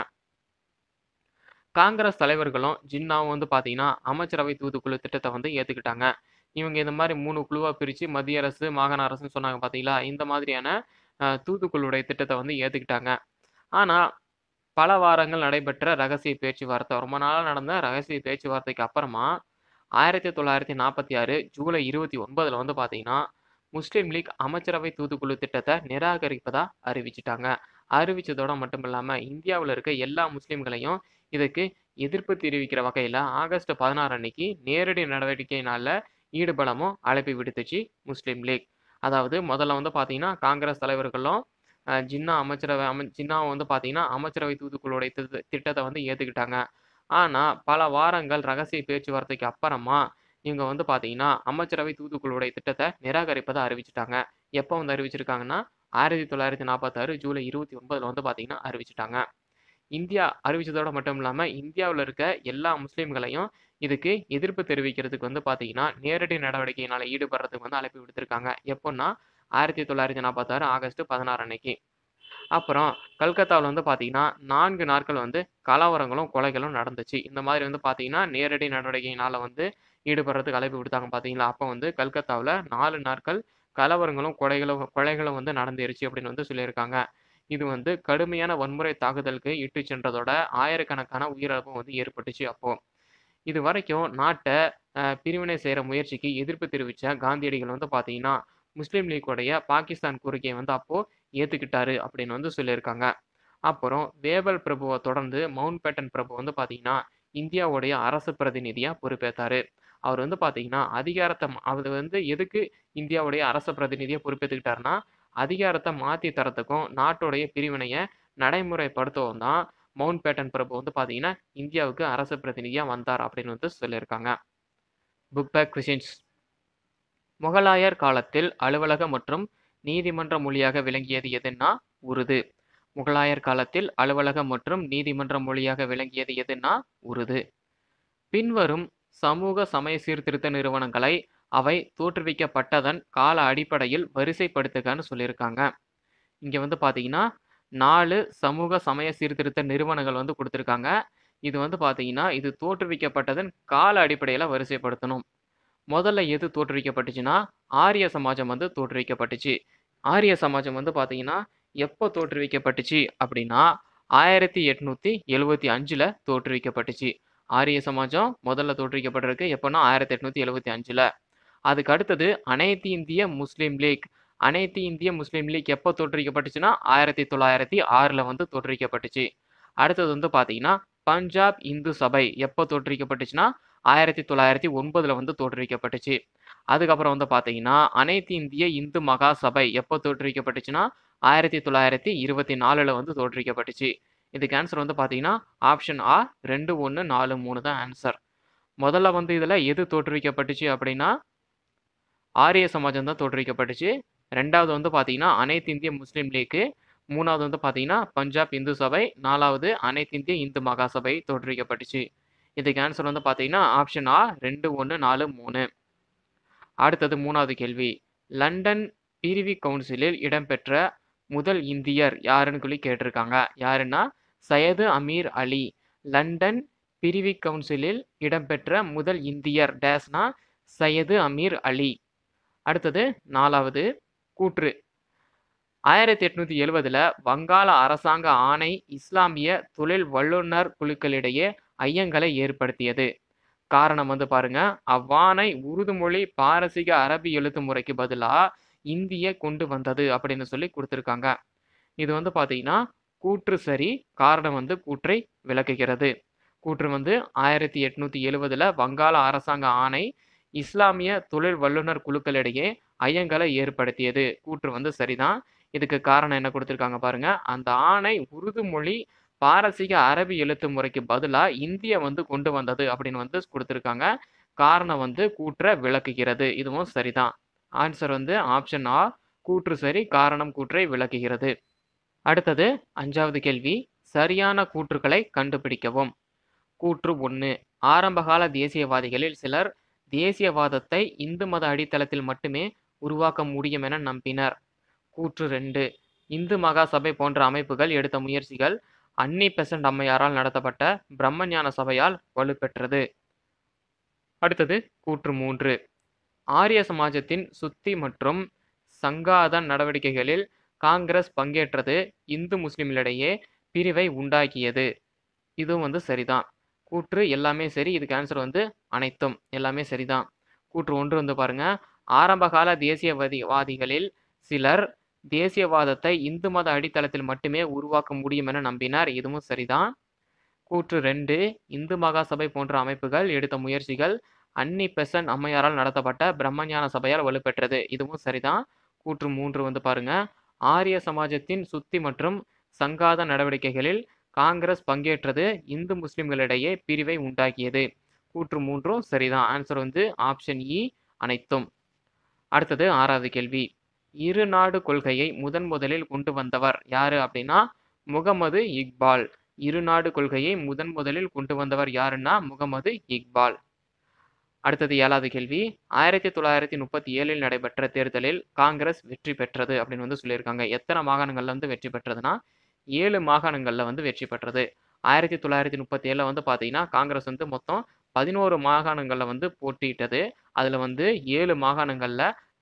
காங்கிரஸ் தலைவர்களும் ஜின்னாவும் வந்து பார்த்தீங்கன்னா அமைச்சரவை தூதுக்குழு திட்டத்தை வந்து ஏற்றுக்கிட்டாங்க இவங்க இந்த மாதிரி மூணு குழுவாக பிரித்து மத்திய அரசு மாகாண அரசுன்னு சொன்னாங்க பார்த்தீங்களா இந்த மாதிரியான அஹ், தூதுக்குழுவுடைய திட்டத்தை வந்து ஏற்றுக்கிட்டாங்க ஆனால் பல வாரங்கள் நடைபெற்ற ரகசிய பேச்சுவார்த்தை ரொம்ப நாளாக நடந்த ரகசிய பேச்சுவார்த்தைக்கு அப்புறமா ஆயிரத்தி தொள்ளாயிரத்தி நாற்பத்தி ஆறு ஜூலை இருபத்தி ஒன்பதில் வந்து பார்த்தீங்கன்னா முஸ்லீம் லீக் அமைச்சரவை தூதுக்குழு திட்டத்தை நிராகரிப்பதா அறிவிச்சிட்டாங்க அறிவிச்சதோட மட்டும் இல்லாமல் இந்தியாவில் இருக்க எல்லா முஸ்லீம்களையும் இதுக்கு எதிர்ப்பு தெரிவிக்கிற வகையில் ஆகஸ்ட் பதினாறு அன்னைக்கு நேரடி நடவடிக்கையினால ஈடுபடவும் அழைப்பு விடுத்துச்சு முஸ்லீம் லீக் அதாவது முதல்ல வந்து பார்த்தீங்கன்னா காங்கிரஸ் தலைவர்களும் அஹ், ஜின்னா அமைச்சரவை அமை ஜின்னாவும் வந்து பார்த்தீங்கன்னா அமைச்சரவை தூதுக்குழுடைய திட்ட- திட்டத்தை வந்து ஏற்றுக்கிட்டாங்க ஆனால் பல வாரங்கள் ரகசிய பேச்சுவார்த்தைக்கு அப்புறமா இவங்க வந்து பார்த்தீங்கன்னா அமைச்சரவை தூதுக்குழுவுடைய திட்டத்தை நிராகரிப்பதை அறிவிச்சிட்டாங்க எப்போ வந்து அறிவிச்சிருக்காங்கன்னா ஆயிரத்தி தொள்ளாயிரத்தி நாற்பத்தாறு ஜூலை இருபத்தி ஒன்பதில் வந்து பார்த்தீங்கன்னா அறிவிச்சிட்டாங்க இந்தியா அறிவிச்சதோட மட்டும் இல்லாமல் இந்தியாவில் இருக்க எல்லா முஸ்லீம்களையும் இதுக்கு எதிர்ப்பு தெரிவிக்கிறதுக்கு வந்து பார்த்தீங்கன்னா நேரடி நடவடிக்கையினால் ஈடுபடுறதுக்கு வந்து அழைப்பு விடுத்திருக்காங்க எப்போன்னா ஆயிரத்தி தொள்ளாயிரத்தி நாற்பத்தாறு ஆகஸ்ட் பதினாறு அன்னைக்கு அப்புறம் கல்கத்தாவில் வந்து பார்த்தீங்கன்னா நான்கு நாட்கள் வந்து கலவரங்களும் கொலைகளும் நடந்துச்சு இந்த மாதிரி வந்து பார்த்தீங்கன்னா நேரடி நடவடிக்கையினால் வந்து ஈடுபடுறதுக்கு அழைப்பு விடுத்தாங்க பார்த்தீங்களா அப்போ வந்து கல்கத்தாவில் நாலு நாட்கள் கலவரங்களும் கொலைகளும் கொலைகளும் வந்து நடந்துருச்சு அப்படின்னு வந்து சொல்லியிருக்காங்க இது வந்து கடுமையான வன்முறை தாக்குதலுக்கு இட்டு சென்றதோட ஆயிரக்கணக்கான உயிரிழப்பும் வந்து ஏற்பட்டுச்சு அப்போ இது வரைக்கும் நாட்டை அஹ், பிரிவினை செய்கிற முயற்சிக்கு எதிர்ப்பு தெரிவித்த காந்தியடிகள் வந்து பார்த்தீங்கன்னா முஸ்லீம் லீக்குடைய பாகிஸ்தான் கோரிக்கையை வந்து அப்போ ஏற்றுக்கிட்டாரு அப்படின்னு வந்து சொல்லியிருக்காங்க அப்புறம் வேவல் பிரபுவை தொடர்ந்து மவுண்ட் பேட்டன் பிரபு வந்து பார்த்தீங்கன்னா இந்தியாவுடைய அரசு பிரதிநிதியாக பொறுப்பேற்றாரு அவர் வந்து பார்த்தீங்கன்னா அதிகாரத்தை மா- அவர் வந்து எதுக்கு இந்தியாவுடைய அரச பிரதிநிதியை பொறுப்பேற்றுக்கிட்டாருன்னா அதிகாரத்தை மாற்றி தரத்துக்கும் நாட்டுடைய பிரிவினையை நடைமுறைப்படுத்தவும் தான் மவுண்ட் பேட்டன் பிரபு வந்து பார்த்தீங்கன்னா இந்தியாவுக்கு அரசு பிரதிநிதியாக வந்தார் அப்படின்னு வந்து சொல்லியிருக்காங்க புக் பேக் கொஷின்ஸ் முகலாயர் காலத்தில் அலுவலக மற்றும் நீதிமன்ற மொழியாக விளங்கியது எதுன்னா உருது முகலாயர் காலத்தில் அலுவலக மற்றும் நீதிமன்ற மொழியாக விளங்கியது எதுன்னா உருது பின்வரும் சமூக சமய சீர்திருத்த நிறுவனங்களை அவை தோற்றுவிக்கப்பட்டதன் கால அடிப்படையில் வரிசைப்படுத்துகன்னு சொல்லியிருக்காங்க இங்கே வந்து பார்த்தீங்கன்னா நாலு சமூக சமய சீர்திருத்த நிறுவனங்கள் வந்து கொடுத்துருக்காங்க இது வந்து பார்த்தீங்கன்னா இது தோற்றுவிக்கப்பட்டதன் கால அடிப்படையில் வரிசைப்படுத்தணும் முதல்ல எது தோற்றுவிக்கப்பட்டுச்சுன்னா ஆரிய சமாஜம் வந்து தோற்றுவிக்கப்பட்டுச்சு ஆரிய சமாஜம் வந்து பார்த்தீங்கன்னா எப்போ தோற்றுவிக்கப்பட்டுச்சு அப்படின்னா ஆயிரத்தி எட்நூற்றி எழுவத்தி அஞ்சில் தோற்றுவிக்கப்பட்டுச்சு ஆரிய சமாஜம் முதல்ல தோற்றுவிக்கப்பட்டிருக்கு எப்போன்னா ஆயிரத்தி எட்நூற்றி எழுவத்தி அஞ்சில் அதுக்கு அடுத்தது அனைத்து இந்திய முஸ்லீம் லீக் அனைத்து இந்திய முஸ்லீம் லீக் எப்போ தோற்றுவிக்கப்பட்டுச்சுன்னா ஆயிரத்தி தொள்ளாயிரத்தி ஆறில் வந்து தோற்றுவிக்கப்பட்டுச்சு அடுத்தது வந்து பார்த்தீங்கன்னா பஞ்சாப் இந்து சபை எப்போ தோற்றுவிக்கப்பட்டுச்சுன்னா ஆயிரத்தி தொள்ளாயிரத்தி ஒன்பதில் வந்து தோற்றுவிக்கப்பட்டுச்சு அதுக்கப்புறம் வந்து பார்த்தீங்கன்னா அனைத்து இந்திய இந்து மகா சபை எப்போ தோற்றுவிக்கப்பட்டுச்சுன்னா ஆயிரத்தி தொள்ளாயிரத்தி இருபத்தி நாலில் வந்து தோற்றுவிக்கப்பட்டுச்சு இதுக்கு ஆன்சர் வந்து பார்த்தீங்கன்னா ஆப்ஷன் ஆ ரெண்டு ஒன்று நாலு மூணு தான் ஆன்சர் முதல்ல வந்து இதில் எது தோற்றுவிக்கப்பட்டுச்சு அப்படின்னா ஆரிய சமாஜம் தான் தோற்றுவிக்கப்பட்டுச்சு ரெண்டாவது வந்து பார்த்தீங்கன்னா அனைத்து இந்திய முஸ்லீம் லீக்கு மூணாவது வந்து பார்த்தீங்கன்னா பஞ்சாப் இந்து சபை நாலாவது அனைத்து இந்திய இந்து மகா சபை தோற்றுவிக்கப்பட்டுச்சு இதுக்கு ஆன்சர் வந்து பார்த்தீங்கன்னா ஆப்ஷன் ஆ ரெண்டு ஒன்று நாலு மூணு அடுத்தது மூணாவது கேள்வி லண்டன் பிரிவி கவுன்சிலில் இடம்பெற்ற முதல் இந்தியர் யாருன்னு சொல்லி கேட்டிருக்காங்க யாருன்னா சையது அமீர் அலி லண்டன் பிரிவி கவுன்சிலில் இடம்பெற்ற முதல் இந்தியர் டேஸ்னா சையது அமீர் அலி அடுத்தது நாலாவது கூற்று ஆயிரத்தி எட்நூத்தி எழுவதுல வங்காள அரசாங்க ஆணை இஸ்லாமிய தொழில் வல்லுநர் குழுக்களிடையே ஐயங்களை ஏற்படுத்தியது காரணம் வந்து பாருங்க அவ்வாணை உருது மொழி பாரசீக அரபி எழுத்து முறைக்கு பதிலாக இந்திய கொண்டு வந்தது அப்படின்னு சொல்லி கொடுத்துருக்காங்க இது வந்து பார்த்தீங்கன்னா கூற்று சரி காரணம் வந்து கூற்றை விளக்குகிறது கூற்று வந்து ஆயிரத்தி எட்நூத்தி எழுவதுல வங்காள அரசாங்க ஆணை இஸ்லாமிய தொழில் வல்லுநர் குழுக்களிடையே ஐயங்களை ஏற்படுத்தியது கூற்று வந்து சரிதான் இதுக்கு காரணம் என்ன கொடுத்துருக்காங்க பாருங்க அந்த ஆணை உருது மொழி பாரசீக அரபி எழுத்து முறைக்கு பதிலாக இந்திய வந்து கொண்டு வந்தது அப்படின்னு வந்து கொடுத்துருக்காங்க காரணம் வந்து கூற்றை விளக்குகிறது இதுவும் சரிதான் ஆன்சர் வந்து ஆப்ஷன் ஆ கூற்று சரி காரணம் கூற்றை விளக்குகிறது அடுத்தது அஞ்சாவது கேள்வி சரியான கூற்றுக்களை கண்டுபிடிக்கவும் கூற்று ஒன்று ஆரம்பகால தேசியவாதிகளில் சிலர் தேசியவாதத்தை இந்து மத அடித்தளத்தில் மட்டுமே உருவாக்க முடியும் என நம்பினர் கூற்று ரெண்டு இந்து மகா சபை போன்ற அமைப்புகள் எடுத்த முயற்சிகள் அன்னி பெசன்ட் அம்மையாரால் நடத்தப்பட்ட பிரம்மஞான சபையால் வலுப்பெற்றது அடுத்தது கூற்று மூன்று ஆரிய சமாஜத்தின் சுத்தி மற்றும் சங்காத நடவடிக்கைகளில் காங்கிரஸ் பங்கேற்றது இந்து முஸ்லிம்களிடையே பிரிவை உண்டாக்கியது இதுவும் வந்து சரிதான் கூற்று எல்லாமே சரி இதுக்கு ஆன்சர் வந்து அனைத்தும் எல்லாமே சரிதான் கூற்று ஒன்று வந்து பாருங்க ஆரம்பகால தேசியவாதி வாதிகளில் சிலர் தேசியவாதத்தை இந்து மத அடித்தளத்தில் மட்டுமே உருவாக்க முடியும் என நம்பினார் இதுவும் சரிதான் கூற்று ரெண்டு இந்து மகா சபை போன்ற அமைப்புகள் எடுத்த முயற்சிகள் அன்னி பெசன்ட் அம்மையாரால் நடத்தப்பட்ட பிரம்மஞான சபையால் வலுப்பெற்றது இதுவும் சரிதான் கூற்று மூன்று வந்து பாருங்க ஆரிய சமாஜத்தின் சுத்தி மற்றும் சங்காத நடவடிக்கைகளில் காங்கிரஸ் பங்கேற்றது இந்து முஸ்லிம்களிடையே பிரிவை உண்டாக்கியது கூற்று மூன்றும் சரிதான் ஆன்சர் வந்து ஆப்ஷன் இ அனைத்தும் அடுத்தது ஆறாவது கேள்வி இரு நாடு கொள்கையை முதன் முதலில் கொண்டு வந்தவர் யாரு அப்படின்னா முகமது இக்பால் இரு நாடு கொள்கையை முதன் முதலில் கொண்டு வந்தவர் யாருன்னா முகமது இக்பால் அடுத்தது ஏழாவது கேள்வி ஆயிரத்தி தொள்ளாயிரத்தி முப்பத்தி ஏழில் நடைபெற்ற தேர்தலில் காங்கிரஸ் வெற்றி பெற்றது அப்படின்னு வந்து சொல்லியிருக்காங்க எத்தனை மாகாணங்கள்ல வந்து வெற்றி பெற்றதுன்னா ஏழு மாகாணங்கள்ல வந்து வெற்றி பெற்றது ஆயிரத்தி தொள்ளாயிரத்தி முப்பத்தி ஏழில் வந்து பார்த்தீங்கன்னா காங்கிரஸ் வந்து மொத்தம் பதினோரு மாகாணங்களில் வந்து போட்டியிட்டது அதில் வந்து ஏழு மாகாணங்களில்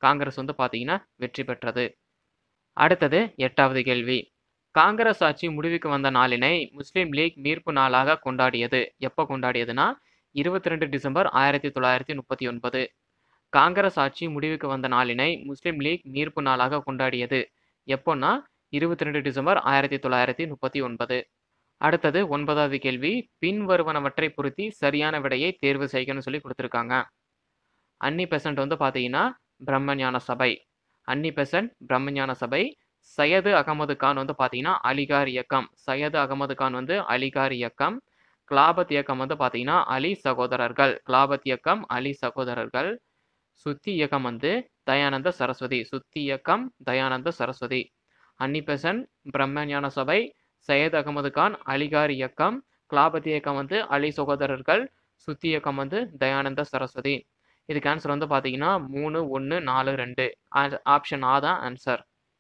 காங்கிரஸ் வந்து பார்த்தீங்கன்னா வெற்றி பெற்றது அடுத்தது எட்டாவது கேள்வி காங்கிரஸ் ஆட்சி முடிவுக்கு வந்த நாளினை முஸ்லீம் லீக் மீட்பு நாளாக கொண்டாடியது எப்போ கொண்டாடியதுன்னா இருபத்தி ரெண்டு டிசம்பர் ஆயிரத்தி தொள்ளாயிரத்தி முப்பத்தி ஒன்பது காங்கிரஸ் ஆட்சி முடிவுக்கு வந்த நாளினை முஸ்லீம் லீக் மீட்பு நாளாக கொண்டாடியது எப்போன்னா இருபத்தி ரெண்டு டிசம்பர் ஆயிரத்தி தொள்ளாயிரத்தி முப்பத்தி ஒன்பது அடுத்தது ஒன்பதாவது கேள்வி பின்வருவனவற்றை பொருத்தி சரியான விடையை தேர்வு செய்யணும்னு சொல்லி கொடுத்துருக்காங்க அன்னி பெசன்ட் வந்து பார்த்தீங்கன்னா பிரம்மஞான சபை அன்னி பெசன்ட் பிரம்மஞான சபை சையது அகமது கான் வந்து பார்த்தீங்கன்னா அலிகார் இயக்கம் சையது அகமது கான் வந்து அலிகார் இயக்கம் கிளாபத் இயக்கம் வந்து பார்த்தீங்கன்னா அலி சகோதரர்கள் கிளாபத் இயக்கம் அலி சகோதரர்கள் சுத்தி இயக்கம் வந்து தயானந்த சரஸ்வதி சுத்தி இயக்கம் தயானந்த சரஸ்வதி அன்னிபெசன் பிரம்மஞான சபை சையத் அகமது கான் அலிகார் இயக்கம் கிளாபத் இயக்கம் வந்து அலி சகோதரர்கள் சுத்தி இயக்கம் வந்து தயானந்த சரஸ்வதி இதுக்கு ஆன்சர் வந்து பார்த்தீங்கன்னா மூணு ஒன்று நாலு ரெண்டு ஆப்ஷன் ஆ தான் ஆன்சர்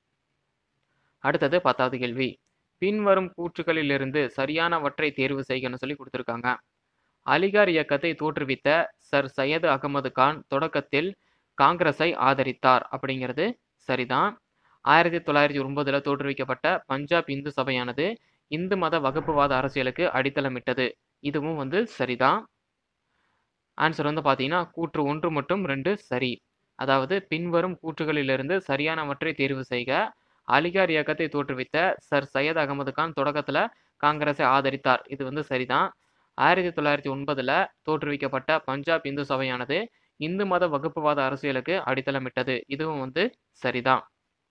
அடுத்தது பத்தாவது கேள்வி பின்வரும் கூற்றுகளிலிருந்து சரியானவற்றை தேர்வு செய்யணும்னு சொல்லி கொடுத்துருக்காங்க அலிகார் இயக்கத்தை தோற்றுவித்த சர் சையது அகமது கான் தொடக்கத்தில் காங்கிரஸை ஆதரித்தார் அப்படிங்கிறது சரிதான் ஆயிரத்தி தொள்ளாயிரத்தி ஒன்பதுல தோற்றுவிக்கப்பட்ட பஞ்சாப் இந்து சபையானது இந்து மத வகுப்புவாத அரசியலுக்கு அடித்தளமிட்டது இதுவும் வந்து சரிதான் ஆன்சர் வந்து பார்த்தீங்கன்னா கூற்று ஒன்று மற்றும் ரெண்டு சரி அதாவது பின்வரும் கூற்றுகளிலிருந்து சரியானவற்றை தேர்வு செய்க அலிகார் இயக்கத்தை தோற்றுவித்த சர் சையத் அகமது கான் தொடக்கத்தில் காங்கிரஸை ஆதரித்தார் இது வந்து சரிதான் ஆயிரத்தி தொள்ளாயிரத்தி ஒன்பதுல தோற்றுவிக்கப்பட்ட பஞ்சாப் இந்து சபையானது இந்து மத வகுப்புவாத அரசியலுக்கு அடித்தளமிட்டது இதுவும் வந்து சரிதான்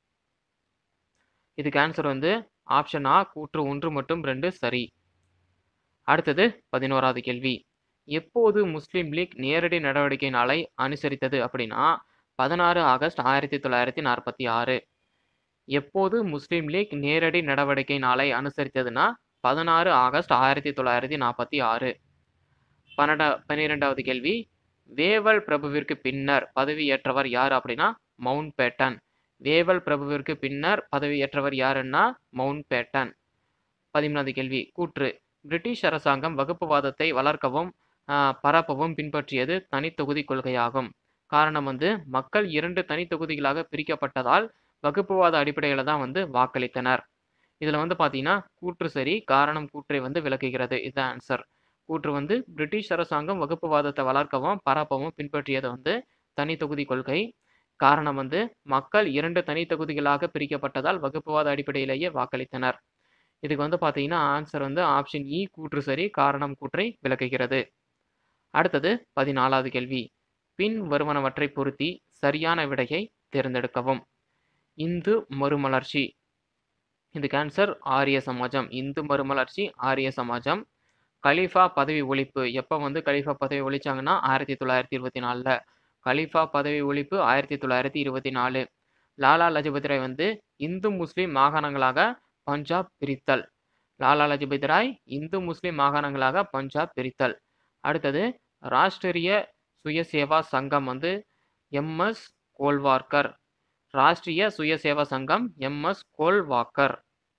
இதுக்கு ஆன்சர் வந்து ஆப்ஷன் ஆ கூற்று ஒன்று மற்றும் ரெண்டு சரி அடுத்தது பதினோராவது கேள்வி எப்போது முஸ்லீம் லீக் நேரடி நடவடிக்கை நாளை அனுசரித்தது அப்படின்னா பதினாறு ஆகஸ்ட் ஆயிரத்தி தொள்ளாயிரத்தி நாற்பத்தி ஆறு எப்போது முஸ்லீம் லீக் நேரடி நடவடிக்கை நாளை அனுசரித்ததுன்னா பதினாறு ஆகஸ்ட் ஆயிரத்தி தொள்ளாயிரத்தி நாற்பத்தி ஆறு பன்னெண்டா பன்னிரெண்டாவது கேள்வி வேவல் பிரபுவிற்கு பின்னர் பதவியேற்றவர் யார் அப்படின்னா மவுண்ட் பேட்டன் வேவல் பிரபுவிற்கு பின்னர் பதவியேற்றவர் யாருன்னா மவுண்ட் பேட்டன் பதிமூணாவது கேள்வி கூற்று பிரிட்டிஷ் அரசாங்கம் வகுப்புவாதத்தை வளர்க்கவும் பரப்பவும் பின்பற்றியது தனித்தொகுதி கொள்கையாகும் காரணம் வந்து மக்கள் இரண்டு தனித்தொகுதிகளாக பிரிக்கப்பட்டதால் வகுப்புவாத அடிப்படையில் தான் வந்து வாக்களித்தனர் இதில் வந்து பார்த்தீங்கன்னா கூற்று சரி காரணம் கூற்றை வந்து விளக்குகிறது இதுதான் ஆன்சர் கூற்று வந்து பிரிட்டிஷ் அரசாங்கம் வகுப்புவாதத்தை வளர்க்கவும் பரப்பவும் பின்பற்றியது வந்து தனி தொகுதி கொள்கை காரணம் வந்து மக்கள் இரண்டு தனி தொகுதிகளாக பிரிக்கப்பட்டதால் வகுப்புவாத அடிப்படையிலேயே வாக்களித்தனர் இதுக்கு வந்து பார்த்தீங்கன்னா ஆன்சர் வந்து ஆப்ஷன் இ கூற்று சரி காரணம் கூற்றை விளக்குகிறது அடுத்தது பதினாலாவது கேள்வி பின் வருவனவற்றை பொருத்தி சரியான விடையை தேர்ந்தெடுக்கவும் இந்து மறுமலர்ச்சி இதுக்கு ஆன்சர் ஆரிய சமாஜம் இந்து மறுமலர்ச்சி ஆரிய சமாஜம் கலீஃபா பதவி ஒழிப்பு எப்போ வந்து கலீஃபா பதவி ஒழிச்சாங்கன்னா ஆயிரத்தி தொள்ளாயிரத்தி இருபத்தி நாலில் கலீஃபா பதவி ஒழிப்பு ஆயிரத்தி தொள்ளாயிரத்தி இருபத்தி நாலு லாலா லஜபதி ராய் வந்து இந்து முஸ்லீம் மாகாணங்களாக பஞ்சாப் பிரித்தல் லாலா லஜபதி ராய் இந்து முஸ்லீம் மாகாணங்களாக பஞ்சாப் பிரித்தல் அடுத்தது ராஷ்டிரிய சுயசேவா சங்கம் வந்து எம்எஸ் கோல்வார்கர் ராஷ்டிரிய சுயசேவா சங்கம் எம்எஸ் கோல்வாக்கர்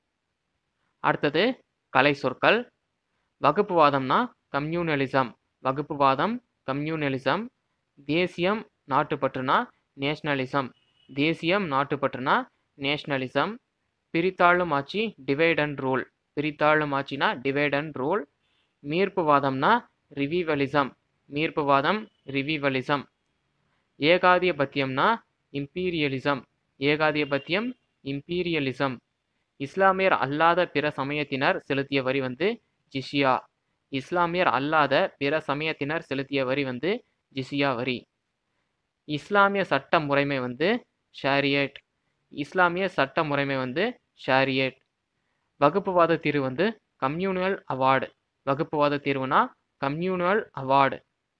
அடுத்தது கலை சொற்கள் வகுப்புவாதம்னா கம்யூனலிசம் வகுப்புவாதம் கம்யூனலிசம் தேசியம் நாட்டுப்பற்றுனா நேஷ்னலிசம் தேசியம் நாட்டுப்பற்றுனா நேஷ்னலிசம் பிரித்தாளும் ஆட்சி டிவைட் அண்ட் ரூல் பிரித்தாளும் ஆட்சினா டிவைட் அண்ட் ரூல் மீர்ப்புவாதம்னா ரிவிவலிசம் மீர்ப்புவாதம் ரிவிவலிசம் ஏகாதிபத்தியம்னா இம்பீரியலிசம் ஏகாதிபத்தியம் இம்பீரியலிசம் இஸ்லாமியர் அல்லாத பிற சமயத்தினர் செலுத்திய வரி வந்து ஜிஷியா இஸ்லாமியர் அல்லாத பிற சமயத்தினர் செலுத்திய வரி வந்து ஜிசியா வரி இஸ்லாமிய சட்ட முறைமை வந்து ஷாரியட் இஸ்லாமிய சட்ட முறைமை வந்து ஷாரியட் வகுப்புவாத தீர்வு வந்து கம்யூனல் அவார்டு வகுப்புவாத தீர்வுனா கம்யூனல் அவார்டு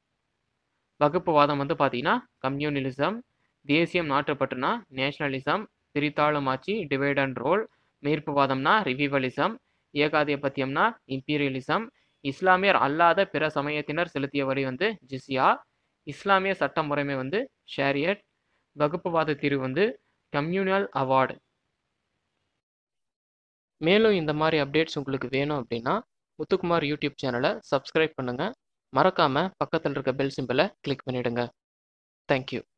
வகுப்புவாதம் வந்து பார்த்தீங்கன்னா கம்யூனலிசம் தேசியம் நாட்டுப்பற்றுனா நேஷனலிசம் பிரித்தாளும் ஆட்சி டிவைட் அண்ட் ரோல் மேற்புவாதம்னா ரிவிவலிசம் ஏகாதிபத்தியம்னா இம்பீரியலிசம் இஸ்லாமியர் அல்லாத பிற சமயத்தினர் செலுத்திய வரி வந்து ஜிசியா இஸ்லாமிய சட்ட முறைமை வந்து ஷேரியட் வகுப்புவாத தீர்வு வந்து கம்யூனல் அவார்டு மேலும் இந்த மாதிரி அப்டேட்ஸ் உங்களுக்கு வேணும் அப்படின்னா முத்துக்குமார் யூடியூப் சேனலை சப்ஸ்கிரைப் பண்ணுங்கள் மறக்காமல் பக்கத்தில் இருக்க பெல் சிம்பிளை கிளிக் பண்ணிவிடுங்க தேங்க்யூ